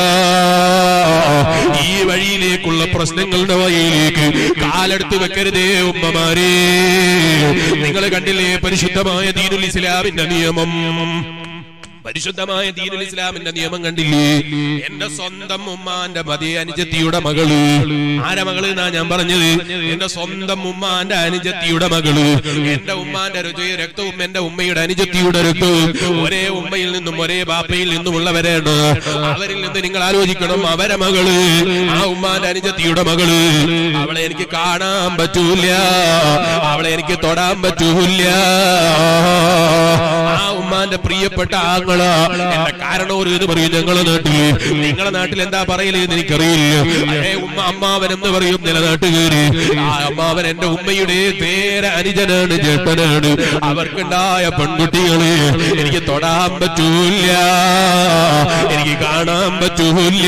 ഈ വഴിയിലേക്കുള്ള പ്രശ്നങ്ങളുടെ വഴിയിലേക്ക് കാലെടുത്ത് വെക്കരുതേ ഉമ്മമാരെ നിങ്ങൾ കണ്ടില്ലേ പരിശുദ്ധമായ ദീനുൽ ഇസ്ലാമിന്റെ നിയമം പരിശുദ്ധമായ ദീനുൽ ഇസ്ലാമിന്റെ നിയമം കണ്ടില്ലേ എന്റെ സ്വന്തം ഉമ്മാന്റെ മതി അനുജത്തിയുടെ മകള് ആരെ മകള് എന്നാ ഞാൻ പറഞ്ഞത് എന്റെ സ്വന്തം ഉമ്മാന്റെ അനുജത്തിയുടെ മകള് എന്റെ ഉമ്മാന്റെ രുചി രക്തവും എന്റെ ഉമ്മയുടെ അനുജത്തിയുടെ രക്തവും ഒരേ ഉമ്മയിൽ നിന്നും ഒരേ ബാപ്പയിൽ നിന്നുമുള്ളവരാണ് അവരിൽ നിന്ന് നിങ്ങൾ ആലോചിക്കണം അവരെ മകള് ആ ഉമ്മാന്റെ അനുജത്തിയുടെ മകള് അവളെ എനിക്ക് കാണാൻ പറ്റൂല അവളെ എനിക്ക് തൊടാൻ പറ്റൂല ആ ഉമ്മാന്റെ പ്രിയപ്പെട്ട ആങ്ങള എന്റെ കാരണവർ എന്ന് പറയും ഞങ്ങളെ നാട്ടില് നിങ്ങളെ നാട്ടിൽ എന്താ പറയലെന്ന് എനിക്കറിയില്ല അതേ ഉമ്മ അമ്മാവൻ എന്ന് പറയും ചില നാട്ടുകാര് ആ അമ്മാവൻ എന്റെ ഉമ്മയുടെ നേരെ അനുജനാണ് ചേട്ടനാണ് അവർക്കുണ്ടായ പെൺകുട്ടികളെ എനിക്ക് തൊടാൻ പറ്റൂല എനിക്ക് കാണാൻ പറ്റൂല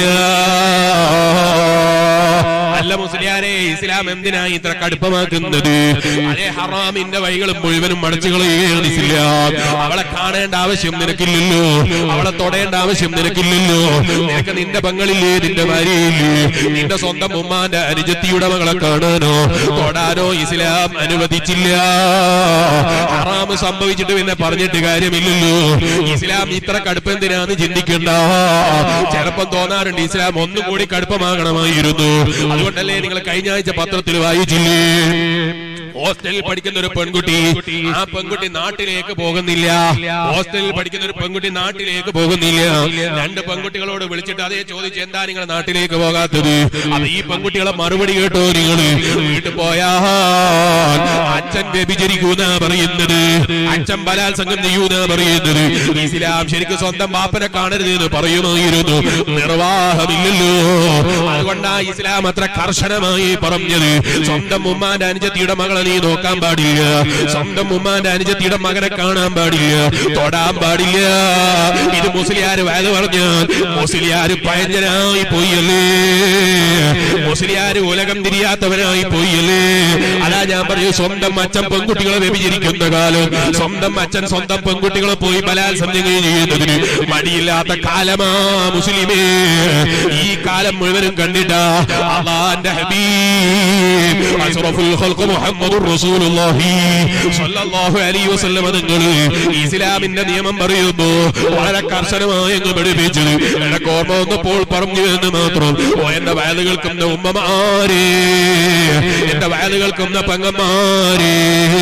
അല്ല മുസ്ലിയാരെ ഇസ്ലാം എന്തിനാ ഇത്ര കടുപ്പമാക്കുന്നത് അതേ ഹറാമിന്റെ വഴികൾ മുഴുവനും മടച്ചു കളയുകയാണ് ഇസ്ലാം അവളെ കാണേണ്ട ആവശ്യം നിനക്കില്ലല്ലോ അവളെ തൊടേണ്ട ആവശ്യം നിനക്കില്ലല്ലോ നിനക്ക് നിന്റെ പങ്ങളില്ലേ നിന്റെ ഭാര്യയില്ലേ നിന്റെ സ്വന്തം ഉമ്മാന്റെ അനുജത്തിയുടെ മകളെ കാണാനോ തൊടാനോ ഇസ്ലാം അനുവദിച്ചില്ല ഹറാമ് സംഭവിച്ചിട്ട് പിന്നെ പറഞ്ഞിട്ട് കാര്യമില്ലല്ലോ ഇസ്ലാം ഇത്ര കടുപ്പം എന്തിനാന്ന് ചിന്തിക്കണ്ട ചിലപ്പം തോന്നാറുണ്ട് ഇസ്ലാം ഒന്നും കൂടി കടുപ്പമാകണമായിരുന്നു അതുകൊണ്ടല്ലേ നിങ്ങൾ കഴിഞ്ഞ ആഴ്ച പത്രത്തിൽ വായിച്ചില്ലേ ഹോസ്റ്റലിൽ പഠിക്കുന്ന ഒരു പെൺകുട്ടി ആ പെൺകുട്ടി നാട്ടിലേക്ക് പോകുന്നില്ല ഹോസ്റ്റലിൽ പഠിക്കുന്ന ഒരു പെൺകുട്ടി നാട്ടിലേക്ക് പോകുന്നില്ല രണ്ട് പെൺകുട്ടികളോട് വിളിച്ചിട്ട് അതേ ചോദിച്ചു എന്താ നിങ്ങൾ നാട്ടിലേക്ക് പോകാത്തത് അത് ഈ പെൺകുട്ടികളെ മറുപടി കേട്ടോ നിങ്ങൾ വീട്ടിൽ പോയാ അച്ഛൻ വ്യഭിചരിക്കൂന്ന പറയുന്നത് അച്ഛൻ ബലാത്സംഗം ചെയ്യൂന്ന പറയുന്നത് ഇസ്ലാം ശരിക്കും സ്വന്തം ബാപ്പനെ കാണരുത് എന്ന് പറയുമായിരുന്നു നിർവാഹമില്ലല്ലോ അതുകൊണ്ടാ ഇസ്ലാം അത്ര കർശനമായി പറഞ്ഞത് സ്വന്തം ഉമ്മാന്റെ അനുജത്തിയുടെ മകളെ നീ നോക്കാൻ പാടില്ല സ്വന്തം ഉമ്മാന്റെ അനുജത്തിയുടെ മകനെ കാണാൻ പാടില്ല തൊടാൻ പാടില്ല ഇത് മുസ്ലിയാര് വയത് പറഞ്ഞാൽ മുസ്ലിയാര് പയഞ്ചനായി പോയല്ലേ മുസ്ലിയാര് ഉലകം തിരിയാത്തവനായി പോയല്ലേ അതാ ഞാൻ പറയൂ സ്വന്തം അച്ഛൻ പെൺകുട്ടികളെ വ്യഭിചരിക്കുന്ന കാലം സ്വന്തം അച്ഛൻ സ്വന്തം പെൺകുട്ടികളെ പോയി ബലാത്സംഗം ചെയ്യുന്നതിന് മടിയില്ലാത്ത കാലമാ മുസ്ലിമേ ഈ കാലം മുഴുവനും കണ്ടിട്ടാ അള്ളാന്റെ ഹബീബ് അഷ്റഫുൽ ഖൽഖ് മുഹമ്മദുർ റസൂലുള്ളാഹി സ്വല്ലല്ലാഹു അലൈഹി വസല്ലം നിങ്ങൾ ഇസ്ലാമിന്റെ നിയമം പറയുന്നു വളരെ കർശനമായി അങ്ങ് പഠിപ്പിച്ചത് എനിക്ക് ഓർമ്മ വന്നപ്പോൾ പറഞ്ഞു എന്ന് മാത്രം ഓ എന്റെ വയല് കേൾക്കുന്ന ഉമ്മമാരെ എന്റെ വയല് കേൾക്കുന്ന പെങ്ങന്മാരെ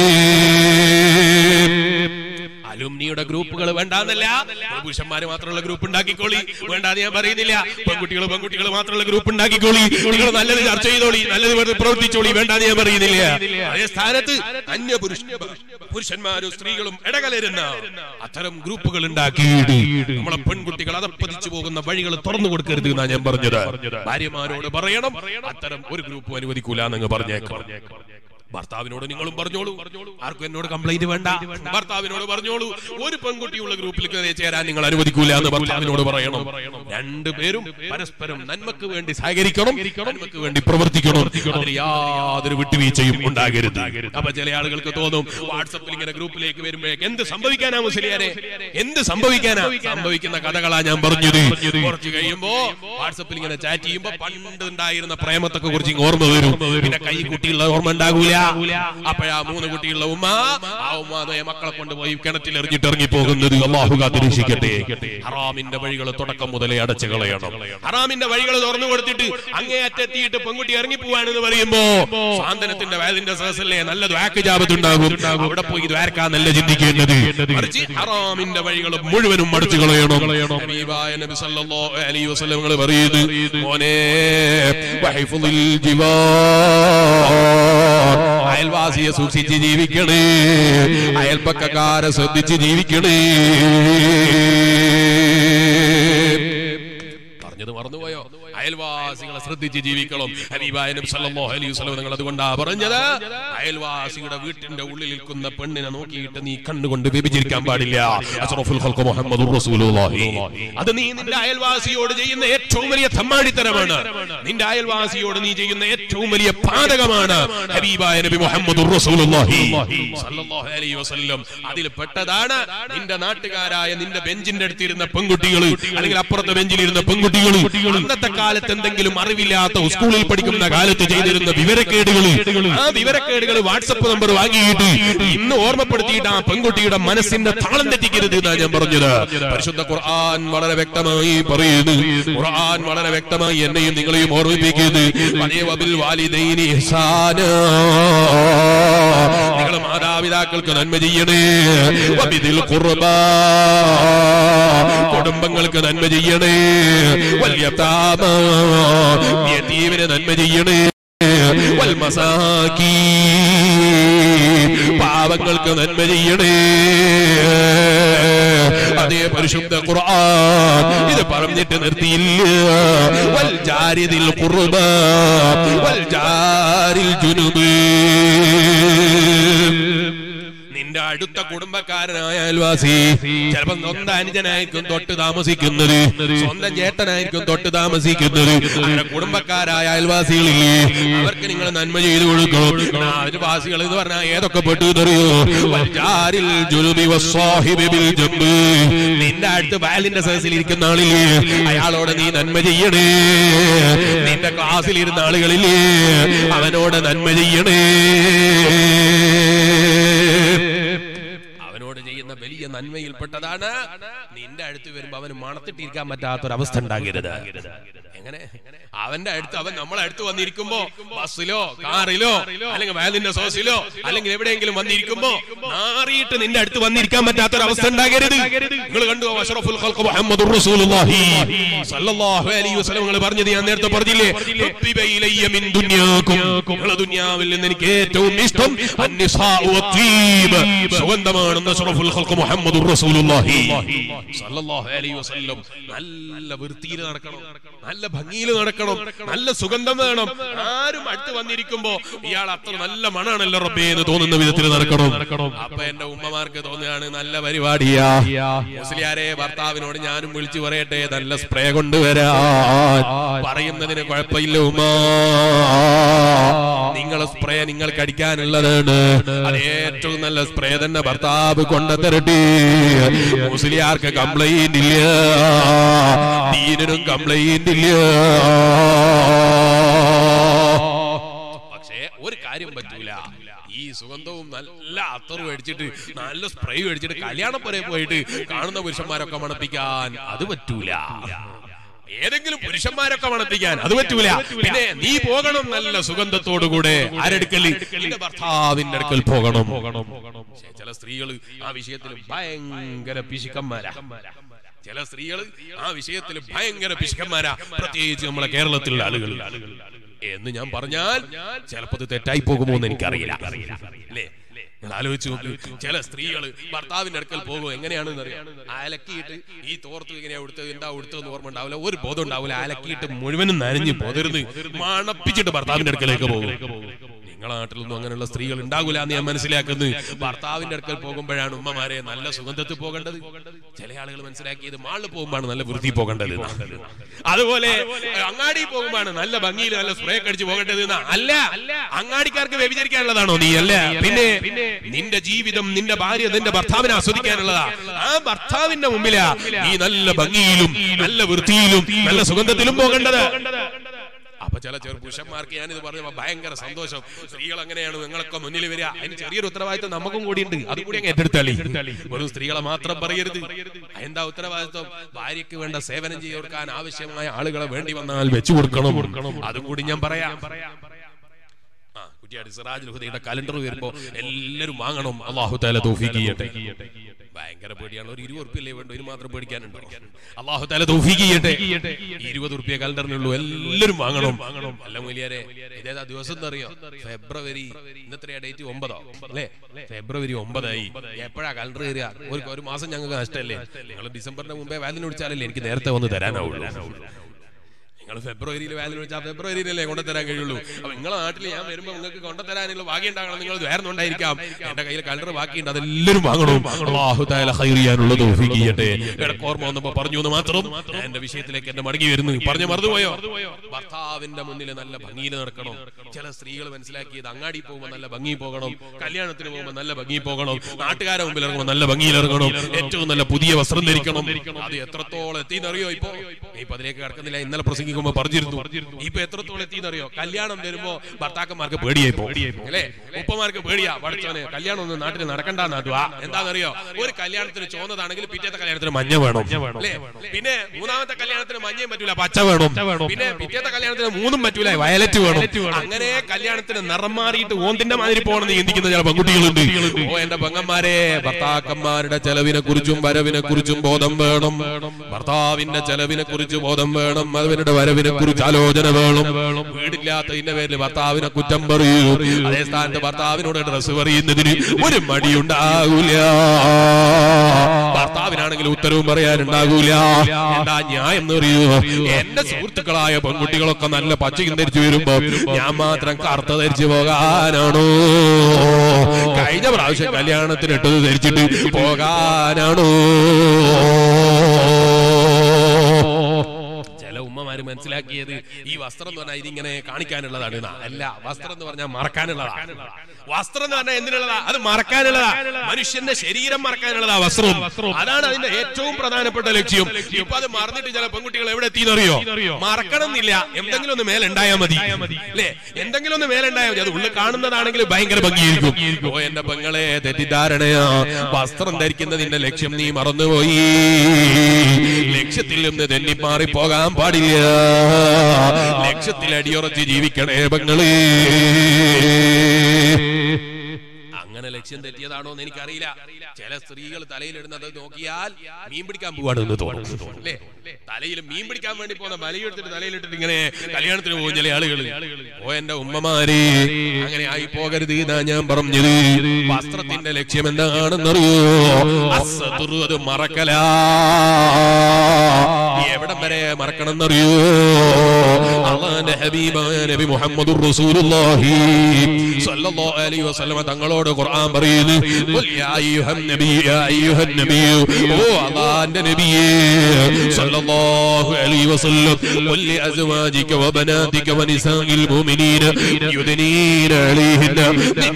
അലുമിനിയുടെ ഗ്രൂപ്പുകൾ വേണ്ടാന്നല്ല പുരുഷന്മാര് മാത്രമുള്ള ഗ്രൂപ്പ് ഉണ്ടാക്കിക്കോളി വേണ്ടാന്ന് ഞാൻ പറയുന്നില്ല പെൺകുട്ടികൾ പെൺകുട്ടികൾ മാത്രമുള്ള ഗ്രൂപ്പ് ഉണ്ടാക്കിക്കോളി നിങ്ങൾ നല്ലത് ചർച്ച ചെയ്തോളി നല്ലത് വെറുതെ പ്രവർത്തിച്ചോളി വേണ്ടാന്ന് ഞാൻ പറയുന്നില്ല അതേ സ്ഥാനത്ത് അന്യ പുരുഷ പുരുഷന്മാരും സ്ത്രീകളും ഇടകലരുന്ന അത്തരം ഗ്രൂപ്പുകൾ ഉണ്ടാക്കിയിട്ട് നമ്മളെ പെൺകുട്ടികൾ അതപ്പതിച്ചു പോകുന്ന വഴികൾ തുറന്നു കൊടുക്കരുത് എന്നാ ഞാൻ പറഞ്ഞത് ഭാര്യമാരോട് പറയണം അത്തരം ഒരു ഗ്രൂപ്പ് അനുവദിക്കൂല എന്നങ്ങ് പറഞ്ഞേക്കാം ഭർത്താവിനോട് നിങ്ങളും പറഞ്ഞോളൂ ആർക്കും എന്നോട് കംപ്ലൈന്റ് വേണ്ട ഭർത്താവിനോട് പറഞ്ഞോളൂ ഒരു പെൺകുട്ടിയുള്ള ഗ്രൂപ്പിൽ കയറി ചേരാൻ നിങ്ങൾ അനുവദിക്കൂല എന്ന് ഭർത്താവിനോട് പറയണം രണ്ടുപേരും പരസ്പരം നന്മക്ക് വേണ്ടി സഹകരിക്കണം നന്മക്ക് വേണ്ടി പ്രവർത്തിക്കണം അതിന് യാതൊരു വിട്ടുവീഴ്ചയും ഉണ്ടാകരുത് അപ്പൊ ചില ആളുകൾക്ക് തോന്നും വാട്സപ്പിൽ ഇങ്ങനെ ഗ്രൂപ്പിലേക്ക് വരുമ്പോഴേക്ക് എന്ത് സംഭവിക്കാനാ മുസ്ലിയാരെ എന്ത് സംഭവിക്കാനാ സംഭവിക്കുന്ന കഥകളാ ഞാൻ പറഞ്ഞത് കുറച്ച് കഴിയുമ്പോ വാട്സപ്പിൽ ഇങ്ങനെ ചാറ്റ് ചെയ്യുമ്പോ പണ്ട് ഉണ്ടായിരുന്ന പ്രേമത്തൊക്കെ കുറിച്ച് ഇങ്ങ് ഓർമ്മ വരും പിന്നെ കൈ കുട്ടിയുള്ള ഓർമ്മ ഉണ്ടാകൂല അപ്പോഴാ മൂന്ന് കുട്ടിയുള്ള ഉമ്മ ആ ഉമ്മ അതേ മക്കളെ കൊണ്ടുപോയി കിണറ്റിൽ എറിഞ്ഞിട്ട് ഇറങ്ങി പോകുന്നത് അള്ളാഹു കാത്തിരക്ഷിക്കട്ടെ ഹറാമിന്റെ വഴികൾ തുടക്കം മുതലേ അടച്ചു കളയണം ഹറാമിന്റെ വഴികൾ തുറന്നു കൊടുത്തിട്ട് അങ്ങേ അറ്റെത്തിയിട്ട് പെൺകുട്ടി ഇറങ്ങി പോവാണെന്ന് പറയുമ്പോ സാന്ത്വനത്തിന്റെ വേദിന്റെ സഹസല്ലേ നല്ല ദ്വാക്ക് ജാപത്തുണ്ടാകും അവിടെ പോയി ദ്വാരക്കാ നല്ല ചിന്തിക്കേണ്ടത് മറിച്ച് ഹറാമിന്റെ വഴികൾ മുഴുവനും അടച്ചു കളയണം ഹബീബായ നബി സല്ലല്ലാഹു അലൈഹി വസല്ലം നിങ്ങൾ പറയുന്നു മോനെ വഹിഫുൽ ജിവാർ അയൽവാസിയെ സൂക്ഷിച്ച് ജീവിക്കണേ അയൽപ്പക്കക്കാരെ ശ്രദ്ധിച്ച് ജീവിക്കണേ മറന്നുപോയോ അയൽവാസികളെ ശ്രദ്ധിച്ച് ജീവിക്കണം ഹബീബായ നബി സല്ലല്ലാഹു അലൈഹി വസല്ലം നിങ്ങൾ അതുകൊണ്ടാ പറഞ്ഞത് അയൽവാസിയുടെ വീട്ടിന്റെ ഉള്ളിൽ നിൽക്കുന്ന പെണ്ണിനെ നോക്കിയിട്ട് നീ കണ്ണുകൊണ്ട് വ്യഭിചരിക്കാൻ പാടില്ല അഷ്റഫുൽ ഖൽഖ് മുഹമ്മദുർ റസൂലുള്ളാഹി അത് നീ നിന്റെ അയൽവാസിയോട് ചെയ്യുന്ന ഏറ്റവും വലിയ തമ്മാടിത്തരമാണ് നിന്റെ അയൽവാസിയോട് നീ ചെയ്യുന്ന ഏറ്റവും വലിയ പാതകമാണ് ഹബീബായ നബി മുഹമ്മദുർ റസൂലുള്ളാഹി സല്ലല്ലാഹു അലൈഹി വസല്ലം അതിൽ പെട്ടതാണ് നിന്റെ നാട്ടുകാരായ നിന്റെ ബെഞ്ചിന്റെ അടുത്തിരുന്ന പെൺകുട്ടികൾ അല്ലെങ്കിൽ അപ്പുറത്തെ ബെഞ്ചിലിരുന്ന പെൺകുട്ടികൾ അന്നത്തെ കാലത്ത് എന്തെങ്കിലും അറിവില്ലാത്ത സ്കൂളിൽ പഠിക്കുന്ന കാലത്ത് ചെയ്തിരുന്ന വിവരക്കേടുകൾ ആ വിവരക്കേടുകൾ വാട്സപ്പ് നമ്പർ വാങ്ങിയിട്ട് ഇന്ന് ഓർമ്മപ്പെടുത്തിയിട്ട് ആ പെൺകുട്ടിയുടെ മനസ്സിന്റെ താളം തെറ്റിക്കരുത് എന്നാ ഞാൻ പറഞ്ഞത് പരിശുദ്ധ ഖുർആൻ വളരെ വ്യക്തമായി പറയുന്നു ഖുർആൻ വളരെ വ്യക്തമായി എന്നെയും നിങ്ങളെയും ഓർമ്മിപ്പിക്കുന്നു വലിയ വബിൽ വാലിദൈനി ഇഹ്സാനാ നിങ്ങൾ മാതാപിതാക്കൾക്ക് നന്മ ചെയ്യണേ വബിദിൽ ഖുർബാ കുടുംബങ്ങൾക്ക് നന്മ ചെയ്യണേ വലിയ യതീമിന് നന്മ ചെയ്യണേ വൽമസാകീ പാവങ്ങൾക്ക് നന്മ ചെയ്യണേ അതേ പരിശുദ്ധ ഖുർആൻ ഇത് പറഞ്ഞിട്ട് നിർത്തിയില്ല വൽ ജാരിദിൽ ഖുർബ വൽ ജാരിൽ ജുനുബ് നിന്റെ അടുത്ത കുടുംബക്കാരനായ അയൽവാസി ചിലപ്പോ സ്വന്തം അനുജനായിരിക്കും തൊട്ട് താമസിക്കുന്നത് സ്വന്തം ചേട്ടനായിരിക്കും തൊട്ട് താമസിക്കുന്നത് അങ്ങനെ കുടുംബക്കാരായ അയൽവാസികളില്ലേ അവർക്ക് നിങ്ങൾ നന്മ ചെയ്തു കൊടുക്കണം അയൽവാസികൾ എന്ന് പറഞ്ഞാൽ ഏതൊക്കെ പെട്ടു എന്നറിയോ വൽജാരിൽ ജുനുബി വസ്സാഹിബി ബിൽ ജംബ്. നിന്റെ അടുത്ത് ബാലിന്റെ സദസ്സിൽ ഇരിക്കുന്ന ആളില്ലേ അയാളോട് നീ നന്മ ചെയ്യണേ നിന്റെ ക്ലാസ്സിൽ ഇരുന്ന ആളുകളില്ലേ അവനോട് നന്മ ചെയ്യണേ അവനോട് ചെയ്യുന്ന വലിയ നന്മയിൽപ്പെട്ടതാണ് നിന്റെ അടുത്ത് വരുമ്പോ അവന് മണത്തിട്ടിരിക്കാൻ പറ്റാത്തൊരവസ്ഥ ഉണ്ടാകരുത് എങ്ങനെ അവന്റെ അടുത്ത് അവൻ നമ്മളെ അടുത്ത് വന്നിരിക്കുമ്പോ ബസ്സിലോ കാറിലോ അല്ലെങ്കിൽ വാലിന്റെ സോസിലോ അല്ലെങ്കിൽ എവിടെയെങ്കിലും വന്നിരിക്കുമ്പോ നാറിയിട്ട് നിന്റെ അടുത്ത് വന്നിരിക്കാൻ പറ്റാത്തൊരവസ്ഥ ഉണ്ടാകരുത് നിങ്ങൾ കണ്ടു അഷ്റഫുൽ ഖൽഖ് മുഹമ്മദുർ റസൂലുള്ളാഹി സല്ലല്ലാഹു അലൈഹി വസല്ലം നിങ്ങൾ പറഞ്ഞത് ഞാൻ നേരത്തെ പറഞ്ഞില്ലേ ഹുബ്ബിബ ഇലയ്യ മിൻ ദുനിയാകും നിങ്ങളെ ദുനിയാവിൽ നിന്ന് എനിക്ക് ഏറ്റവും ഇഷ്ടം അന്നിസാഉ വത്തീബ് സുഗന്ധമാണെന്ന് അഷ്റഫുൽ ഖൽഖ് മുഹമ്മദുർ റസൂലുള്ളാഹി സല്ലല്ലാഹു അലൈഹി വസല്ലം നല്ല വൃത്തിയിൽ നടക്കണം നല്ല ഭംഗിയിൽ നടക്കണം നല്ല സുഗന്ധം വേണം ആരും അടുത്ത് വന്നിരിക്കുമ്പോ ഇയാൾ അത്ര നല്ല മണാണല്ലോ റബ്ബേ എന്ന് തോന്നുന്ന വിധത്തിൽ നടക്കണം അപ്പൊ എന്റെ ഉമ്മമാർക്ക് തോന്നുകയാണ് നല്ല പരിപാടിയാ മുസ്ലിയാരെ ഭർത്താവിനോട് ഞാനും വിളിച്ചു പറയട്ടെ നല്ല സ്പ്രേ കൊണ്ടുവരാൻ പറയുന്നതിന് കുഴപ്പമില്ല ഉമ്മ നിങ്ങളെ സ്പ്രേ നിങ്ങൾക്ക് അടിക്കാനുള്ളതാണ് അത് ഏറ്റവും നല്ല സ്പ്രേ തന്നെ ഭർത്താവ് കൊണ്ടുതരട്ടെ മുസ്ലിയാർക്ക് കംപ്ലൈന്റ് ഇല്ല ദീനിനും കംപ്ലൈന്റ് ഇല്ല പക്ഷേ ഒരു കാര്യം പറ്റൂല ഈ സുഗന്ധവും നല്ല അത്തറും അടിച്ചിട്ട് നല്ല സ്പ്രേ അടിച്ചിട്ട് കല്യാണപ്പുര പോയിട്ട് കാണുന്ന പുരുഷന്മാരൊക്കെ മണപ്പിക്കാൻ അത് പറ്റൂല ഏതെങ്കിലും പുരുഷന്മാരൊക്കെ മണപ്പിക്കാൻ അത് പറ്റൂല പിന്നെ നീ പോകണം നല്ല സുഗന്ധത്തോടുകൂടെ ആരെടുക്കൽ നിന്റെ ഭർത്താവിന്റെ അടുക്കൽ പോകണം പക്ഷേ ചില സ്ത്രീകൾ ആ വിഷയത്തിൽ ഭയങ്കര പിശുക്കന്മാരാ ചില സ്ത്രീകൾ ആ വിഷയത്തിൽ ഭയങ്കര പിശുക്കന്മാരാ പ്രത്യേകിച്ച് നമ്മളെ കേരളത്തിലുള്ള ആളുകൾ എന്ന് ഞാൻ പറഞ്ഞാൽ ചിലപ്പോ ഇത് തെറ്റായി പോകുമോ എന്ന് എനിക്കറിയില്ല അല്ലേ നിങ്ങൾ ആലോചിച്ച് നോക്ക് ചില സ്ത്രീകൾ ഭർത്താവിന്റെ അടുക്കൽ പോകും എങ്ങനെയാണെന്ന് അറിയാം അലക്കിയിട്ട് ഈ തോർത്ത് ഇങ്ങനെ ഉടുത്തത് എന്താ ഉടുത്തതെന്ന് ഓർമ്മ ഉണ്ടാവില്ല ഒരു ബോധം ഉണ്ടാവില്ല അലക്കിയിട്ട് മുഴുവനും നനഞ്ഞ് പോതരുത് മണപ്പിച്ചിട്ട് ഭർത്താവിന്റെ അടുക്കലേക്ക് പോകും നിങ്ങളെ നാട്ടിലൊന്നും അങ്ങനെയുള്ള സ്ത്രീകൾ ഉണ്ടാകില്ല എന്ന് ഞാൻ മനസ്സിലാക്കുന്നത് ഭർത്താവിന്റെ അടുക്കൽ പോകുമ്പോഴാണ് ഉമ്മമാരെ നല്ല സുഗന്ധത്തിൽ പോകേണ്ടത് ചില ആളുകൾ മനസ്സിലാക്കിയത് മാളിൽ പോകുമ്പോഴാണ് നല്ല വൃത്തി പോകേണ്ടത് എന്നാ. അതുപോലെ അങ്ങാടി പോകുമ്പോഴാണ് നല്ല ഭംഗിയിൽ നല്ല സ്പ്രേ അടിച്ച് പോകേണ്ടത് എന്നാ. അല്ല അങ്ങാടിക്കാർക്ക് വ്യഭിചരിക്കാനുള്ളതാണോ നീ അല്ല പിന്നെ നിന്റെ ജീവിതം നിന്റെ ഭാര്യ നിന്റെ ഭർത്താവിനെ ആസ്വദിക്കാനുള്ളതാ ആ ഭർത്താവിന്റെ മുമ്പിലാ നീ നല്ല ഭംഗിയിലും നല്ല വൃത്തിയിലും നല്ല സുഗന്ധത്തിലും പോകേണ്ടത് അപ്പൊ ചില ചെറു പുരുഷന്മാർക്ക് ഞാനിത് പറഞ്ഞപ്പോ ഭയങ്കര സന്തോഷം സ്ത്രീകൾ അങ്ങനെയാണ് നിങ്ങളൊക്കെ മുന്നിൽ വരിക അതിന് ചെറിയൊരു ഉത്തരവാദിത്വം നമുക്കും കൂടിയുണ്ട് അതും കൂടി അങ്ങ് ഏറ്റെടുത്തളി വെറും സ്ത്രീകളെ മാത്രം പറയരുത് എന്താ ഉത്തരവാദിത്വം ഭാര്യയ്ക്ക് വേണ്ട സേവനം ചെയ്ത് കൊടുക്കാൻ ആവശ്യമായ ആളുകളെ വേണ്ടി വന്നാൽ വെച്ചു കൊടുക്കണം അതും കൂടി ഞാൻ പറയാം ആ കുറ്റിയാടി സിറാജുൽ ഹുദയുടെ കലണ്ടർ വരുമ്പോ എല്ലാരും വാങ്ങണം അള്ളാഹു താല തൗഫീഖ് ചെയ്യട്ടെ ഭയങ്കര പേടിയാണ് ഒരു ഇരുപത് ഉറുപ്പ്യല്ലേ വേണ്ട ഒരു മാത്രം പേടിക്കാനുണ്ടോ അള്ളാഹു താല തൗഫീഖ് ചെയ്യട്ടെ ഇരുപത് ഉറുപ്പ്യ കലണ്ടറിനുള്ളൂ എല്ലാരും വാങ്ങണം അല്ല മൂലിയാരെ ഇതേതാ ദിവസം എന്താ അറിയോ ഫെബ്രുവരി ഇന്നത്തെയാ ഡേറ്റ് ഒമ്പതോ അല്ലേ ഫെബ്രുവരി ഒമ്പതായി എപ്പോഴാ കലണ്ടർ കയറുക ഒരു ഒരു മാസം ഞങ്ങൾക്ക് നഷ്ടമല്ലേ നിങ്ങൾ ഡിസംബറിന്റെ മുമ്പേ വാലിന് വിളിച്ചാലല്ലേ എനിക്ക് നേരത്തെ വന്ന് തരാനാവുള്ളൂ നിങ്ങൾ ഫെബ്രുവരിയിൽ വാലിന് വെച്ചാൽ ഫെബ്രുവരിയിലല്ലേ കൊണ്ടുതരാൻ കഴിയുള്ളൂ അപ്പൊ നിങ്ങളെ നാട്ടിൽ ഞാൻ വരുമ്പോ നിങ്ങൾക്ക് കൊണ്ടുതരാനുള്ള ഭാഗ്യം ഉണ്ടാകണം നിങ്ങൾ വേർന്നുണ്ടായിരിക്കാം എന്റെ കയ്യിൽ കലർ ബാക്കിയുണ്ട് അതെല്ലാവരും വാങ്ങണം അള്ളാഹു തആല ഖൈർ ചെയ്യാനുള്ള തൗഫീഖ് ചെയ്യട്ടെ ഇടയ്ക്ക് ഓർമ്മ വന്നപ്പോ പറഞ്ഞു എന്ന് മാത്രം ഞാൻ എന്റെ വിഷയത്തിലേക്ക് എന്നെ മടങ്ങി വരുന്നു പറഞ്ഞു മറന്നുപോയോ ഭർത്താവിന്റെ മുന്നിൽ നല്ല ഭംഗിയിൽ നടക്കണം ചില സ്ത്രീകൾ മനസ്സിലാക്കിയത് അങ്ങാടി പോകുമ്പോൾ നല്ല ഭംഗി പോകണം കല്യാണത്തിന് പോകുമ്പോൾ നല്ല ഭംഗി പോകണം നാട്ടുകാരെ മുമ്പിൽ ഇറങ്ങുമ്പോൾ നല്ല ഭംഗിയിൽ ഇറങ്ങണം ഏറ്റവും നല്ല പുതിയ വസ്ത്രം ധരിക്കണം അത് എത്രത്തോളം എത്തിയെന്നറിയോ ഇപ്പൊ ഇപ്പൊ അതിലേക്ക് കിടക്കുന്നില്ല ഇന്നലെ പ്രസംഗിക്കുമ്പോ പറഞ്ഞിരുന്നു ഇപ്പൊ എത്രത്തോളം എത്തിയെന്നറിയോ കല്യാണം വരുമ്പോ ഭർത്താക്കന്മാർക്ക് പേടിയായി പോകും അല്ലേ ഉപ്പമാർക്ക് പേടിയാ പഠിച്ചവന് കല്യാണം ഒന്നും നാട്ടിൽ നടക്കണ്ട നാട്ടുവാ എന്താണെന്നറിയോ ഒരു കല്യാണത്തിന് ചോന്നതാണെങ്കിൽ പിറ്റേത്തെ കല്യാണത്തിന് മഞ്ഞ വേണം അല്ലേ പിന്നെ മൂന്നാമത്തെ കല്യാണത്തിന് മഞ്ഞയും പറ്റൂല പച്ച വേണം പിന്നെ പിറ്റേത്തെ കല്യാണത്തിന് മൂന്നും പറ്റൂല വയലറ്റ് വേണം അങ്ങനെ കല്യാണത്തിന് നിറം മാറിയിട്ട് ഓന്തിന്റെ മാതിരി പോകണമെന്ന് ചിന്തിക്കുന്ന ചില പെൺകുട്ടികളുണ്ട് ഓ എന്റെ പെങ്ങന്മാരെ ഭർത്താക്കന്മാരുടെ ചെലവിനെ കുറിച്ചും വരവിനെ കുറിച്ചും ബോധം വേണം ഭർത്താവിന്റെ ചെലവിനെ കുറിച്ച് ബോധം വേണം അവരുടെ വരവിനെ കുറിച്ച് ആലോചന വേണം വീടില്ലാത്തതിന്റെ പേരിൽ ഭർത്താവിനെ കുറ്റം പറയൂ അതേ സ്ഥാനത്ത് ഭർത്താവിനോട് ഡ്രസ്സ് പറയുന്നതിന് ഒരു മടിയുണ്ടാകൂല ഭർത്താവിനാണെങ്കിൽ ഉത്തരവും പറയാനുണ്ടാകൂല എന്താ ന്യായം എന്ന് പറയൂ എന്റെ സുഹൃത്തുക്കളായ പെൺകുട്ടികളൊക്കെ നല്ല പച്ചയും ധരിച്ചു വരുമ്പോ ഞാൻ മാത്രം കറുത്ത ധരിച്ചു പോകാനാണോ കഴിഞ്ഞ പ്രാവശ്യം കല്യാണത്തിന് ഇട്ടത് ധരിച്ചിട്ട് പോകാനാണോ ചില ഉമ്മമാര് മനസ്സിലാക്കിയത് ഈ വസ്ത്രം എന്ന് പറഞ്ഞാൽ ഇതിങ്ങനെ കാണിക്കാനുള്ളതാണ് എന്നാ. അല്ല വസ്ത്രം എന്ന് പറഞ്ഞാൽ മറക്കാനുള്ളതാണ് വസ്ത്രം എന്ന് പറഞ്ഞാൽ എന്തിനുള്ളതാ അത് മറക്കാനുള്ളതാ മനുഷ്യന്റെ ശരീരം മറക്കാനുള്ളതാ വസ്ത്രം അതാണ് അതിന്റെ ഏറ്റവും പ്രധാനപ്പെട്ട ലക്ഷ്യം ഇപ്പൊ അത് മറന്നിട്ട് ചില പെൺകുട്ടികൾ എവിടെ എത്തിയെന്നറിയോ മറക്കണം എന്നില്ല എന്തെങ്കിലും ഒന്ന് മേലുണ്ടായാൽ മതി അല്ലേ എന്തെങ്കിലും ഒന്ന് മേലുണ്ടായാൽ മതി അത് ഉള്ളിൽ കാണുന്നതാണെങ്കിൽ ഭയങ്കര ഭംഗിയായിരിക്കും ഓ എന്റെ പെങ്ങളെ തെറ്റിദ്ധാരണയാ വസ്ത്രം ധരിക്കുന്നതിന്റെ ലക്ഷ്യം നീ മറന്നുപോയി ലക്ഷ്യത്തിൽ നിന്ന് തെന്നിമാറി പോകാൻ പാടില്ല ലക്ഷ്യത്തിൽ അടിയുറച്ച് ജീവിക്കണേ പെങ്ങളെ അങ്ങനെ ലക്ഷ്യം തെറ്റിയതാണോ എന്ന് എനിക്കറിയില്ല ചില സ്ത്രീകൾ തലയിലിടുന്നത് നോക്കിയാൽ മീൻ പിടിക്കാൻ പോവാണെന്ന് തോന്നും അല്ലേ തലയിൽ മീൻ പിടിക്കാൻ വേണ്ടി പോകുന്ന മലയെടുത്തിട്ട് തലയിലിട്ടിട്ട് ഇങ്ങനെ കല്യാണത്തിന് പോകും ചില ആളുകൾ ഓ എന്റെ ഉമ്മമാരെ അങ്ങനെ ആയി പോകരുത് എന്നാ ഞാൻ പറഞ്ഞത് വസ്ത്രത്തിന്റെ ലക്ഷ്യം എന്താണെന്നറിയോ അസതുറു അത് മറക്കലാ എവിടം വരെ മറക്കണം എന്നറിയോ അള്ളാന്റെ ഹബീബായ നബി മുഹമ്മദുർ റസൂലുള്ളാഹി സ്വല്ലല്ലാഹു അലൈഹി വസല്ലമ തങ്ങളോട് ഖുർആൻ പറയുന്നു ഖുൽ യാ അയ്യുഹൻ നബി യാ അയ്യുഹൻ നബി ഓ അള്ളാന്റെ നബിയേ സ്വല്ലല്ലാഹു അലൈഹി വസല്ലം ഖുൽ ലി അസ്വാജിക വബനാതിക വനിസാഇൽ മുഅ്മിനീന യുദ്നീന അലൈഹിന്ന മിൻ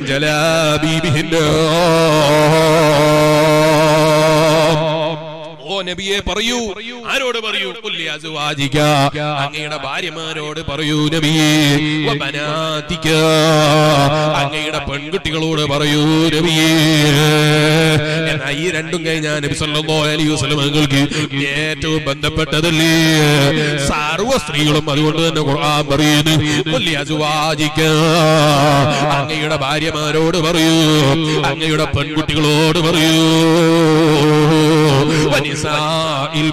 ജലാബീബിഹിന്ന ഓ നബിയെ പറയൂ ആരോട് പറയൂ കുല്ലി അസുവാജിക അങ്ങയുടെ ഭാര്യമാരോട് പറയൂ നബിയെ വ ബനാതിക അങ്ങയുടെ പെൺകുട്ടികളോട് പറയൂ നബിയെ എന്നാ ഈ രണ്ടും കഴിഞ്ഞാൽ നബി സല്ലല്ലാഹു അലൈഹി വസല്ലം നിങ്ങൾക്ക് ഏറ്റവും ബന്ധപ്പെട്ടതല്ലേ സർവ്വ സ്ത്രീകളും അതുകൊണ്ട് തന്നെ ഖുർആൻ പറയുന്നു കുല്ലി അസുവാജിക അങ്ങയുടെ ഭാര്യമാരോട് പറയൂ അങ്ങയുടെ പെൺകുട്ടികളോട് പറയൂ വനിസാഇൽ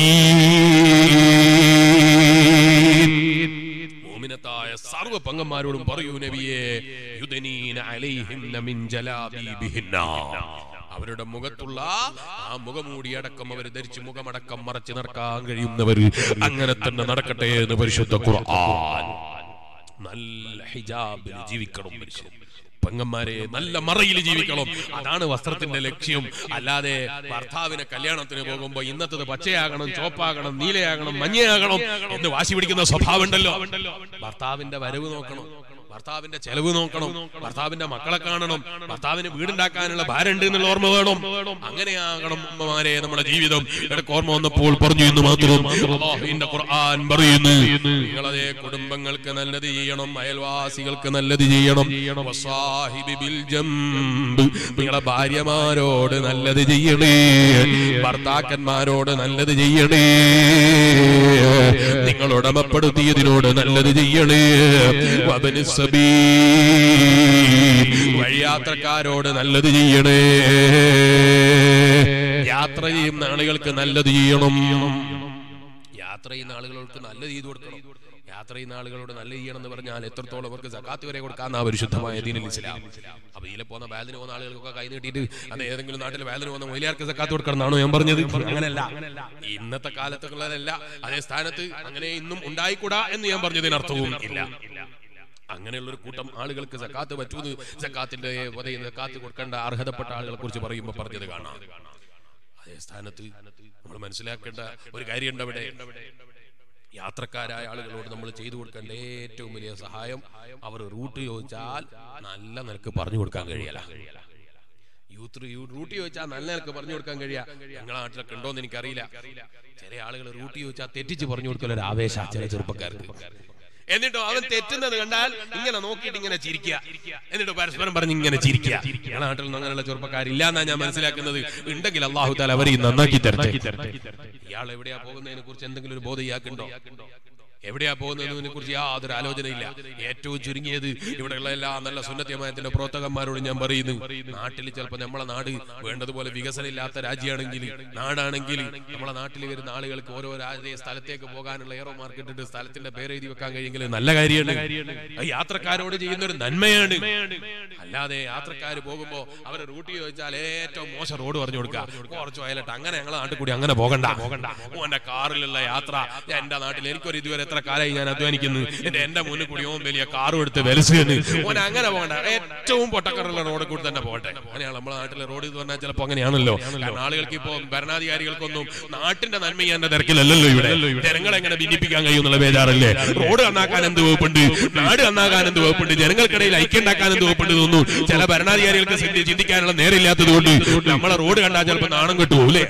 മുഅ്മിനീൻ മുഅ്മിനത്തായ സർവ്വ പങ്കന്മാരോടും പറയൂ നബിയെ യുദനീന അലൈഹിന്ന മിൻ ജലാബീബിഹിന്ന അവരുടെ മുഖത്തുള്ള ആ മുഖമൂടിയടക്കം അവർ ധരിച്ച് മുഖമടക്കം മറച്ചു നടക്കാൻ കഴിയുന്നവർ അങ്ങനെ തന്നെ നടക്കട്ടെ എന്ന് പരിശുദ്ധ ഖുർആൻ നല്ല ഹിജാബിൽ ജീവിക്കണം മനുഷ്യൻ പെങ്ങന്മാരെ നല്ല മറയിൽ ജീവിക്കണം അതാണ് വസ്ത്രത്തിന്റെ ലക്ഷ്യം അല്ലാതെ ഭർത്താവിനെ കല്യാണത്തിന് പോകുമ്പോ ഇന്നത്തത് പച്ചയാകണം ചോപ്പാകണം നീലയാകണം മഞ്ഞയാകണം എന്ന് വാശി പിടിക്കുന്ന സ്വഭാവം ഉണ്ടല്ലോ ഭർത്താവിന്റെ വരവ് നോക്കണം ഭർത്താവിന്റെ ചെലവ് നോക്കണം ഭർത്താവിന്റെ മക്കളെ കാണണം ഭർത്താവിന് വീടുണ്ടാക്കാനുള്ള ഭാരം ഉണ്ട് എന്നുള്ള ഓർമ്മ വേണം അങ്ങനെയാകണം ഉമ്മമാരെ നമ്മുടെ ജീവിതം ഇടയ്ക്ക് ഓർമ്മ വന്നപ്പോൾ പറഞ്ഞു എന്ന് മാത്രം അല്ലാഹുവിന്റെ ഖുർആൻ പറയുന്നു നിങ്ങളതേ കുടുംബങ്ങൾക്ക് നല്ലത് ചെയ്യണം അയൽവാസികൾക്ക് നല്ലത് ചെയ്യണം വസാഹിബി ബിൽ ജംബ്. നിങ്ങളെ ഭാര്യമാരോട് നല്ലത് ചെയ്യണേ ഭർത്താക്കന്മാരോട് നല്ലത് ചെയ്യണേ നിങ്ങൾ ഉടമപ്പെടുത്തിയതിനോട് നല്ലത് ചെയ്യണേ വബനി സബീൽ. വഴിയാത്രക്കാരോട് നല്ലത് ചെയ്യണേ യാത്ര ചെയ്യുന്ന ആളുകൾക്ക് നല്ലത് ചെയ്യണം യാത്ര ചെയ്യുന്ന ആളുകൾക്ക് നല്ല ചെയ്തു കൊടുക്കണം യാത്ര ചെയ്യുന്ന ആളുകളോട് നല്ല ചെയ്യണം എന്ന് പറഞ്ഞാൽ എത്രത്തോളം അവർക്ക് സക്കാത്ത് വരെ കൊടുക്കാന്ന പരിശുദ്ധമായ ദീനിൽ ഇസ്ലാം അപ്പൊ ഇതിലെ പോകുന്ന ബാലിന് പോകുന്ന ആളുകൾക്കൊക്കെ കൈ നീട്ടിയിട്ട് അത് ഏതെങ്കിലും നാട്ടിൽ ബാലിന് പോകുന്ന മൊയിലാർക്ക് സക്കാത്ത് കൊടുക്കണം എന്നാണോ ഞാൻ പറഞ്ഞത് അങ്ങനെയല്ല ഇന്നത്തെ കാലത്തുള്ളതല്ല അതേ സ്ഥാനത്ത് അങ്ങനെ ഇന്നും ഉണ്ടായിക്കൂടാ എന്ന് ഞാൻ പറഞ്ഞതിനർത്ഥവും ഇല്ല അങ്ങനെയുള്ള ഒരു കൂട്ടം ആളുകൾക്ക് സക്കാത്ത് പറ്റൂന്ന് സക്കാത്തിന്റെ ഉദയം സക്കാത്ത് കൊടുക്കേണ്ട അർഹതപ്പെട്ട ആളുകളെ കുറിച്ച് പറയുമ്പോൾ പറഞ്ഞത് കാണാം അതേ സ്ഥാനത്ത് നമ്മൾ മനസ്സിലാക്കേണ്ട ഒരു കാര്യമുണ്ട് അവിടെ യാത്രക്കാരായ ആളുകളോട് നമ്മൾ ചെയ്തു കൊടുക്കേണ്ട ഏറ്റവും വലിയ സഹായം അവർ റൂട്ട് ചോദിച്ചാൽ നല്ല നിനക്ക് പറഞ്ഞു കൊടുക്കാൻ കഴിയല യൂത്ത് റൂട്ട് ചോദിച്ചാൽ നല്ല നിനക്ക് പറഞ്ഞു കൊടുക്കാൻ കഴിയാ ഞങ്ങളെ നാട്ടിലൊക്കെ ഉണ്ടോന്ന് എനിക്കറിയില്ല ചില ആളുകൾ റൂട്ട് ചോദിച്ചാൽ തെറ്റിച്ച് പറഞ്ഞു കൊടുക്കൽ ഒരു ആവേശ ചില ചെറുപ്പക്കാർക്ക് എന്നിട്ടോ അവൻ തെറ്റുന്നത് കണ്ടാൽ ഇങ്ങനെ നോക്കിയിട്ട് ഇങ്ങനെ ചിരിക്കുക എന്നിട്ട് പരസ്പരം പറഞ്ഞ് ഇങ്ങനെ ചിരിക്കുക ഞങ്ങളുടെ നാട്ടിൽ ഒന്നും അങ്ങനെയുള്ള ചെറുപ്പക്കാരില്ല എന്നാ ഞാൻ മനസ്സിലാക്കുന്നത് ഉണ്ടെങ്കിൽ അള്ളാഹു താല അവരെ നന്നാക്കി തരട്ടെ ഇയാൾ എവിടെയാ പോകുന്നതിനെ കുറിച്ച് എന്തെങ്കിലും ഒരു ബോധം ഇയാൾക്കുണ്ടോ എവിടെയാ പോകുന്നതിനെ കുറിച്ച് യാതൊരു ആലോചനയില്ല ഏറ്റവും ചുരുങ്ങിയത് ഇവിടെയുള്ള എല്ലാ നല്ല സുന്നത്യമായത്തിന്റെ പ്രോത്തകന്മാരോട് ഞാൻ പറയുന്നു നാട്ടിൽ ചിലപ്പോൾ നമ്മളെ നാട് വേണ്ടതുപോലെ വികസനം ഇല്ലാത്ത രാജ്യമാണെങ്കിൽ നാടാണെങ്കിൽ നമ്മളെ നാട്ടിൽ വരുന്ന ആളുകൾക്ക് ഓരോ രാജ്യ സ്ഥലത്തേക്ക് പോകാനുള്ള എയറോ മാർക്കറ്റ് ഇട്ട് സ്ഥലത്തിന്റെ പേര് എഴുതി വെക്കാൻ കഴിയെങ്കിൽ നല്ല കാര്യമാണ് അത് യാത്രക്കാരോട് ചെയ്യുന്ന ഒരു നന്മയാണ് അല്ലാതെ യാത്രക്കാർ പോകുമ്പോ അവരെ റൂട്ട് ചോദിച്ചാൽ ഏറ്റവും മോശം റോഡ് പറഞ്ഞു കൊടുക്കുക കുറച്ച് വയലട്ട് അങ്ങനെ ഞങ്ങളെ നാട്ടിൽ കൂടി അങ്ങനെ പോകണ്ട പോകണ്ട ഓന്റെ കാറിലുള്ള യാത്ര ഞാൻ എന്റെ നാട്ടിൽ എനിക്കൊരു ഇതുവരെ എത്ര കാലമായി ഞാൻ അധ്വാനിക്കുന്നു എന്റെ എന്റെ മുന്നിൽ കൂടി ഓൻ വലിയ കാറും എടുത്ത് വെലസുകയാണ് ഓൻ അങ്ങനെ പോകണ്ട ഏറ്റവും പൊട്ടക്കറുള്ള റോഡ് കൂടി തന്നെ പോകട്ടെ അങ്ങനെയാണ് നമ്മുടെ നാട്ടിലെ റോഡ് എന്ന് പറഞ്ഞാൽ ചിലപ്പോൾ അങ്ങനെയാണല്ലോ കാരണം ആളുകൾക്ക് ഇപ്പൊ ഭരണാധികാരികൾക്കൊന്നും നാട്ടിന്റെ നന്മ ചെയ്യാൻ തിരക്കിലല്ലല്ലോ ഇവിടെ ജനങ്ങളെ എങ്ങനെ ഭിന്നിപ്പിക്കാൻ കഴിയുന്നുള്ള ബേജാറല്ലേ റോഡ് നന്നാക്കാൻ എന്ത് വകുപ്പുണ്ട് നാട് നന്നാക്കാൻ എന്ത് വകുപ്പുണ്ട് ജനങ്ങൾക്കിടയിൽ ഐക്യം ഉണ്ടാക്കാൻ എന്ത് വകുപ്പുണ്ട് തോന്നുന്നു ചില ഭരണാധികാരികൾക്ക് ചിന്തി- ചിന്തിക്കാനുള്ള നേരില്ലാത്തത് കൊണ്ട് നമ്മളെ റോഡ് കണ്ടാൽ ചിലപ്പോൾ നാണം കെട്ടുപോകൂലേ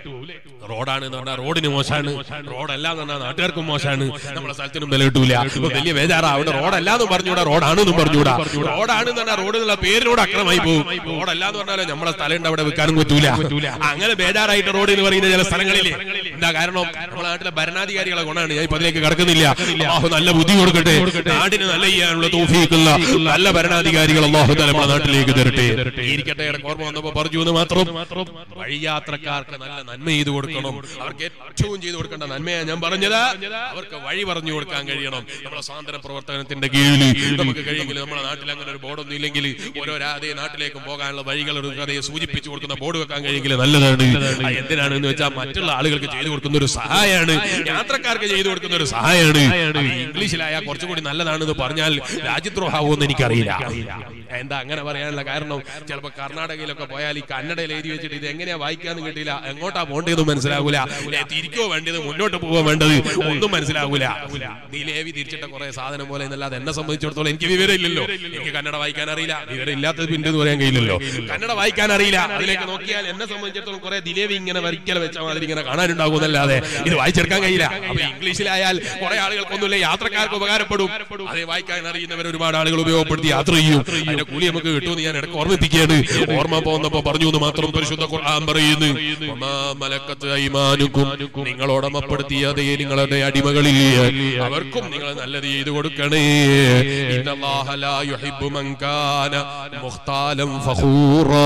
റോഡാണ് എന്ന് പറഞ്ഞാൽ റോഡിന് മോശമാണ് റോഡല്ല എന്ന് പറഞ്ഞാൽ നാട്ടുകാർക്കും മോശമാണ് നമ്മളെ സ്ഥലത്തിനും വില കിട്ടൂല ഇപ്പൊ വലിയ ബേജാറാ അവിടെ റോഡല്ല എന്ന് പറഞ്ഞൂടാ റോഡാണെന്നും പറഞ്ഞൂടാ റോഡാണ് എന്ന് പറഞ്ഞാൽ റോഡിനുള്ള പേരിനോട് അക്രമായി പോകും റോഡല്ല എന്ന് പറഞ്ഞാൽ നമ്മളെ സ്ഥലം ഉണ്ട് അവിടെ വെക്കാനും പറ്റൂല അങ്ങനെ ബേജാറായിട്ട് റോഡ് എന്ന് പറയുന്ന ചില സ്ഥലങ്ങളിൽ എന്താ കാരണം നമ്മളെ നാട്ടിലെ ഭരണാധികാരികളെ ഗുണമാണ് ഞാൻ ഇപ്പൊ അതിലേക്ക് കടക്കുന്നില്ല അള്ളാഹു നല്ല ബുദ്ധി കൊടുക്കട്ടെ നാടിന് നല്ല ചെയ്യാനുള്ള തോഫിക്കുള്ള നല്ല ഭരണാധികാരികൾ അള്ളാഹു തല നമ്മുടെ നാട്ടിലേക്ക് തരട്ടെ ഇരിക്കട്ടെ ഇടയ്ക്ക് ഓർമ്മ വന്നപ്പോ പറഞ്ഞു എന്ന് മാത്രം വഴിയാത്രക്കാർക്ക് നല്ല നന്മ ചെയ്തു കൊടുക്കണം അവർക്ക് ഏറ്റവും ചെയ്തു കൊടുക്കേണ്ട നന്മയാണ് ഞാൻ പറഞ്ഞത് അവർക്ക് വഴി പറഞ്ഞു കൊടുക്കാൻ കഴിയണം നമ്മുടെ സ്വാതന്ത്ര്യ പ്രവർത്തനത്തിന്റെ കീഴിൽ നമുക്ക് കഴിയെങ്കിൽ നമ്മുടെ നാട്ടിൽ അങ്ങനെ ഒരു ബോർഡൊന്നും ഇല്ലെങ്കിൽ ഓരോ അതേ നാട്ടിലേക്കും പോകാനുള്ള വഴികൾ ഒരു കഥയെ സൂചിപ്പിച്ചു കൊടുക്കുന്ന ബോർഡ് വെക്കാൻ കഴിയെങ്കിൽ നല്ലതാണ് അത് എന്തിനാണ് എന്ന് വെച്ചാൽ മറ്റുള്ള ആളുകൾക്ക് ചെയ്തു കൊടുക്കുന്ന ഒരു സഹായമാണ് യാത്രക്കാർക്ക് ചെയ്തു കൊടുക്കുന്ന ഒരു സഹായമാണ് അത് ഇംഗ്ലീഷിലായാൽ കുറച്ചുകൂടി നല്ലതാണെന്ന് പറഞ്ഞാൽ രാജ്യദ്രോഹാവോന്ന് എനിക്കറിയില്ല എന്താ അങ്ങനെ പറയാനുള്ള കാരണം ചിലപ്പോ കർണാടകയിലൊക്കെ പോയാൽ ഈ കന്നഡയിൽ എഴുതി വെച്ചിട്ട് ഇത് എങ്ങനെയാ വായിക്കാന്ന് കിട്ടിയില്ല എങ്ങോട്ടാ പോകേണ്ടതെന്ന് മനസ്സിലാകൂല ഏ, തിരിക്കോ വേണ്ടത് മുന്നോട്ട് പോകാൻ വേണ്ടത് ഒന്നും മനസ്സിലാകൂല നീ ലേവി തിരിച്ചിട്ട കുറെ സാധനം പോലെ എന്നല്ലാതെ എന്നെ സംബന്ധിച്ചിടത്തോളം എനിക്ക് വിവരമില്ലല്ലോ എനിക്ക് കന്നഡ വായിക്കാൻ അറിയില്ല വിവരം ഇല്ലാത്തത് പിന്നെ എന്ന് പറയാൻ കഴിയില്ലല്ലോ കന്നഡ വായിക്കാൻ അറിയില്ല അതിലേക്ക് നോക്കിയാൽ എന്നെ സംബന്ധിച്ചിടത്തോളം കുറെ ദിലേവി ഇങ്ങനെ വരിക്കൽ വെച്ച മാതിരി ഇങ്ങനെ കാണാനുണ്ടാകുന്നല്ലാതെ ഇത് വായിച്ചെടുക്കാൻ കഴിയില്ല അപ്പൊ ഇംഗ്ലീഷിലായാൽ കുറെ ആളുകൾക്കൊന്നുമില്ല യാത്രക്കാർക്ക് ഉപകാരപ്പെടും അതേ വായിക്കാൻ അറിയുന്നവർ ഒരുപാട് ആളുകൾ ഉപയോഗപ്പെടുത്തി യാത്ര ചെയ്യും അതിന്റെ കൂലി നമുക്ക് കിട്ടുമെന്ന് ഞാൻ ഇടയ്ക്ക് ഓർമ്മിപ്പിക്കുകയാണ് ഓർമ്മ പോകുന്നപ്പോ പറഞ്ഞു എന്ന് മാത്രം പരിശുദ്ധ ഖുർആൻ പറയുന്നു വമാ മലക്കത്ത് അയ്മാനുക്കും നിങ്ങൾ ഉടമപ്പെടുത്തിയ അതേ നിങ്ങളുടെ അടിമകളിൽ അവർക്കും നിങ്ങൾ നല്ലത് ചെയ്തു കൊടുക്കണേ ഇന്നല്ലാഹ ലാ യുഹിബ്ബു മൻ കാന മുഖ്താലൻ ഫഖൂറാ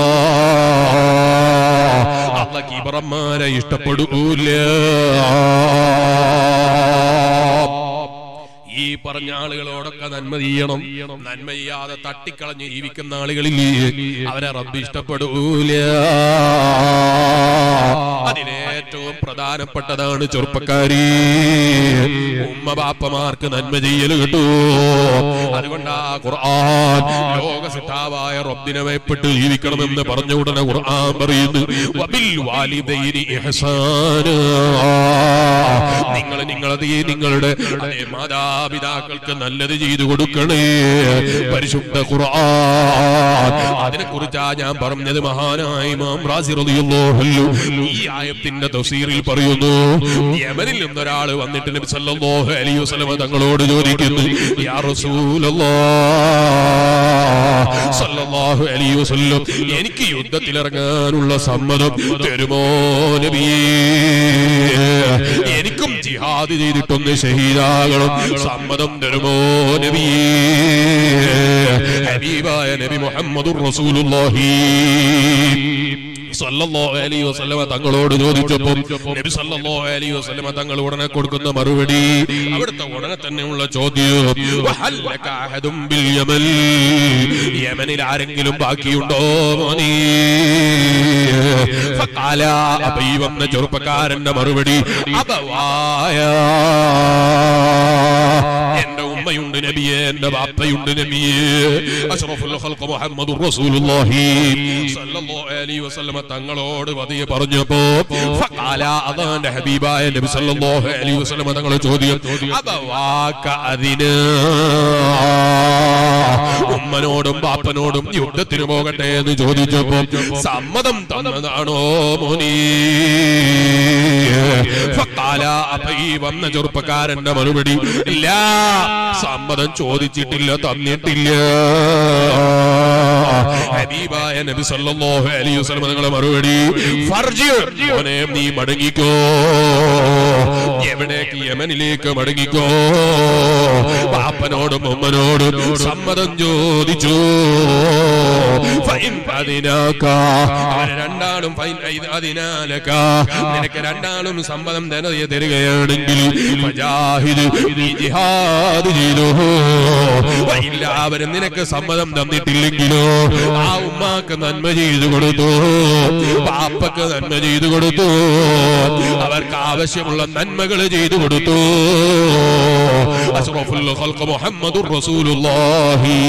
അല്ലാഹ് കിബറന്മാരെ ഇഷ്ടപ്പെടൂല ഈ പറഞ്ഞ ആളുകളോടൊക്കെ നന്മ ചെയ്യണം നന്മ ചെയ്യാതെ തട്ടിക്കളഞ്ഞ് ജീവിക്കുന്ന ആളുകളിൽ അവരെ റബ്ബ് ഇഷ്ടപ്പെടൂല അതിലേറ്റവും പ്രധാനപ്പെട്ടതാണ് ചെറുപ്പക്കാരി ഉമ്മ ബാപ്പമാർക്ക് നന്മ ചെയ്യൽ കിട്ടൂ അതുകൊണ്ട് ആ ഖുർആൻ ലോകസിട്ടാവായ റബ്ബിനെ ഭയപ്പെട്ട് ജീവിക്കണമെന്ന് പറഞ്ഞ ഉടനെ ഖുർആൻ പറയുന്നു വബിൽ വാലിദൈനി ഇഹ്സാനാ നിങ്ങൾ നിങ്ങളത് നിങ്ങളുടെ അതേ മാതാപിതാക്കൾക്ക് നല്ലത് ചെയ്തു കൊടുക്കണേ പരിശുദ്ധ ഖുർആൻ അതിനെ കുറിച്ചാ ഞാൻ പറഞ്ഞത് മഹാനായ ഇമാം റാസി റളിയല്ലാഹു അൻഹു ഈ ആയത്തിന്റെ തഫ്സീറിൽ പറയുന്നു യമനിൽ നിന്നൊരാൾ വന്നിട്ട് നബി സല്ലല്ലാഹു അലൈഹി വസല്ലം തങ്ങളോട് ചോദിക്കുന്നു യാ റസൂലല്ലാഹ് സല്ലല്ലാഹു അലൈഹി വസല്ലം എനിക്ക് യുദ്ധത്തിലിറങ്ങാനുള്ള സമ്മതം തരുമോ നബിയേ എനിക്കും ജിഹാദ് ചെയ്തിട്ടൊന്ന് ഷഹീദാകണം സമ്മതം തരുമോ നബിയേ ഹബീബായ നബി മുഹമ്മദുർ റസൂലുള്ളാഹി സല്ലല്ലാഹു അലൈഹി വസല്ലമ തങ്ങളോട് ചോദിച്ചപ്പോൾ നബി സല്ലല്ലാഹു അലൈഹി വസല്ലമ തങ്ങൾ ഉടനെ കൊടുക്കുന്ന മറുപടി അവിടുത്തെ ഉടനെ തന്നെയുള്ള ചോദ്യം വഹല്ലക അഹദും ബിൽ യമൻ യമനിൽ ആരെങ്കിലും ബാക്കിയുണ്ടോ മോനീ ഫഖാല അപ്പൊ ഈ വന്ന ചെറുപ്പക്കാരന്റെ മറുപടി അബവായ എന്റെ ഉമ്മയുണ്ട് നബിയെ എന്റെ ബാപ്പയുണ്ട് നബിയെ അഷ്റഫുൽ ഖൽഖ് മുഹമ്മദുർ റസൂലുള്ളാഹി സല്ലല്ലാഹു അലൈഹി വസല്ലമ തങ്ങളോട് പതിയെ പറഞ്ഞപ്പോ ഫഖാല അതാന്റെ ഹബീബായ നബി സല്ലല്ലാഹു അലൈഹി വസല്ലമ തങ്ങളെ ചോദ്യം അബവാക അതിന ഉമ്മനോടും ബാപ്പനോടും യുദ്ധത്തിന് പോകട്ടെ എന്ന് ചോദിച്ചപ്പോ സമ്മതം തന്നതാണോ മോനീ ഫഖാല അപ്പൊ ഈ വന്ന ചെറുപ്പക്കാരന്റെ മറുപടി ഇല്ല സമ്മതം ചോദിച്ചിട്ടില്ല തന്നിട്ടില്ല ഹബീബായ നബി സല്ലല്ലാഹു അലൈഹി വസല്ലം നിങ്ങളെ മറുപടി ഫർജി മോനെ നീ മടങ്ങിക്കോ എവിടേക്ക് യമനിലേക്ക് മടങ്ങിക്കോ പാപ്പനോടും ഉമ്മനോടും സമ്മതം ചോദിച്ചു ഫൈൻ അതിനാക്ക അവര് രണ്ടാളും ഫൈൻ ഐ- അതിനാലക്ക നിനക്ക് രണ്ടാളും സമ്മതം തന്നെ തരികയാണെങ്കിൽ ഫജാഹിദ് നീ ജിഹാദ് ചെയ്തോ എല്ലാവരും നിനക്ക് സമ്മതം തന്നിട്ടില്ലെങ്കിലോ ആ ഉമ്മാക്ക് നന്മ ചെയ്തു കൊടുത്തു പാപ്പക്ക് നന്മ ചെയ്തു കൊടുത്തു അവർക്ക് ആവശ്യമുള്ള നന്മകൾ ചെയ്തു കൊടുത്തു അഷ്റഫുൽ ഖൽഖ് മുഹമ്മദുർ റസൂലുള്ളാഹി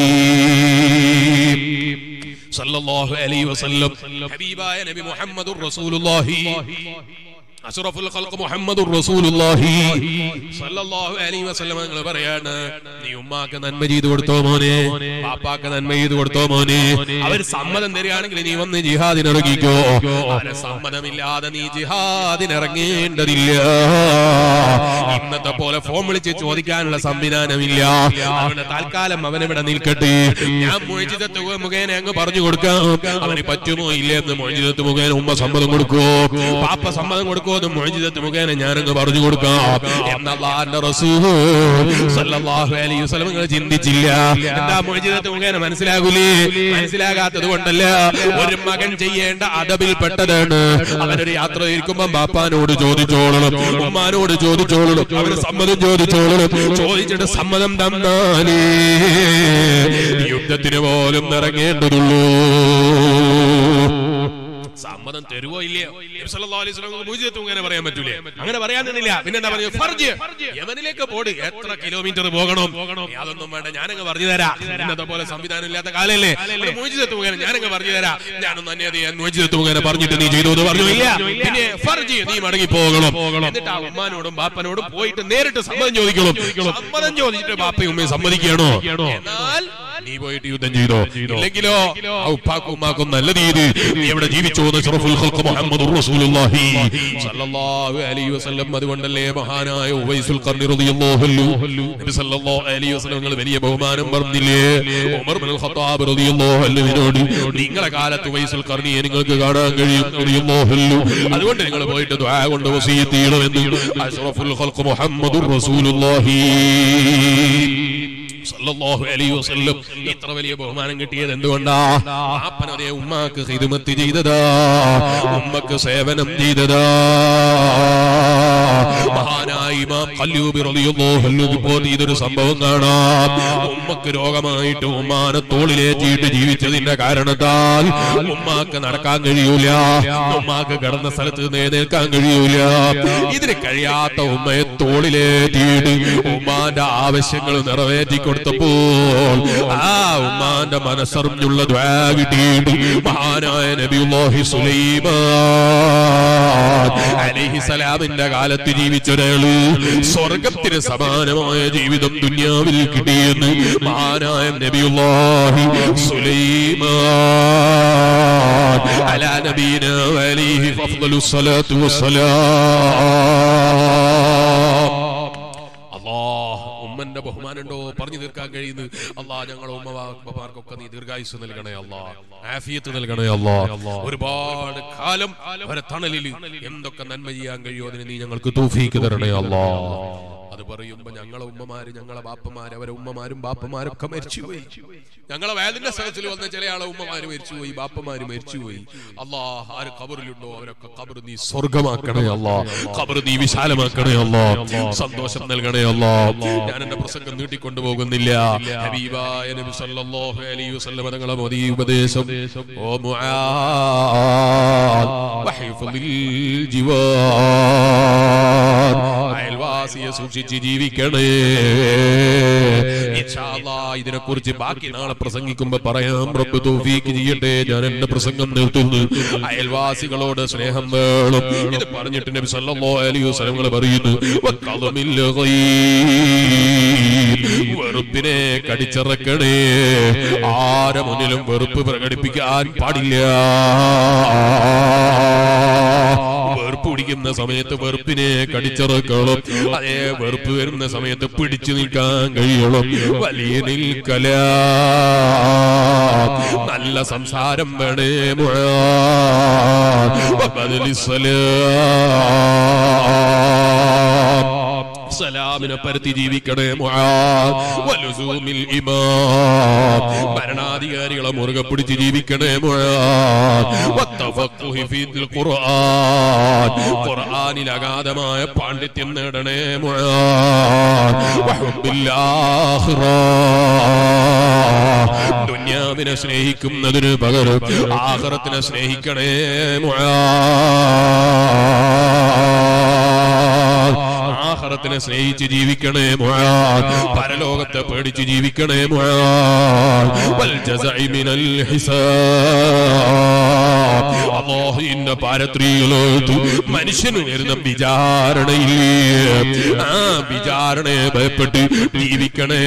സല്ലല്ലാഹു അലൈഹി വസല്ലം ഹബീബായ നബി മുഹമ്മദുർ റസൂലുള്ളാഹി അഷ്റഫുൽ ഖൽഖ് മുഹമ്മദുർ റസൂലുള്ളാഹി സല്ലല്ലാഹു അലൈഹി വസല്ലം നിങ്ങൾ പറയാണ് നീ ഉമ്മാക്ക് നന്മ ചെയ്തു കൊടുത്തോ മോനെ പാപ്പാക്ക് നന്മ ചെയ്തു കൊടുത്തോ മോനെ അവർ സമ്മതം തരികയാണെങ്കിൽ നീ വന്ന് ജിഹാദിന് ഇറങ്ങിക്കോ അവരെ സമ്മതമില്ലാതെ നീ ജിഹാദിന് ഇറങ്ങേണ്ടതില്ല ഇന്നത്തെ പോലെ ഫോൺ വിളിച്ച് ചോദിക്കാനുള്ള സംവിധാനമില്ല അവന് തൽക്കാലം അവനിവിടെ നിൽക്കട്ടെ ഞാൻ മൊഴിജിതത്ത് മുഖേന അങ്ങ് പറഞ്ഞു കൊടുക്കാം അവന് പറ്റുമോ ഇല്ലേ എന്ന് മൊഴിജിതത്ത് മുഖേന ഉമ്മ സമ്മതം കൊടുക്കുവോ പാപ്പ സമ്മതം കൊടുക്കുവോ എന്ന് മൊഴിജിതത്ത് മുഖേന ഞാനങ്ങ് പറഞ്ഞു കൊടുക്കാം എന്നല്ലാന്റെ റസൂൽ സല്ലല്ലാഹു അലൈഹി വസല്ലം നിങ്ങൾ ചിന്തിച്ചില്ല എന്താ മൊഴിജിതത്ത് മുഖേന മനസ്സിലാകൂലേ മനസ്സിലാകാത്തത് കൊണ്ടല്ല ഒരു മകൻ ചെയ്യേണ്ട അദബിൽ പെട്ടതാണ് അവനൊരു യാത്ര ഇരിക്കുമ്പോ ബാപ്പാനോട് ചോദിച്ചോളണം ഉമ്മാനോട് ചോദിച്ചോളണം അവര് സമ്മതം ചോദിച്ചോളണം ചോദിച്ചിട്ട് സമ്മതം തന്നാലേ യുദ്ധത്തിന് പോലും ഇറങ്ങേണ്ടതുള്ളൂ സമ്മതം തരുവോ ഇല്ലയോ നബി സല്ലല്ലാഹു അലൈഹി വസല്ലം മുജിദത്തും ഇങ്ങനെ പറയാൻ പറ്റൂലേ അങ്ങനെ പറയാനില്ല പിന്നെന്താ പറഞ്ഞു ഫർജ് യമനിലേക്ക് പോട് എത്ര കിലോമീറ്റർ പോകണം നീ അതൊന്നും വേണ്ട ഞാനങ്ങ് പറഞ്ഞു തരാം ഇന്നത്തെ പോലെ സംവിധാനം ഇല്ലാത്ത കാലല്ലേ മുജിദത്ത് മുഖേന ഞാനങ്ങ് പറഞ്ഞു തരാം ഞാനൊന്നും അന്യ ചെയ്യാൻ മുജിദത്ത് മുഖേന പറഞ്ഞിട്ട് നീ ചെയ്തു എന്ന് പറഞ്ഞു ഇല്ല പിന്നെ ഫർജ് നീ മടങ്ങി പോകണം എന്നിട്ട് ആ ഉമ്മാനോടും ബാപ്പനോടും പോയിട്ട് നേരിട്ട് സമ്മതം ചോദിക്കണം സമ്മതം ചോദിച്ചിട്ട് ബാപ്പയും ഉമ്മയും സമ്മതിക്കുകയാണോ എന്നാൽ നീ പോയിട്ട് യുദ്ധം ചെയ്തോ ഇല്ലെങ്കിലോ ആ ഉപ്പാക്കും ഉമ്മാക്കും നല്ല രീതി നീ എവിടെ ജീവിച്ചു എന്ന് ശറഫുൽ ഖൽഖ് മുഹമ്മദുർ റസൂലുള്ളാഹി സല്ലല്ലാഹു അലൈഹി വസല്ലം അതുകൊണ്ടല്ലേ മഹാനായ ഉവൈസുൽ ഖർനി റളിയല്ലാഹു അൻഹു നബി സല്ലല്ലാഹു അലൈഹി വസല്ലം നിങ്ങൾ വലിയ ബഹുമാനം പറഞ്ഞില്ലേ ഉമർ ഇബ്നുൽ ഖത്താബ് റളിയല്ലാഹു അൻഹുവിനോട് നിങ്ങളെ കാലത്ത് ഉവൈസുൽ ഖർനിയെ നിങ്ങൾക്ക് കാണാൻ കഴിയും റളിയല്ലാഹു അൻഹു അതുകൊണ്ട് നിങ്ങൾ പോയിട്ട് ദുആ കൊണ്ട് വസീയത്ത് ചെയ്യണമെന്ന് അഷ്റഫുൽ ഖൽഖ് മുഹമ്മദുർ റസൂലുള്ളാഹി സല്ലല്ലാഹു അലൈഹി വസല്ലം ഇത്ര വലിയ ബഹുമാനം കിട്ടിയത് എന്തുകൊണ്ടാ ആപ്പൻ അതേ ഉമ്മാക്ക് ഹിദ്മത്ത് ചെയ്തതാ ഉമ്മക്ക് സേവനം ചെയ്തതാ മഹാനായ ഇമാം ഖല്ലൂബി റളിയല്ലാഹു അൻഹു ഇപ്പോൾ ഇതൊരു സംഭവം കാണാം ഉമ്മക്ക് രോഗമായിട്ട് ഉമ്മാനെ തോളിലേറ്റിയിട്ട് ജീവിച്ചതിന്റെ കാരണത്താൽ ഉമ്മാക്ക് നടക്കാൻ കഴിയൂല ഉമ്മാക്ക് കിടന്ന സ്ഥലത്ത് നിന്ന് എഴുന്നേൽക്കാൻ കഴിയൂല ഇതിന് കഴിയാത്ത ഉമ്മയെ തോളിലേറ്റിയിട്ട് ഉമ്മാന്റെ ആവശ്യങ്ങൾ നിറവേറ്റി കൊടുത്തപ്പോൾ ആ ഉമ്മാന്റെ മനസ്സറിഞ്ഞുള്ള ദ്വാ കിട്ടിയിട്ട് മഹാനായ നബിയുല്ലാഹി സുലൈമാൻ അലൈഹിസലാമിന്റെ കാലത്ത് ജീവിച്ചൊരാള് സ്വർഗത്തിന് സമാനമായ ജീവിതം ദുന്യാവിൽ കിട്ടിയെന്ന് മഹാനായ നബിയുല്ലാഹി സുലൈമാൻ അലാ നബീന അലൈഹി അഫ്ദലു സ്വലാത്തു വസ്സലാം അല്ലാഹ് ഉമ്മന്റെ ബഹുമാനുണ്ടോ പറഞ്ഞു തീർക്കാൻ കഴിയുന്നത് അല്ലാ ഞങ്ങളെ ഉമ്മമാർക്കൊക്കെ നീ ദീർഘായുസ് നൽകണേ അല്ലാ ആഫിയത്ത് നൽകണേ അല്ലാ ഒരുപാട് കാലം അവരെ തണലിൽ എന്തൊക്കെ നന്മ ചെയ്യാൻ കഴിയുമോ അതിന് നീ ഞങ്ങൾക്ക് തൗഫീക്ക് തരണേ അല്ലാ അത് പറയുമ്പോ ഞങ്ങളെ ഉമ്മമാര് ഞങ്ങളെ ബാപ്പമാര് അവരെ ഉമ്മമാരും ബാപ്പമാരൊക്കെ മരിച്ചുപോയി ഞങ്ങളെ വേദിന്റെ സ്ഥലത്തിൽ വന്ന ചില ആളെ ഉമ്മമാര് മരിച്ചുപോയി ബാപ്പമാര് മരിച്ചുപോയി അല്ലാ ആര് കബറിലുണ്ടോ അവരൊക്കെ കബർ നീ സ്വർഗമാക്കണേ അല്ലാ കബർ നീ വിശാലമാക്കണേ അല്ലാ സന്തോഷം നൽകണേ അല്ലാ ഞാൻ എന്റെ പ്രസംഗം നീട്ടിക്കൊണ്ടു പോകുന്നില്ല ഹബീബായ നബി സല്ലല്ലാഹു അലൈഹി വസല്ലം തങ്ങളെ മോദി ഉപദേശം ഓ മുആദ് വഹിഫ്ദിൽ ജിവാർ അയൽവാസിയെ സൂക്ഷിച്ച് ജീവിക്കണേ ഇൻഷാ അല്ലാഹ് ഇതിനെക്കുറിച്ച് ബാക്കി നാളെ പ്രസംഗിക്കുമ്പോ പറയാം റബ്ബ് തൗഫീക്ക് ചെയ്യട്ടെ ഞാൻ എന്റെ പ്രസംഗം നിർത്തുന്നു അയൽവാസികളോട് സ്നേഹം വേണം ഇത് പറഞ്ഞിട്ട് നബി സല്ലല്ലാഹു അലൈഹി വസല്ലം പറയുന്നു വഖദമിൽ ഗൈബ്. വെറുപ്പിനെ കടിച്ചിറക്കണേ ആരെ മുന്നിലും വെറുപ്പ് പ്രകടിപ്പിക്കാൻ പാടില്ല വെറുപ്പ് പിടിക്കുന്ന സമയത്ത് വെറുപ്പിനെ കടിച്ചിറക്കണം അതേ വെറുപ്പ് വരുന്ന സമയത്ത് പിടിച്ചു നിൽക്കാൻ കഴിയണം വലിയ നിൽക്കല നല്ല സംസാരം വേണേ മുആദ്. വബദലി സലാം. സലാമിനെ പരത്തി ജീവിക്കണേ മുആദ്. വലുസൂമിൽ ഇമാം. ഭരണാധികാരികളെ മുറുകെ പിടിച്ച് ജീവിക്കണേ മുആദ്. വത്തഫഖുഹി ഫീൽ ഖുർആൻ. ഖുർആനിൽ അഗാധമായ പാണ്ഡിത്യം നേടണേ മുആദ്. വഹുബ്ബിൽ ആഖിറ. ദുന്യാവിനെ സ്നേഹിക്കുന്നതിന് പകരം ആഖിറത്തിനെ സ്നേഹിക്കണേ മുആദ്. ആഖിറത്തിനെ സ്നേഹിച്ച് ജീവിക്കണേ മുആദ്. പരലോകത്തെ പേടിച്ച് ജീവിക്കണേ മുആദ്. വൽ ജസഇ മിനൽ ഹിസാബ്. അല്ലാഹുവിന്റെ പാരത്രിയിലോട്ട് മനുഷ്യന് വരുന്ന വിചാരണയില്ലേ ആ വിചാരണയെ ഭയപ്പെട്ട് ജീവിക്കണേ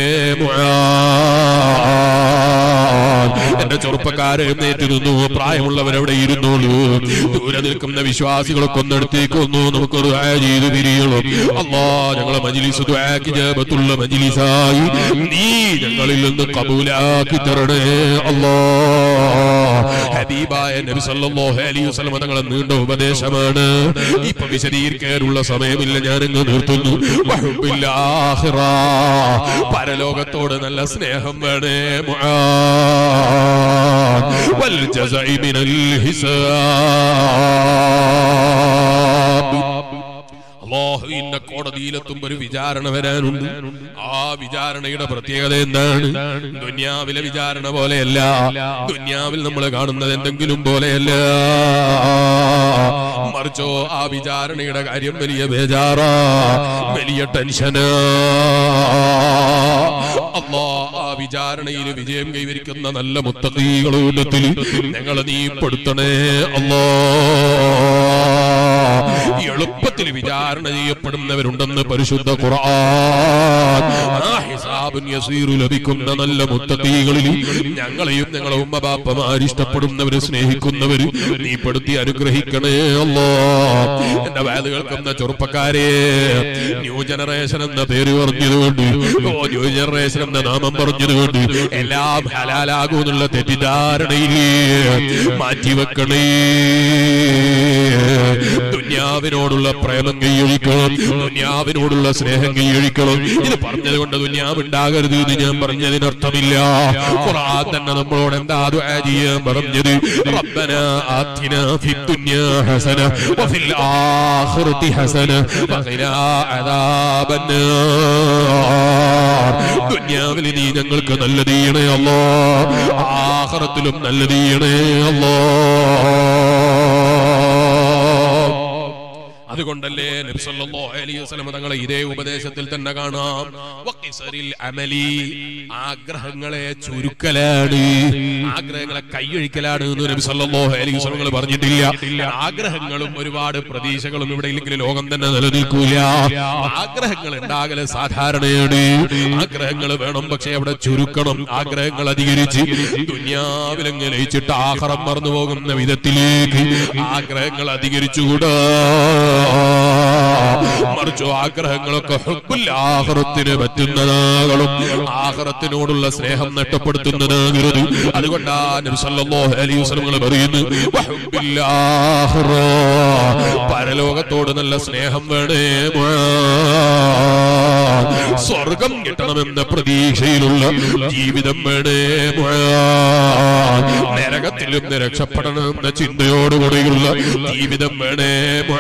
മുആദ്. എന്റെ ചെറുപ്പക്കാരെ എഴുന്നേറ്റിരുന്നു പ്രായമുള്ളവരവിടെ ഇരുന്നോളൂ ദൂരെ നിൽക്കുന്ന വിശ്വാസികളൊക്കെ ഒന്നെടുത്തേക്ക് ഒന്നു നമുക്കൊരു ദുആ ചെയ്ത് പിരിയണം അല്ലാ ഞങ്ങളെ മജ്ലിസ് ദുആക്ക് ജാബത്തുള്ള മജ്ലിസായി നീ ഞങ്ങളിൽ നിന്ന് കബൂലാക്കി തരണേ അല്ലാ ഹബീബായ നബി സല്ലല്ലാഹു അലൈഹി വസല്ലം തങ്ങളെ നീണ്ട ഉപദേശമാണ് ഇപ്പൊ വിശദീകരിക്കാനുള്ള സമയമില്ല ഞാനങ്ങ് നിർത്തുന്നു വഹുബ്ബിൽ ആഖിറ. പരലോകത്തോട് നല്ല സ്നേഹം വേണേ മുആദ്. വൽ ജസഇ മിനൽ ഹിസാബ് അള്ളാഹുവിന്റെ കോടതിയിലെത്തുമ്പോ ഒരു വിചാരണ വരാനുണ്ട് ആ വിചാരണയുടെ പ്രത്യേകത എന്താണ് ദുന്യാവിലെ വിചാരണ പോലെയല്ല ദുന്യാവിൽ നമ്മൾ കാണുന്നത് എന്തെങ്കിലും പോലെയല്ല മറിച്ചോ ആ വിചാരണയുടെ കാര്യം വലിയ ബേജാറാ വലിയ ടെൻഷനാ അള്ളാ ആ വിചാരണയിൽ വിജയം കൈവരിക്കുന്ന നല്ല മുത്തകീകളുത്തിൽ ഞങ്ങൾ നീ പെടുത്തണേ അള്ളാ എളുപ്പത്തിൽ വിചാരണ ചെയ്യപ്പെടുന്നവരുണ്ടെന്ന് പരിശുദ്ധ ഖുർആൻ ആ ഹിസാബുൻ യസീറു ലഭിക്കുന്ന നല്ല മുത്തഖീകളിൽ ഞങ്ങളെയും ഞങ്ങളെ ഉമ്മ ബാപ്പമാർ ഇഷ്ടപ്പെടുന്നവര് സ്നേഹിക്കുന്നവര് നീ പെടുത്തി അനുഗ്രഹിക്കണേ അല്ലോ എന്റെ വേദ കേൾക്കുന്ന ചെറുപ്പക്കാരെ ന്യൂ ജനറേഷൻ എന്ന പേര് പറഞ്ഞതുകൊണ്ട് ഓ ന്യൂ ജനറേഷൻ എന്ന നാമം പറഞ്ഞതുകൊണ്ട് എല്ലാം ഹലാലാകൂന്നുള്ള തെറ്റിദ്ധാരണയിലേ മാറ്റിവെക്കണേ ദുന്യാവിനോടുള്ള പ്രേമം കൈയൊഴിക്കണം ദുന്യാവിനോടുള്ള സ്നേഹം കൈയൊഴിക്കണം ഇത് പറഞ്ഞത് കൊണ്ട് ദുന്യാവ് ഉണ്ടാകരുത് എന്ന് ഞാൻ പറഞ്ഞതിനർത്ഥമില്ല ഖുർആൻ തന്നെ നമ്മളോട് എന്താ ദുആ ചെയ്യാൻ പറഞ്ഞത് റബ്ബന ആതിന ഫിദ്ദുന്യാ ഹസന വഫിൽ ആഖിറതി ഹസന വഖിനാ അദാബന്നാർ ദുന്യാവിൽ നീ ഞങ്ങൾക്ക് നല്ലത് ചെയ്യണേ അല്ലോ ആഖിറത്തിലും നല്ലത് ചെയ്യണേ അല്ലോ അതുകൊണ്ടല്ലേ നബി സല്ലല്ലാഹു അലൈഹി വസല്ലം തങ്ങളെ ഇതേ ഉപദേശത്തിൽ തന്നെ കാണാം വഖിസറിൽ അമലി ആഗ്രഹങ്ങളെ ചുരുക്കലാണ് ആഗ്രഹങ്ങളെ കൈയൊഴിക്കലാണ് എന്ന് നബി സല്ലല്ലാഹു അലൈഹി വസല്ലം തങ്ങൾ പറഞ്ഞിട്ടില്ല ആഗ്രഹങ്ങളും ഒരുപാട് പ്രതീക്ഷകളും ഇവിടെ ഇല്ലെങ്കിൽ ലോകം തന്നെ നിലനിൽക്കൂല ആഗ്രഹങ്ങൾ ഉണ്ടാകല് സാധാരണയാണ് ആഗ്രഹങ്ങൾ വേണം പക്ഷെ അവിടെ ചുരുക്കണം ആഗ്രഹങ്ങൾ അധികരിച്ച് ദുനിയാവിലങ്ങ് ലയിച്ചിട്ട് ആഹാരം മറന്നു പോകുന്ന വിധത്തിലേക്ക് ആഗ്രഹങ്ങൾ അധികരിച്ചുകൂടാ മറിച്ചു ആഗ്രഹങ്ങളൊക്കെ ഹുബ്ബുൽ ആഖിറത്തിന് പറ്റുന്നതാകണം ആഖിറത്തിനോടുള്ള സ്നേഹം നഷ്ടപ്പെടുത്തുന്നതാകരുത് അതുകൊണ്ടാ നബി സല്ലല്ലാഹു അലൈഹി വസല്ലം പറയുന്നു വഹുബ്ബിൽ ആഖിറ. പരലോകത്തോട് നല്ല സ്നേഹം വേണേ മുആദ്. സ്വർഗം കിട്ടണമെന്ന പ്രതീക്ഷയിലുള്ള ജീവിതം വേണേ മുഴാൻ നരകത്തിൽ നിന്ന് രക്ഷപ്പെടണമെന്ന ചിന്തയോടുകൂടിയുള്ള ജീവിതം വേണേ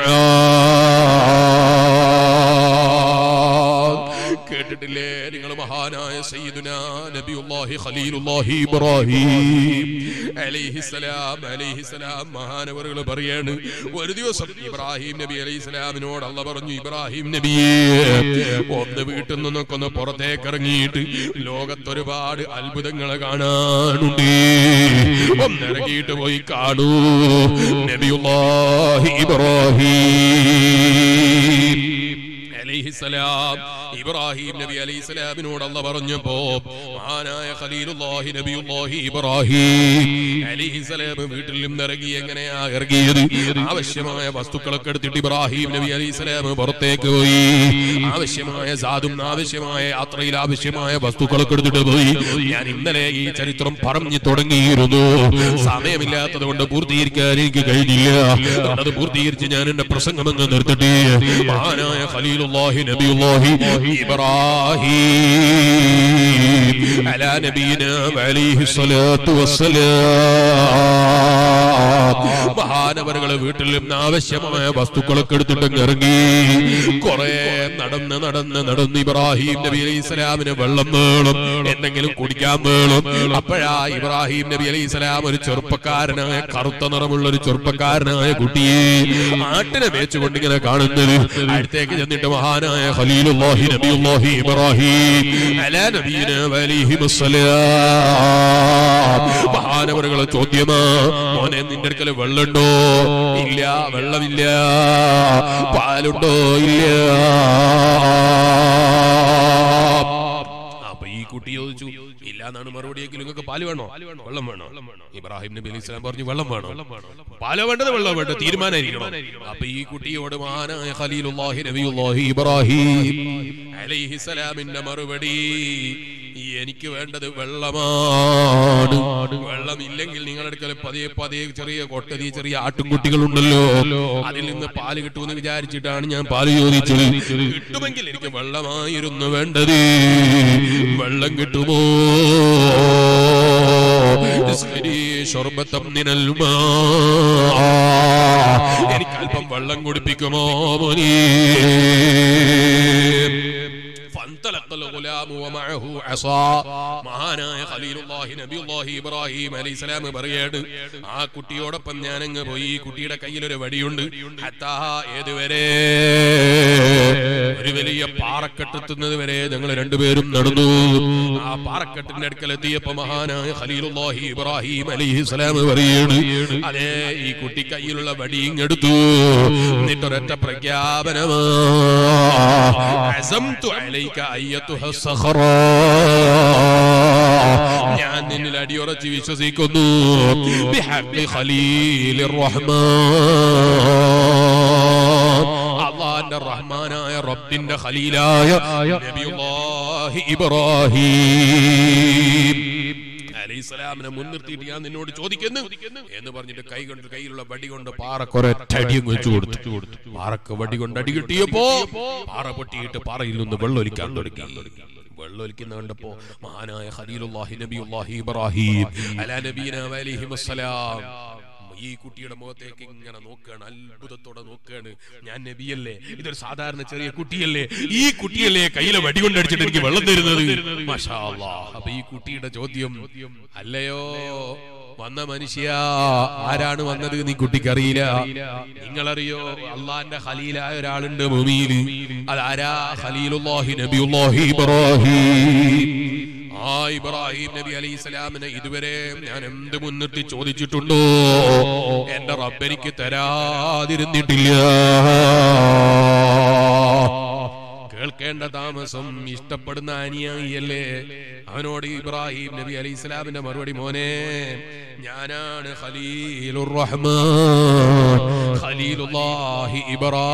മുഴാൻ കേട്ടിട്ടില്ലേ നിങ്ങൾ മഹാനായ സയ്യിദുന നബിയുല്ലാഹി ഖലീലുല്ലാഹി ഇബ്രാഹിം അലൈഹിസ്സലാം അലൈഹിസ്സലാം മഹാനവറുകൾ പറയാണ് ഒരു ദിവസം ഇബ്രാഹിം നബി അലൈഹിസ്സലാമിനോട് അല്ല പറഞ്ഞു ഇബ്രാഹിം നബിയെ ഒന്ന് വീട്ടിൽ നിന്നൊക്കെ ഒന്ന് പുറത്തേക്ക് ഇറങ്ങിയിട്ട് ലോകത്തൊരുപാട് അത്ഭുതങ്ങൾ കാണാനുണ്ട് ഒന്നിറങ്ങിയിട്ട് പോയി കാണൂ നബിയുല്ലാഹി ഇബ്രാഹിം അലൈഹിസ്സലാം ഇബ്രാഹിം നബി അലൈഹിസ്സലാമിനോട് അല്ല പറഞ്ഞപ്പോ മഹാനായ ഖലീലുല്ലാഹി നബിയുല്ലാഹി ഇബ്രാഹിം അലൈഹിസ്സലാം വീട്ടിൽ നിന്ന് ഇറങ്ങി എങ്ങനെയാ ഇറങ്ങിയത് ആവശ്യമായ വസ്തുക്കളൊക്കെ എടുത്തിട്ട് ഇബ്രാഹിം നബി അലൈഹിസ്സലാം പുറത്തേക്ക് പോയി ആവശ്യമായ സാധും ആവശ്യമായ യാത്രയിൽ ആവശ്യമായ വസ്തുക്കളൊക്കെ എടുത്തിട്ട് പോയി ഞാൻ ഇന്നലെ ഈ ചരിത്രം പറഞ്ഞു തുടങ്ങിയിരുന്നു സമയമില്ലാത്തത് കൊണ്ട് പൂർത്തീകരിക്കാൻ എനിക്ക് കഴിഞ്ഞില്ല അതുകൊണ്ട് അത് പൂർത്തീകരിച്ച് ഞാൻ എന്റെ പ്രസംഗം അങ്ങ് നിർത്തട്ടെ മഹാനായ ഖലീലുല്ലാഹി നബിയുല്ലാഹി ഇബ്രാഹിം അലാ നബീന അലൈഹി സ്വലാത്തു വസ്സലാം മഹാനവറുകളെ വീട്ടിൽ നിന്ന് ആവശ്യമായ വസ്തുക്കളൊക്കെ എടുത്തിട്ട് ഇറങ്ങി കുറെ നടന്ന് നടന്ന് നടന്ന് ഇബ്രാഹിം നബി അലൈഹി സ്വലാമിന് വെള്ളം വേണം എന്തെങ്കിലും കുടിക്കാൻ വേണം അപ്പോഴാ ഇബ്രാഹിം നബി അലൈഹി സ്വലാം ഒരു ചെറുപ്പക്കാരനായ കറുത്ത നിറമുള്ള ഒരു ചെറുപ്പക്കാരനായ കുട്ടിയെ ആട്ടിനെ മേച്ചുകൊണ്ട് ഇങ്ങനെ കാണുന്നത് അടുത്തേക്ക് ചെന്നിട്ട് മഹാനായ ഖലീലുല്ലാഹി നബിയുല്ലാഹി ഇബ്രാഹിം അലാ നബീന അലൈഹി വസ്സലാം മഹാനവറുകളെ ചോദ്യമാ മോനെ നിന്റെ അടുക്കൽ വെള്ളമുണ്ടോ ഇല്ല വെള്ളമില്ല പാലുണ്ടോ ഇല്ല അപ്പൊ ഈ കുട്ടി ചോദിച്ചു ഇല്ല എന്നാണ് മറുപടിയെങ്കിൽ നിങ്ങൾക്ക് പാല് വേണോ വെള്ളം വേണോ ഇബ്രാഹിം നബി അലൈഹി സ്വലാം പറഞ്ഞു വെള്ളം വേണോ പാലോ വേണ്ടത് വെള്ളം വേണ്ട തീരുമാനമായിരിക്കണം അപ്പൊ ഈ കുട്ടിയോട് മഹാനായ ഖലീലുല്ലാഹി നബിയുല്ലാഹി ഇബ്രാഹിം അലൈഹി സ്വലാമിന്റെ മറുപടി എനിക്ക് വേണ്ടത് വെള്ളമാണ് വെള്ളമില്ലെങ്കിൽ നിങ്ങളുടെ അടുക്കൽ പതിയെ പതിയെ ചെറിയ കൊട്ടതി ചെറിയ ആട്ടുംകുട്ടികളുണ്ടല്ലോ അതിൽ നിന്ന് പാല് കിട്ടുമെന്ന് വിചാരിച്ചിട്ടാണ് ഞാൻ പാല് ചോദിച്ചത് കിട്ടുമെങ്കിൽ എനിക്ക് വെള്ളമായിരുന്നു വേണ്ടത് വെള്ളം കിട്ടുമോ ഇസ്ഖിരി ശർബത്തം മിനൽ മാ. എനിക്ക് അല്പം വെള്ളം കുടിപ്പിക്കുമോ മോനീ فانطلق الغلام ومعه عصا മഹാനായ ഖലീലുല്ലാഹി നബിയുല്ലാഹി ഇബ്രാഹിം അലൈഹിസ്സലാം പറയാണ് ആ കുട്ടിയോടൊപ്പം ഞാൻ അങ്ങ് പോയി ഈ കുട്ടിയുടെ കയ്യിൽ ഒരു വടിയുണ്ട് ഹത്താ ഏതുവരെ ഒരു വലിയ പാറക്കെട്ടെത്തുന്നത് വരെ ഞങ്ങൾ രണ്ടുപേരും നടന്നു ആ പാറക്കെട്ടിന്റെ അടുക്കൽ എത്തിയപ്പോ മഹാനായ ഖലീലുല്ലാഹി ഇബ്രാഹിം അലൈഹിസ്സലാം പറയാണ് അതേ ഈ കുട്ടി കയ്യിലുള്ള വടി ഇങ്ങെടുത്തു എന്നിട്ടൊരൊറ്റ പ്രഖ്യാപനമാ عزمت عليك أيتها الصخرة ഞാൻ നിന്നിൽ അടിയുറച്ച് വിശ്വസിക്കുന്നു ബിഹഖി ഖലീലിർ റഹ്മാൻ അള്ളാന്റെ റഹ്മാനായ റബ്ബിന്റെ ഖലീലായ നബിയുല്ലാഹി ഇബ്രാഹിം അലൈഹിസ്സലാമിനെ മുൻനിർത്തിയിട്ട് ഞാൻ നിന്നോട് ചോദിക്കുന്നു എന്ന് പറഞ്ഞിട്ട് കൈ കൊണ്ട് കയ്യിലുള്ള വടി കൊണ്ട് പാറക്കൊരറ്റടിയും വെച്ചു കൊടുത്തു പാറക്ക് വടി കൊണ്ട് അടി കിട്ടിയപ്പോ പാറ പൊട്ടിയിട്ട് പാറയിൽ നിന്ന് വെള്ളമൊലിക്കാൻ തുടങ്ങി വെള്ളമൊലിക്കുന്ന കണ്ടപ്പോ മഹാനായ ഖലീലുല്ലാഹി നബിയുല്ലാഹി ഇബ്രാഹിം അലാ നബീന അലൈഹി വസ്സലാം ഈ കുട്ടിയുടെ മുഖത്തേക്ക് ഇങ്ങനെ നോക്കുകയാണ് അത്ഭുതത്തോടെ നോക്കുകയാണ് ഞാൻ നബിയല്ലേ ഇതൊരു സാധാരണ ചെറിയ കുട്ടിയല്ലേ ഈ കുട്ടിയല്ലേ കയ്യിലെ വടി കൊണ്ടടിച്ചിട്ട് എനിക്ക് വെള്ളം തരുന്നത് മാഷാ അല്ലാ. അപ്പൊ ഈ കുട്ടിയുടെ ചോദ്യം അല്ലയോ വന്ന മനുഷ്യ ആരാണ് വന്നത് നീ കുട്ടിക്ക് അറിയില്ല നിങ്ങളറിയോ അള്ളാന്റെ ഖലീലായ ഒരാളുണ്ട് ഭൂമിയിൽ അതാരാ ഖലീലുല്ലാഹി നബിയുല്ലാഹി ഇബ്രാഹിം ആ ഇബ്രാഹിം നബി അലൈഹി സ്വലാമിനെ ഇതുവരെ ഞാൻ എന്ത് മുൻനിർത്തി ചോദിച്ചിട്ടുണ്ടോ എന്റെ റബ്ബെനിക്ക് തരാതിരുന്നിട്ടില്ല കേൾക്കേണ്ട താമസം ഇഷ്ടപ്പെടുന്ന അനുയായിയല്ലേ അവനോട് ഇബ്രാഹിം നബി അലൈഹി സ്വലാമിന്റെ മറുപടി മോനെ ഞാനാണ് ഖലീലുർ റഹ്മാൻ ഖലീലുല്ലാഹി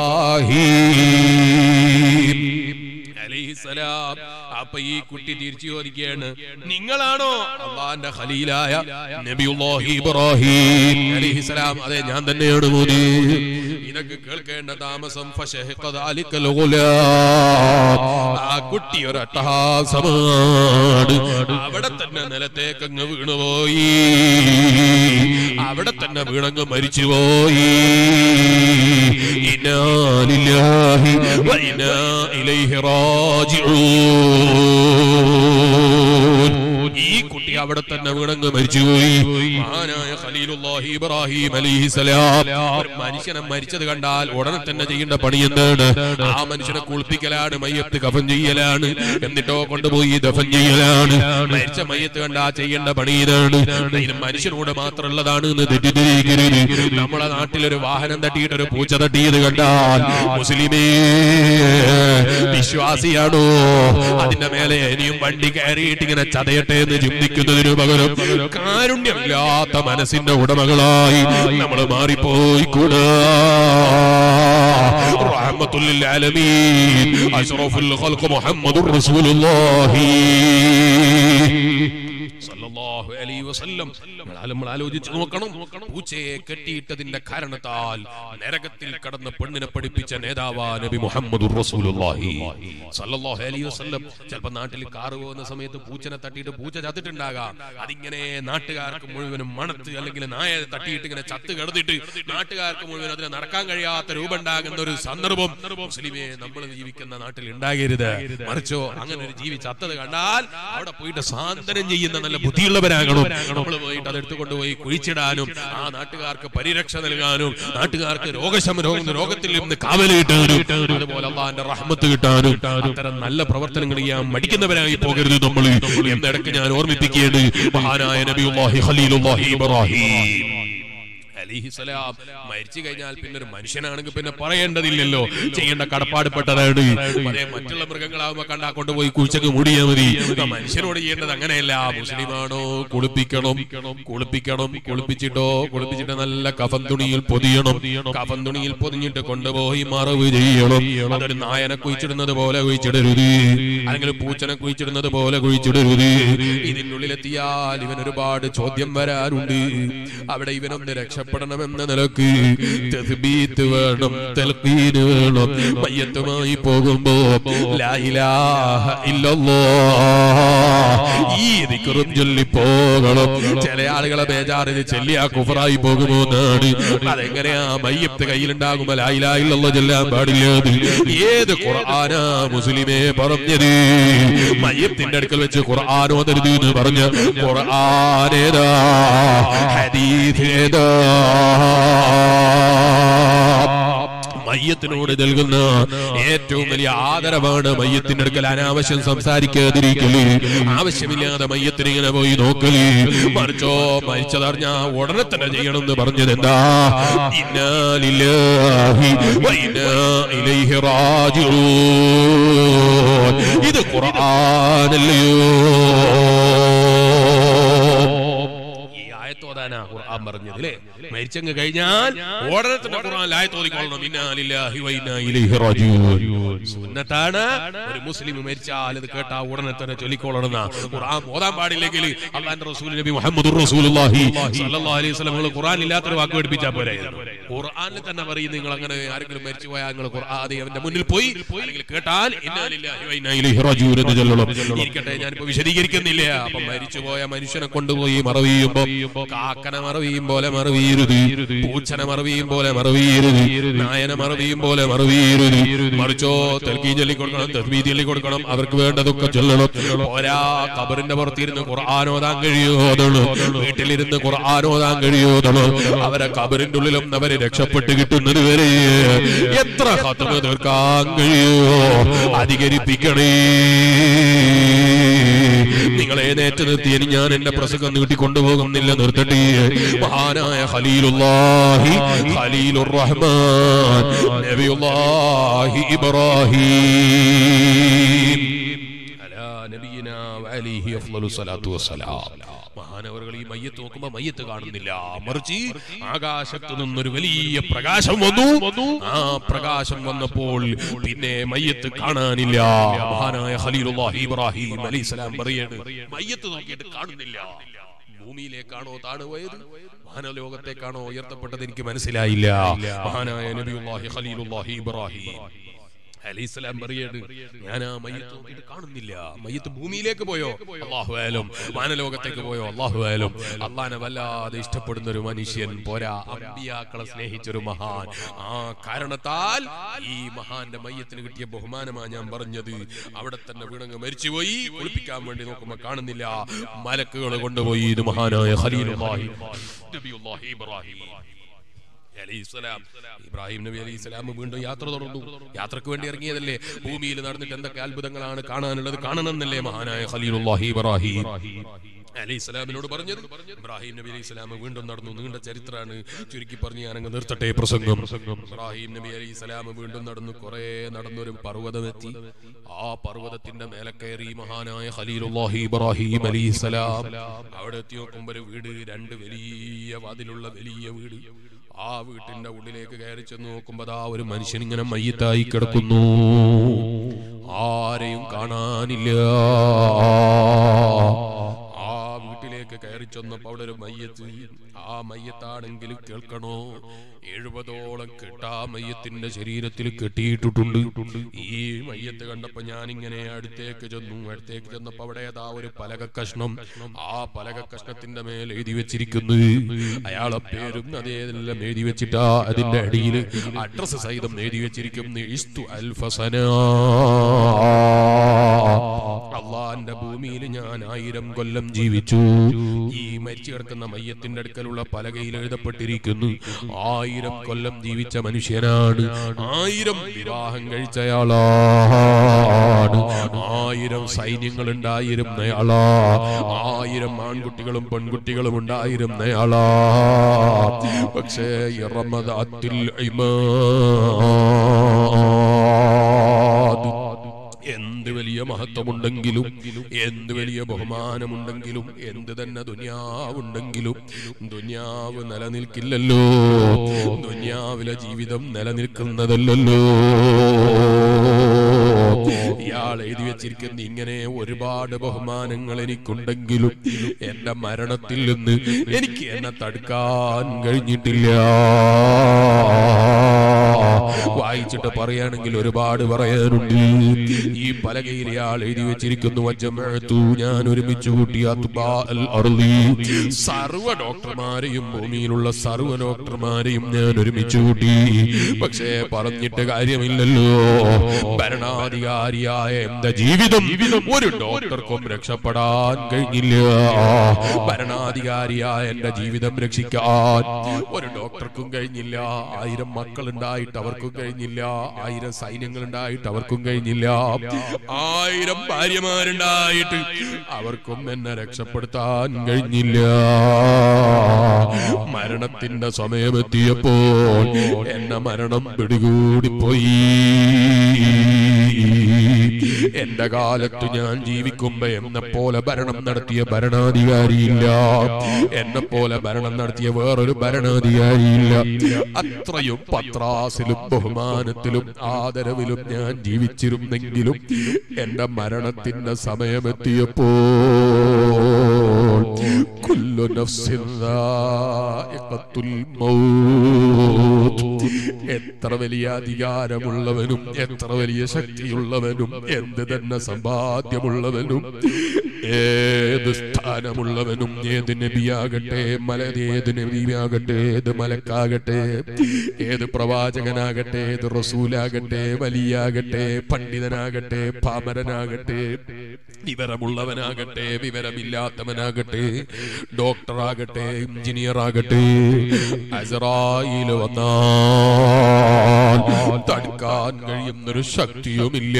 ഇബ്രാഹിം അലൈഹിസ്സലാം അപ്പൊ ഈ കുട്ടി തിരിച്ചു ചോദിക്കുകയാണ് നിങ്ങളാണോ അള്ളാന്റെ ഖലീലായ നബിയുല്ലാഹി ഇബ്രാഹിം അലൈഹിസ്സലാം അതെ ഞാൻ തന്നെയാണ് മോദി ഇതൊക്കെ കേൾക്കേണ്ട താമസം ഫശഹിഖ ദാലിക്കൽ ഗുലാം. ആ കുട്ടി ഒരു അട്ടഹാസമാണ് അവിടെ തന്നെ നിലത്തേക്ക് അങ്ങ് വീണുപോയി അവിടെ തന്നെ വീണങ്ങ് മരിച്ചുപോയി ഇന്നാ ലില്ലാഹി വ ഇന്നാ ഇലൈഹി റാജിഊൻ ഈ കുട്ടി അവിടെ തന്നെ വീണങ്ങ് മരിച്ചുപോയി മഹാനായ ഖലീലുല്ലാഹി ഇബ്രാഹിം അലൈഹിസ്സലാം ഒരു മനുഷ്യനെ മരിച്ചത് കണ്ടാൽ ഉടനെ തന്നെ ചെയ്യേണ്ട പണി എന്താണ് ആ മനുഷ്യനെ കുളിപ്പിക്കലാണ് മയ്യത്ത് കഫൻ ചെയ്യലാണ് എന്നിട്ടോ കൊണ്ടുപോയി ദഫൻ ചെയ്യലാണ് മരിച്ച മയ്യത്ത് കണ്ടാ ചെയ്യേണ്ട പണി ഇതാണ് ഇത് മനുഷ്യനോട് മാത്രമുള്ളതാണ് എന്ന് തെറ്റിദ്ധരിക്കരുത് നമ്മളെ നാട്ടിലൊരു വാഹനം തട്ടിയിട്ട് ഒരു പൂച്ച തട്ടിയത് കണ്ടാൽ മുസ്ലിമേ വിശ്വാസിയാണോ അതിന്റെ മേലെ ഇനിയും വണ്ടി കയറിയിട്ട് ഇങ്ങനെ ചതയട്ടെ എന്ന് ചിന്തിക്കുന്നതിനു പകരം കാരുണ്യമില്ലാത്ത മനസ്സിന്റെ ഉടമകളായി നമ്മൾ മാറിപ്പോയി കൂടാ റഹ്മത്തുല്ലിൽ ആലമീൻ അഷ്റഫുൽ ഖൽഖ് മുഹമ്മദുർ റസൂലുള്ളാഹി സല്ലല്ലാഹു അലൈഹി വസല്ലം നമ്മൾ നമ്മൾ ആലോചിച്ച് നോക്കണം പൂച്ചയെ കെട്ടിയിട്ടതിന്റെ കാരണത്താൽ നരകത്തിൽ കടന്ന് പെണ്ണിനെ പഠിപ്പിച്ച നേതാവാ നബി മുഹമ്മദുർ റസൂലുള്ളാഹി സല്ലല്ലാഹു അലൈഹി വസല്ലം ചിലപ്പോൾ നാട്ടിൽ കാറ് പോകുന്ന സമയത്ത് പൂച്ചനെ തട്ടിയിട്ട് പൂച്ച ചത്തിട്ടുണ്ടാകാം അതിങ്ങനെ നാട്ടുകാർക്ക് മുഴുവനും മണത്ത് അല്ലെങ്കിൽ നായ തട്ടിയിട്ട് ഇങ്ങനെ ചത്ത് കിടന്നിട്ട് നാട്ടുകാർക്ക് മുഴുവൻ അതിന് നടക്കാൻ കഴിയാത്ത രൂപം ഉണ്ടാകുന്ന ഒരു സന്ദർഭം മുസ്ലിമെ നമ്മൾ ജീവിക്കുന്ന നാട്ടിൽ ഉണ്ടാകരുത് മറിച്ചോ അങ്ങനെ ഒരു ജീവി ചത്തത് കണ്ടാൽ അവിടെ പോയിട്ട് സാന്ത്വനം ചെയ്യുന്ന നല്ല ബുദ്ധിയുള്ളവരാകണം നമ്മൾ പോയിട്ട് അത് എടുത്തുകൊണ്ടുപോയി കുഴിച്ചിടാനും ആ നാട്ടുകാർക്ക് പരിരക്ഷ നൽകാനും നാട്ടുകാർക്ക് രോഗശമനവും രോഗത്തിൽ നിന്ന് കാവൽ കിട്ടാനും അതുപോലെ അള്ളാന്റെ റഹ്മത്ത് കിട്ടാനും അത്തരം നല്ല പ്രവർത്തനങ്ങൾ ചെയ്യാൻ മടിക്കുന്നവരായി പോകരുത് നമ്മൾ എന്നിടക്ക് ഞാൻ ഓർമ്മിപ്പിക്കേണ്ടത് മഹാനായ നബിയുല്ലാഹി ഖലീലുല്ലാഹി ഇബ്രാഹിം അലിഹിസലാം മരിച്ചു കഴിഞ്ഞാൽ പിന്നെ ഒരു മനുഷ്യനാണെങ്കിൽ പിന്നെ പറയേണ്ടതില്ലല്ലോ ചെയ്യേണ്ട കടപ്പാടുപ്പെട്ടതാണ് അതേ മറ്റുള്ള മൃഗങ്ങളാവുമ്പോ കണ്ടാ കൊണ്ടുപോയി കുഴിച്ചങ്ങ് മൂടിയാ മതി ആ മനുഷ്യനോട് ചെയ്യേണ്ടത് അങ്ങനെയല്ല മുസ്ലിമാണോ കുളിപ്പിക്കണം കുളിപ്പിക്കണം കുളിപ്പിച്ചിട്ടോ കുളിപ്പിച്ചിട്ട് നല്ല കഫൻ തുണിയിൽ പൊതിയണം കഫൻ തുണിയിൽ പൊതിഞ്ഞിട്ട് കൊണ്ടുപോയി മറവ് ചെയ്യണം അതൊരു നായനെ കുഴിച്ചിടുന്നത് പോലെ കുഴിച്ചിടരുത് അല്ലെങ്കിൽ പൂച്ചനെ കുഴിച്ചിടുന്നത് പോലെ കുഴിച്ചിടരുത് ഇതിനുള്ളിലെത്തിയാൽ ഇവൻ ഒരുപാട് ചോദ്യം വരാനുണ്ട് അവിടെ ഇവനൊന്ന് രക്ഷപ്പെടണമെന്ന നിലക്ക് തസ്ബീത്ത് വേണം തൽഖീന് വേണം മയ്യത്തുമായി പോകുമ്പോ ലാ ഇലാഹ ഇല്ലല്ലാഹ് ഈ ദിക്റും ചൊല്ലി പോകണം ചില ആളുകളെ ബേജാറിന് ചെല്ലിയാ കുഫറായി പോകുമോ എന്നാണ് അതെങ്ങനെയാ മയ്യത്ത് കയ്യിലുണ്ടാകുമ്പോ ലാ ഇലാഹ ഇല്ലല്ലാഹ് ചൊല്ലാൻ പാടില്ലാതെ ഏത് ഖുർആനാ മുസ്ലിമേ പറഞ്ഞത് മയ്യത്തിന്റെ അടുക്കൽ വെച്ച് ഖുർആൻ ഓതരുത് എന്ന് പറഞ്ഞ ഖുർആനേതാ ഹദീസ് ഏതാ മയ്യത്തിനോട് നൽകുന്ന ഏറ്റവും വലിയ ആദരവാണ് മയ്യത്തിന്റെ അടുക്കൽ അനാവശ്യം സംസാരിക്കാതിരിക്കല് ആവശ്യമില്ലാതെ മയ്യത്തിന് ഇങ്ങനെ പോയി നോക്കല് മറിച്ചോ മരിച്ചതറിഞ്ഞ ഉടനെ തന്നെ ചെയ്യണം എന്ന് പറഞ്ഞത് എന്താ ഇന്നാലില്ലാഹി വ ഇന്നാ ഇലൈഹി റാജിഊൻ ഇത് ഖുർആനല്ലയോ ഈ ആയത്തോതാനാ ഖുർആൻ പറഞ്ഞത് അല്ലേ മരിച്ചങ്ങ് കഴിഞ്ഞാൽ ഉടനെ തന്നെ ഖുർആൻ ആയത്തോതിക്കൊള്ളണം ഇന്നാ ലില്ലാഹി വ ഇന്നാ ഇലൈഹി റാജിഊൻ സുന്നത്താണ് ഒരു മുസ്ലിം മരിച്ചാൽ ഇത് കേട്ടാ ഉടനെ തന്നെ ചൊല്ലിക്കൊള്ളണം എന്നാ. ഖുർആൻ ഓതാൻ പാടില്ലെങ്കിൽ അള്ളാന്റെ റസൂൽ നബി മുഹമ്മദ് റസൂലുള്ളാഹി സ്വല്ലല്ലാഹു അലൈഹി വസല്ലം നിങ്ങൾ ഖുർആൻ ഇല്ലാത്തൊരു വാക്ക് പഠിപ്പിച്ചാൽ പോരെ ഖുർആനിൽ തന്നെ പറയും നിങ്ങൾ അങ്ങനെ ആരെങ്കിലും മരിച്ചു പോയാൽ നിങ്ങൾ ഖുർആൻ ആദ്യം അവന്റെ മുന്നിൽ പോയി അല്ലെങ്കിൽ കേട്ടാൽ ഇന്നാ ലില്ലാഹി വ ഇന്നാ ഇലൈഹി റാജിഊൻ എന്ന് ചൊല്ലണം ഇരിക്കട്ടെ ഞാനിപ്പോ വിശദീകരിക്കുന്നില്ല അപ്പൊ മരിച്ചുപോയ മനുഷ്യനെ കൊണ്ടുപോയി മറവിയുമ്പോ കാക്കനെ മറവിയും പോലെ മറവിയരുത് പൂച്ചനെ മറവിയും പോലെ മറവിയരുത് നായനെ മറവിയും പോലെ മറവിയരുത് മറിച്ചോ തെൽക്കീ ചൊല്ലി കൊടുക്കണം തെസ്മീ ചൊല്ലി കൊടുക്കണം അവർക്ക് വേണ്ടതൊക്കെ ചൊല്ലണം പോരാ കബറിന്റെ പുറത്തിരുന്ന് ഖുർആാനോതാൻ കഴിയോതണു വീട്ടിലിരുന്ന് ഖുർആാനോതാൻ കഴിയോതണു അവരെ കബറിന്റെ ഉള്ളിലും അവരെ രക്ഷപ്പെട്ട് കിട്ടുന്നത് വരെ എത്ര ഹത്തമ തീർക്കാൻ കഴിയോ അധികരിപ്പിക്കണേ നിങ്ങളെ നേറ്റ് നിർത്തിയനി ഞാൻ എന്റെ പ്രസംഗം നീട്ടിക്കൊണ്ടുപോകുന്നില്ല നിർത്തട്ടെ മഹാനായ ഖലീലുല്ലാഹി ഖലീലുർ റഹ്മാൻ നബിയുല്ലാഹി ഇബ്രാഹിം അലാ നബിയിന വഅലൈഹി അഫ്ളലു സ്വലാത്തു വസ്സലാം മഹാനവറുകൾ ഈ മയ്യത്ത് നോക്കുമ്പോ മയ്യത്ത് കാണുന്നില്ല മറിച്ച് ആകാശത്ത് നിന്നൊരു വലിയ പ്രകാശം വന്നു ആ പ്രകാശം വന്നപ്പോൾ പിന്നെ മയ്യത്ത് കാണാനില്ല മഹാനായ ഖലീലുല്ലാഹി ഇബ്രാഹിം അലൈഹിസ്സലാം പറയാണ് മയ്യത്ത് നോക്കിയിട്ട് കാണുന്നില്ല ഭൂമിയിലേക്കാണോ താണുപോയത് വാനലോകത്തേക്കാണോ ഉയർത്തപ്പെട്ടത് എനിക്ക് മനസ്സിലായില്ല മഹാനായ നബിയുല്ലാഹി ഖലീലുല്ലാഹി ഇബ്രാഹിം അലൈഹിസ്സലാം പറയാണ് ഞാൻ ആ മയ്യത്ത് നോക്കിയിട്ട് കാണുന്നില്ല മയ്യത്ത് ഭൂമിയിലേക്ക് പോയോ അള്ളാഹു ആയാലും വാനലോകത്തേക്ക് പോയോ അള്ളാഹു ആയാലും അള്ളാനെ വല്ലാതെ ഇഷ്ടപ്പെടുന്ന ഒരു മനുഷ്യൻ പോരാ അമ്പിയാക്കളെ സ്നേഹിച്ചൊരു മഹാൻ ആ കാരണത്താൽ ഈ മഹാന്റെ മയ്യത്തിന് കിട്ടിയ ബഹുമാനമാണ് ഞാൻ പറഞ്ഞത് അവിടെ തന്നെ വീണങ്ങ് മരിച്ചുപോയി കുളിപ്പിക്കാൻ വേണ്ടി നോക്കുമ്പോ കാണുന്നില്ല മലക്കുകൾ കൊണ്ടുപോയി ഇത് മഹാനായ ഖലീലുല്ലാഹി നബിയുല്ലാഹി ഇബ്രാഹിം അലൈഹിസ്സലാം. ഇബ്രാഹിം നബി അലൈഹി സ്വലാം വീണ്ടും യാത്ര തുടർന്നു യാത്രക്ക് വേണ്ടി ഇറങ്ങിയതല്ലേ ഭൂമിയിൽ നടന്നിട്ട് എന്തൊക്കെ അത്ഭുതങ്ങളാണ് കാണാനുള്ളത് കാണണമെന്നല്ലേ മഹാനായ ഖലീലുല്ലാഹി ഇബ്രാഹിം അലൈഹി സ്വലാമിനോട് പറഞ്ഞത് ഇബ്രാഹിം നബി അലൈഹി സ്വലാം വീണ്ടും നടന്നു നീണ്ട ചരിത്രമാണ് ചുരുക്കി പറഞ്ഞ് ഞാൻ അങ്ങ് നിർത്തട്ടെ പ്രസംഗം ഇബ്രാഹിം നബി അലൈഹി സ്വലാം വീണ്ടും നടന്നു കുറെ നടന്നൊരു പർവ്വതമെത്തി ആ പർവ്വതത്തിന്റെ മേലെ കയറി മഹാനായ ഖലീലുല്ലാഹി ഇബ്രാഹിം അലൈഹി സ്വലാം അവിടെ എത്തി നോക്കുമ്പോൾ ഒരു വീട് രണ്ട് വലിയ വാതിലുള്ള വലിയ വീട് ആ വീട്ടിന്റെ ഉള്ളിലേക്ക് കയറി ചെന്ന് നോക്കുമ്പോ ദാ ഒരു മനുഷ്യൻ ഇങ്ങനെ മയ്യത്തായി കിടക്കുന്നു ആരെയും കാണാനില്ല ആ വീട്ടിലേക്ക് കയറി ചെന്നപ്പോ അവിടെ ഒരു മയ്യത്ത് ആ മയ്യത്താണെങ്കിൽ കേൾക്കണോ എഴുപതോളം കെട്ടാ മയ്യത്തിന്റെ ശരീരത്തിൽ കെട്ടിയിട്ടിട്ടുണ്ട് ഈ മയ്യത്ത് കണ്ടപ്പോ ഞാൻ ഇങ്ങനെ അടുത്തേക്ക് ചെന്നു അടുത്തേക്ക് ചെന്നപ്പോ അവിടെ ഏതാ ഒരു പലക കഷ്ണം ആ പലക കഷ്ണത്തിന്റെ മേൽ എഴുതി വെച്ചിരിക്കുന്നു അയാളെ പേരും അതേതെല്ലാം എഴുതി വെച്ചിട്ടാ അതിന്റെ അടിയിൽ അഡ്രസ് സഹിതം എഴുതി വെച്ചിരിക്കുന്നു ഇസ്തു അൽഫസന അള്ളാന്റെ ഭൂമിയിൽ ഞാൻ ആയിരം കൊല്ലം ജീവിച്ചു ഈ മരിച്ചു കിടക്കുന്ന മയ്യത്തിന്റെ അടുക്കലുള്ള പലകയിൽ എഴുതപ്പെട്ടിരിക്കുന്നു ആയിരം കൊല്ലം ജീവിച്ച മനുഷ്യനാണ് ആയിരം വിവാഹം കഴിച്ചയാളാണ് ആയിരം സൈന്യങ്ങൾ ഉണ്ടായിരുന്നയാളാ ആയിരം ആൺകുട്ടികളും പെൺകുട്ടികളും ഉണ്ടായിരുന്നയാളാ പക്ഷേ ഇറമദാത്തിൽ ഇമാദ് എന്ത് വലിയ മഹത്വമുണ്ടെങ്കിലും എന്ത് വലിയ ബഹുമാനമുണ്ടെങ്കിലും എന്ത് തന്നെ ദുനിയാവുണ്ടെങ്കിലും ദുനിയാവ് നിലനിൽക്കില്ലല്ലോ ദുനിയാവിലെ ജീവിതം നിലനിൽക്കുന്നതല്ലല്ലോ ഇയാൾ എഴുതി വെച്ചിരിക്കുന്ന ഇങ്ങനെ ഒരുപാട് ബഹുമാനങ്ങൾ എനിക്കുണ്ടെങ്കിലും എന്റെ മരണത്തിൽ നിന്ന് എനിക്ക് എന്നെ തടുക്കാൻ കഴിഞ്ഞിട്ടില്ല വായിച്ചിട്ട് പറയുകയാണെങ്കിൽ ഒരുപാട് പറയാനുണ്ട് ഈ പലകയിൽ ഇയാൾ എഴുതി വെച്ചിരിക്കുന്നു വജ്ജമഅ്തു ഞാൻ ഒരുമിച്ച് കൂട്ടി അത്ബാഅൽ അർളി സർവ്വ ഡോക്ടർമാരെയും ഭൂമിയിലുള്ള സർവ്വ ഡോക്ടർമാരെയും ഞാൻ ഒരുമിച്ച് കൂട്ടി പക്ഷേ പറഞ്ഞിട്ട് കാര്യമില്ലല്ലോ ഭരണാധികാരിയായ എന്റെ ജീവിതം ഒരു ഡോക്ടർക്കും രക്ഷപ്പെടാൻ കഴിഞ്ഞില്ല ഭരണാധികാരിയായ എന്റെ ജീവിതം രക്ഷിക്കാൻ ഒരു ഡോക്ടർക്കും കഴിഞ്ഞില്ല ആയിരം മക്കൾ ഉണ്ടായിട്ട് അവർക്കും കഴിഞ്ഞില്ല ആയിരം സൈന്യങ്ങൾ ഉണ്ടായിട്ട് അവർക്കും കഴിഞ്ഞില്ല ആയിരം ഭാര്യമാരുണ്ടായിട്ട് അവർക്കും എന്നെ രക്ഷപ്പെടുത്താൻ കഴിഞ്ഞില്ല മരണത്തിന്റെ സമയമെത്തിയപ്പോൾ എന്നെ മരണം പിടികൂടിപ്പോയി എന്റെ കാലത്ത് ഞാൻ ജീവിക്കുമ്പോ എന്നെ പോലെ ഭരണം നടത്തിയ ഭരണാധികാരിയില്ല എന്നെ പോലെ ഭരണം നടത്തിയ വേറൊരു ഭരണാധികാരിയില്ല അത്രയും പത്രാസിലും ബഹുമാനത്തിലും ആദരവിലും ഞാൻ ജീവിച്ചിരുന്നെങ്കിലും എന്റെ മരണത്തിന്റെ സമയമെത്തിയപ്പോൾ കുല്ലു നഫ്സിൻ ദാഇഖത്തുൽ മൗത്ത് എത്ര വലിയ അധികാരമുള്ളവനും എത്ര വലിയ ശക്തിയുള്ളവനും എന്ത് തന്നെ സമ്പാദ്യമുള്ളവനും ഏത് സ്ഥാനമുള്ളവനും ഏത് നബിയാകട്ടെ മല ഏത് നബിയാകട്ടെ ഏത് മലക്കാകട്ടെ ഏത് പ്രവാചകനാകട്ടെ ഏത് റസൂലാകട്ടെ വലിയാകട്ടെ പണ്ഡിതനാകട്ടെ പാമരനാകട്ടെ വിവരമുള്ളവനാകട്ടെ വിവരമില്ലാത്തവനാകട്ടെ ഡോക്ടറാകട്ടെ എഞ്ചിനീയർ ആകട്ടെ അസറായിൽ വന്നാൽ തടുക്കാൻ കഴിയുന്നൊരു ശക്തിയുമില്ല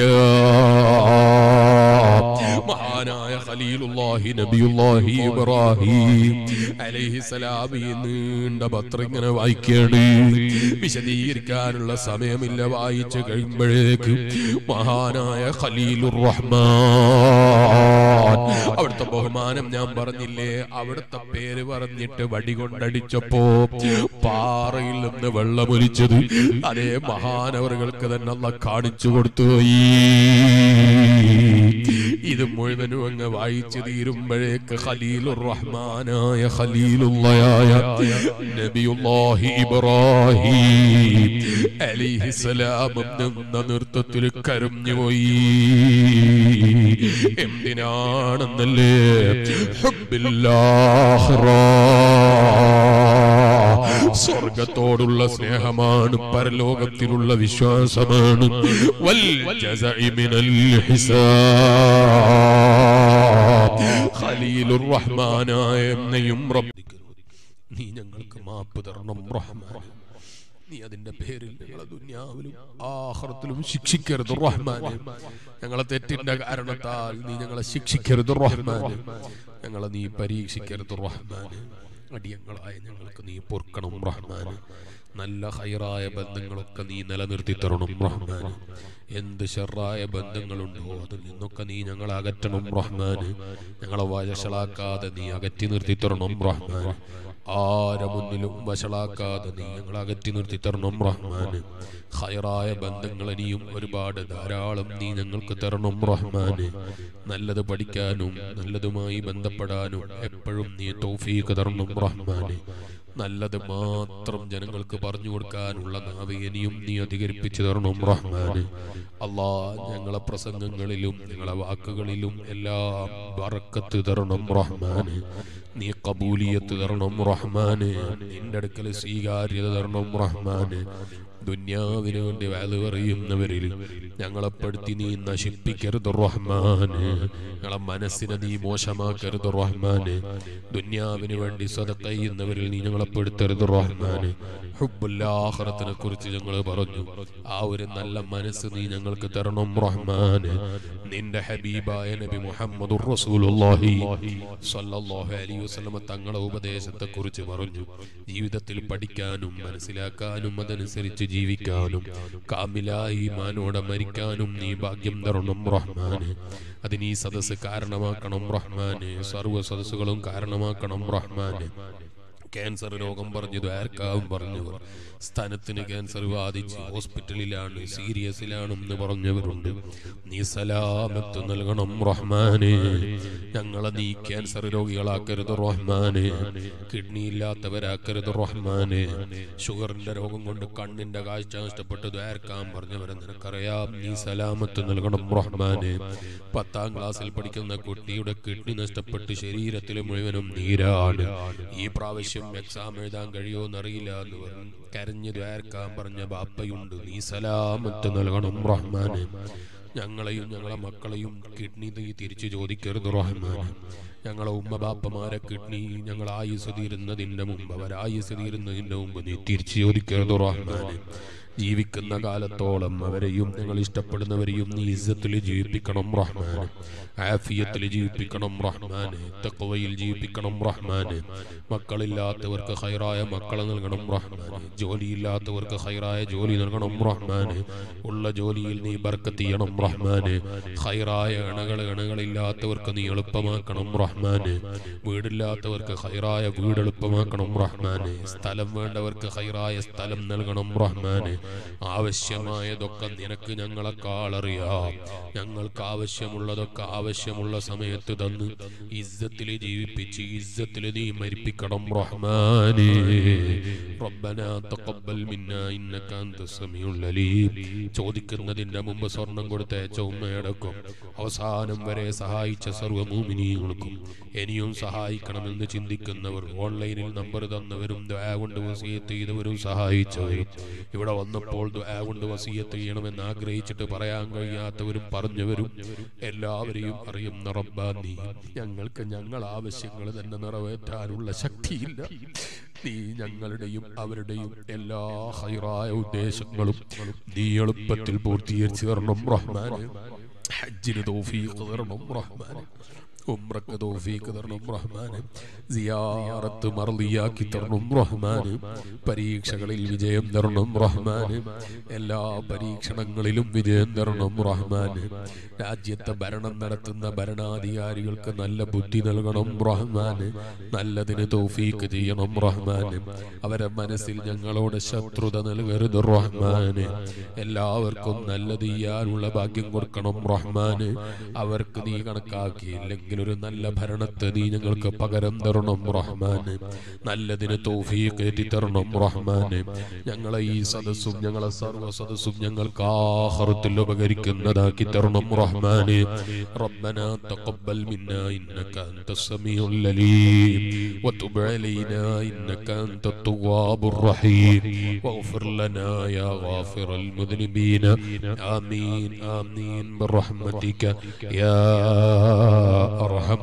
മഹാനായ ഖലീലുല്ലാഹി നബിയുല്ലാഹി ഇബ്രാഹിം അലൈഹിസ്സലാം ഈ നീണ്ട പത്രം ഇങ്ങനെ വായിക്കാണ് വിശദീകരിക്കാനുള്ള സമയമില്ല വായിച്ചു കഴിയുമ്പോഴേക്ക് മഹാനായ ഖലീലുർ റഹ്മാൻ അവിടുത്തെ ബഹുമാനം ഞാൻ പറഞ്ഞില്ലേ അവിടുത്തെ പേര് പറഞ്ഞിട്ട് വടി കൊണ്ടടിച്ചപ്പോ പാറയിൽ നിന്ന് വെള്ളമൊലിച്ചത് അതേ മഹാനവറുകൾക്ക് തന്നെ അല്ല കാണിച്ചു കൊടുത്തു ഈ ഇത് മുഴുവനും അങ്ങ് വായിച്ചു തീരുമ്പോഴേക്ക് ഖലീലുർ റഹ്മാനായ ഖലീലുള്ളയായ നബിയുല്ലാഹി ഇബ്രാഹിം അലിഹിസലാം നിന്ന നൃത്തത്തിൽ കരഞ്ഞുപോയി എന്തിനാണെന്നല്ലേ ഹുബ്ബില്ലാഹിറ. സ്വർഗത്തോടുള്ള സ്നേഹമാണ് പരലോകത്തിലുള്ള വിശ്വാസമാണ് വൽ ജസഇ മിനൽ ഹിസാബ്. ഖലീലുർ റഹ്മാനായ എന്നെയും റബ്ബിക്കരുത് നീ ഞങ്ങൾക്ക് മാപ്പ് തരണം റഹ്മാൻ നീ അതിന്റെ പേരിൽ ഞങ്ങളെ ദുന്യാവിലും ആഹ്റത്തിലും ശിക്ഷിക്കരുത് റഹ്മാനെ ഞങ്ങളെ തെറ്റിന്റെ കാരണത്താൽ നീ ഞങ്ങളെ ശിക്ഷിക്കരുത് റഹ്മാനെ ഞങ്ങളെ നീ പരീക്ഷിക്കരുത് റഹ്മാനെ അടിയങ്ങളായ ഞങ്ങൾക്ക് നീ പൊറുക്കണം റഹ്മാനെ നല്ല ഹൈറായ ബന്ധങ്ങളൊക്കെ നീ നിലനിർത്തി തരണം റഹ്മാന് എന്ത് ഷെറായ ബന്ധങ്ങളുണ്ടോ അതിൽ നിന്നൊക്കെ നീ ഞങ്ങളെ അകറ്റണം റഹ്മാന് ഞങ്ങളെ വശളാക്കാതെ നീ അകറ്റി നിർത്തി തരണം റഹ്മാന് ആരെ മുന്നിലും വഷളാക്കാതെ നീ ഞങ്ങളെ അകറ്റി നിർത്തി തരണം റഹ്മാന് ഹൈറായ ബന്ധങ്ങൾ ഇനിയും ഒരുപാട് ധാരാളം നീ ഞങ്ങൾക്ക് തരണം റഹ്മാന് നല്ലത് പഠിക്കാനും നല്ലതുമായി ബന്ധപ്പെടാനും എപ്പോഴും നീ തൗഫീഖ് തരണം റഹ്മാന് നല്ലത് മാത്രം ജനങ്ങൾക്ക് പറഞ്ഞു കൊടുക്കാനുള്ള നാവ് ഇനിയും നീ അധികരിപ്പിച്ചു തരണം റഹ്മാന് അള്ളാ ഞങ്ങളെ പ്രസംഗങ്ങളിലും ഞങ്ങളെ വാക്കുകളിലും എല്ലാം ബറക്കത്ത് തരണം റഹ്മാന് നീ കബൂലിയത്ത് തരണം റഹ്മാന് നിന്റെ അടുക്കൽ സ്വീകാര്യത തരണം റഹ്മാന് ദുന്യാവിന് വേണ്ടി വാല് പറയുന്നവരിൽ ഞങ്ങളെ പെടുത്തി നീ നശിപ്പിക്കരുത് റഹ്മാന് ഞങ്ങളെ മനസ്സിനെ നീ മോശമാക്കരുത് റഹ്മാന് ദുന്യാവിന് വേണ്ടി സ്വതക്ക ചെയ്യുന്നവരിൽ നീ ഞങ്ങളെ പെടുത്തരുത് റഹ്മാന് ഹുബുല്ലാഹറത്തിനെ കുറിച്ച് ഞങ്ങൾ പറഞ്ഞു ആ ഒരു നല്ല മനസ്സ് നീ ഞങ്ങൾക്ക് തരണം റഹ്മാന് നിന്റെ ഹബീബായ നബി മുഹമ്മദ് റസൂലുള്ളാഹി സ്വല്ലല്ലാഹു അലൈഹി വസല്ലമ തങ്ങളെ ഉപദേശത്തെ കുറിച്ച് പറഞ്ഞു ജീവിതത്തിൽ പഠിക്കാനും മനസ്സിലാക്കാനും അതനുസരിച്ച് ജീവിക്കാനും കാമിലായി മാനോടെ മരിക്കാനും നീ ഭാഗ്യം തരണം റഹ്മാന് അതിന് ഈ സദസ്സ് കാരണമാക്കണം റഹ്മാന് സർവ്വ സദസ്സുകളും കാരണമാക്കണം റഹ്മാന് ക്യാൻസർ രോഗം പറഞ്ഞു ദ്വാരക്കാവും പറഞ്ഞവർ സ്ഥലത്തിന് ക്യാൻസർ ബാധിച്ച് ഹോസ്പിറ്റലിലാണ് സീരിയസിലാണെന്ന് പറഞ്ഞവരുണ്ട് നീ സലാമത്ത് നൽകണം റഹ്മാന് ഞങ്ങളെ നീ ക്യാൻസർ രോഗികളാക്കരുത് റഹ്മാന് കിഡ്നി ഇല്ലാത്തവരാക്കരുത് റഹ്മാന് ഷുഗറിന്റെ രോഗം കൊണ്ട് കണ്ണിന്റെ കാഴ്ച നഷ്ടപ്പെട്ട് ദ്വാരക്കാൻ പറഞ്ഞവരെ നിനക്കറിയാം നീ സലാമത്ത് നൽകണം റഹ്മാന് പത്താം ക്ലാസ്സിൽ പഠിക്കുന്ന കുട്ടിയുടെ കിഡ്നി നഷ്ടപ്പെട്ട് ശരീരത്തിൽ മുഴുവനും നീരാണ് ഈ പ്രാവശ്യം എക്സാം എഴുതാൻ കഴിയുമോന്നറിയില്ല എന്ന് പറഞ്ഞു കരഞ്ഞു ദ്വാരക്കാൻ പറഞ്ഞ ബാപ്പയുണ്ട് നീ സലാമത്ത് നൽകണം റഹ്മാന് ഞങ്ങളെയും ഞങ്ങളെ മക്കളെയും കിഡ്നി നീ തിരിച്ചു ചോദിക്കരുത് റഹ്മാന് ഞങ്ങളെ ഉമ്മ ബാപ്പമാരെ കിഡ്നി ഞങ്ങൾ ആയുസ് തീരുന്നതിന്റെ മുമ്പ് അവർ ആയുസ് തീരുന്നതിന്റെ മുമ്പ് നീ തിരിച്ചു ചോദിക്കരുത് റഹ്മാന് ജീവിക്കുന്ന കാലത്തോളം അവരെയും ഞങ്ങൾ ഇഷ്ടപ്പെടുന്നവരെയും നീ ഇസ്സത്തിൽ ജീവിപ്പിക്കണം റഹ്മാന് ആഫിയത്തിൽ ജീവിപ്പിക്കണം റഹ്മാന് തക്വയിൽ ജീവിപ്പിക്കണം റഹ്മാന് മക്കളില്ലാത്തവർക്ക് ഹൈറായ മക്കളെ നൽകണം റഹ്മാന് ജോലിയില്ലാത്തവർക്ക് ഹൈറായ ജോലി നൽകണം റഹ്മാന് ഉള്ള ജോലിയിൽ നീ ബർക്കത്ത് ചെയ്യണം റഹ്മാന് ഹൈറായ അണകൾ അണകളില്ലാത്തവർക്ക് നീ എളുപ്പമാക്കണം റഹ്മാന് വീടില്ലാത്തവർക്ക് ഹൈറായ വീട് എളുപ്പമാക്കണം റഹ്മാന് സ്ഥലം വേണ്ടവർക്ക് ഹൈറായ സ്ഥലം നൽകണം റഹ്മാന് ആവശ്യമായതൊക്കെ നിനക്ക് ഞങ്ങളെക്കാൾ അറിയാം ഞങ്ങൾക്ക് ആവശ്യമുള്ളതൊക്കെ ആവശ്യമുള്ള സമയത്ത് തന്ന് ഇസ്സത്തിൽ ജീവിപ്പിച്ച് ഇസ്സത്തിൽ നീ മരിപ്പിക്കണം റഹ്മാനേ ربنا تقبل منا انك انت السميع العليم ചോദിക്കുന്നതിന്റെ മുമ്പ് സ്വർണം കൊടുത്തയച്ച ഉമ്മയടക്കം അവസാനം വരെ സഹായിച്ച സർവ്വ മൂമിനീങ്ങൾക്കും ഇനിയും സഹായിക്കണമെന്ന് ചിന്തിക്കുന്നവർ ഓൺലൈനിൽ നമ്പർ തന്നവരും ദ്വാ കൊണ്ട് വസീയത്ത് ചെയ്തവരും സഹായിച്ചവരും ഇവിടെ വന്നപ്പോൾ ദ്വാ കൊണ്ട് വസീയത്ത് ചെയ്യണമെന്ന് ആഗ്രഹിച്ചിട്ട് പറയാൻ കഴിയാത്തവരും പറഞ്ഞവരും എല്ലാവരെയും അറിയുന്ന റബ്ബാനി ഞങ്ങൾക്ക് ഞങ്ങൾ ആവശ്യങ്ങൾ തന്നെ നിറവേറ്റാനുള്ള ശക്തിയില്ല നീ ഞങ്ങളുടെയും അവരുടെയും എല്ലാ ഹൈറായ ഉദ്ദേശങ്ങളും നീ എളുപ്പത്തിൽ പൂർത്തീകരിച്ചു തരണം റഹ്മാന് ഹജ്ജിന് തൗഫീഖ് തരണം റഹ്മാന് ഉംറക്ക് തൗഫീഖ് തരണം റഹ്മാന് സിയാറത്ത് മർദിയാക്കി തരണം റഹ്മാന് പരീക്ഷകളിൽ വിജയം തരണം റഹ്മാന് എല്ലാ പരീക്ഷണങ്ങളിലും വിജയം തരണം റഹ്മാന് രാജ്യത്തെ ഭരണം നടത്തുന്ന ഭരണാധികാരികൾക്ക് നല്ല ബുദ്ധി നൽകണം റഹ്മാന് നല്ലതിന് തൗഫീഖ് ചെയ്യണം റഹ്മാന് അവരെ മനസ്സിൽ ഞങ്ങളോട് ശത്രുത നൽകരുത് റഹ്മാന് എല്ലാവർക്കും നല്ലത് ചെയ്യാനുള്ള ഭാഗ്യം കൊടുക്കണം റഹ്മാന് അവർക്ക് നീ കണക്കാക്കിയില്ലെങ്കിൽ ഒരു നല്ല ഭരണത്തെ നീ ഞങ്ങൾക്ക് പകരം തരണം റഹ്മാന് നല്ലതിന് തൗഫീഖ് ഏറ്റി തരണം റഹ്മാന് ഞങ്ങളെ ഈ സദസ്സും ഞങ്ങളെ സർവ്വ സദസ്സും ഞങ്ങൾക്ക് ആഹ്റത്തിൽ ഉപകരിക്കുന്നതാക്കി തരണം റഹ്മാന് ربنا تقبل منا إنك أنت السميع العليم وتب علينا إنك أنت التواب الرحيم واغفر لنا يا غافر المذنبين آمين آمين برحمتك يا أرحم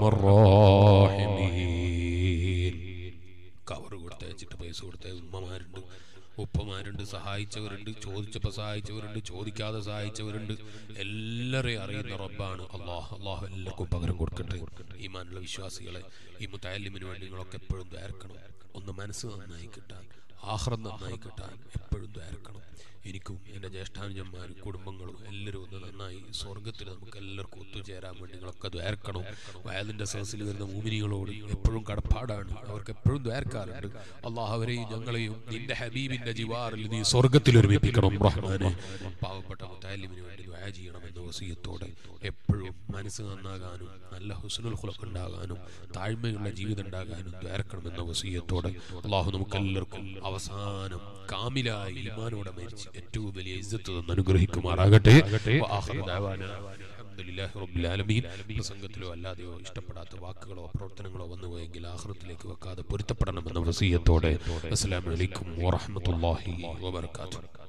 الراحمين കവർ കൊടുത്തയച്ചിട്ട് പൈസ കൊടുത്ത ഉമ്മമാരുണ്ട് ഉപ്പമാരുണ്ട് സഹായിച്ചവരുണ്ട് ചോദിച്ചപ്പോൾ സഹായിച്ചവരുണ്ട് ചോദിക്കാതെ സഹായിച്ചവരുണ്ട് എല്ലാവരെയും അറിയുന്ന റബ്ബാണ് അള്ളാഹ് അള്ളാഹു എല്ലാവർക്കും പകരം കൊടുക്കട്ടെ ഈമാനുള്ള വിശ്വാസികളെ ഈ മുത്താലിമിന് വേണ്ടി നിങ്ങളൊക്കെ എപ്പോഴും ദ്വാരക്കണം ഒന്ന് മനസ്സ് നന്നായി കിട്ടാൻ ആഹ്റം നന്നായി കിട്ടാൻ എപ്പോഴും ദ്വാരക്കണം എനിക്കും എൻ്റെ ജ്യേഷ്ഠാനുജന്മാരും കുടുംബങ്ങളും എല്ലാവരും ഒന്ന് നന്നായി സ്വർഗത്തിൽ നമുക്ക് എല്ലാവർക്കും ഒത്തുചേരാൻ വേണ്ടി നിങ്ങളൊക്കെ ദ്വാരക്കണം വയലിൻ്റെ സദസ്സിൽ വരുന്ന മൂമിനികളോട് എപ്പോഴും കടപ്പാടാണ് അവർക്ക് എപ്പോഴും ദ്വാരക്കാറുണ്ട് അള്ളാഹ് അവരെയും ഞങ്ങളെയും നിന്റെ ഹബീബിന്റെ ജിവാറിൽ നീ സ്വർഗത്തിൽ ഒരുമിപ്പിക്കണം റഹ്മാനെ പാവപ്പെട്ട മുത്താലിമിന് വേണ്ടി ദ്വാര ചെയ്യണമെന്ന വസീയത്തോടെ എപ്പോഴും മനസ്സ് നന്നാകാനും നല്ല ഹുസ്നുൽ ഖുലഖ് ഉണ്ടാകാനും താഴ്മയുള്ള ജീവിതം ഉണ്ടാകാനും ദ്വാരക്കണമെന്ന വസീയത്തോടെ അള്ളാഹു നമുക്ക് എല്ലാവർക്കും അവസാനം കാമിലായി ഈമാനോടെ മരിച്ച് ഏറ്റവും വലിയ ഇജ്ജത്ത് തന്ന് അനുഗ്രഹിക്കുമാറാകട്ടെ വആഖിറു ദഅവാനാ അൽഹംദുലില്ലാഹി റബ്ബിൽ ആലമീൻ പ്രസംഗത്തിലോ അല്ലാതെയോ ഇഷ്ടപ്പെടാത്ത വാക്കുകളോ പ്രവർത്തനങ്ങളോ വന്നു പോയെങ്കിൽ ആഖിറത്തിലേക്ക് വെക്കാതെ പൊരുത്തപ്പെടണമെന്ന വസീയത്തോടെ അസ്സലാമു അലൈക്കും വറഹ്മത്തുള്ളാഹി വബറകാതുഹു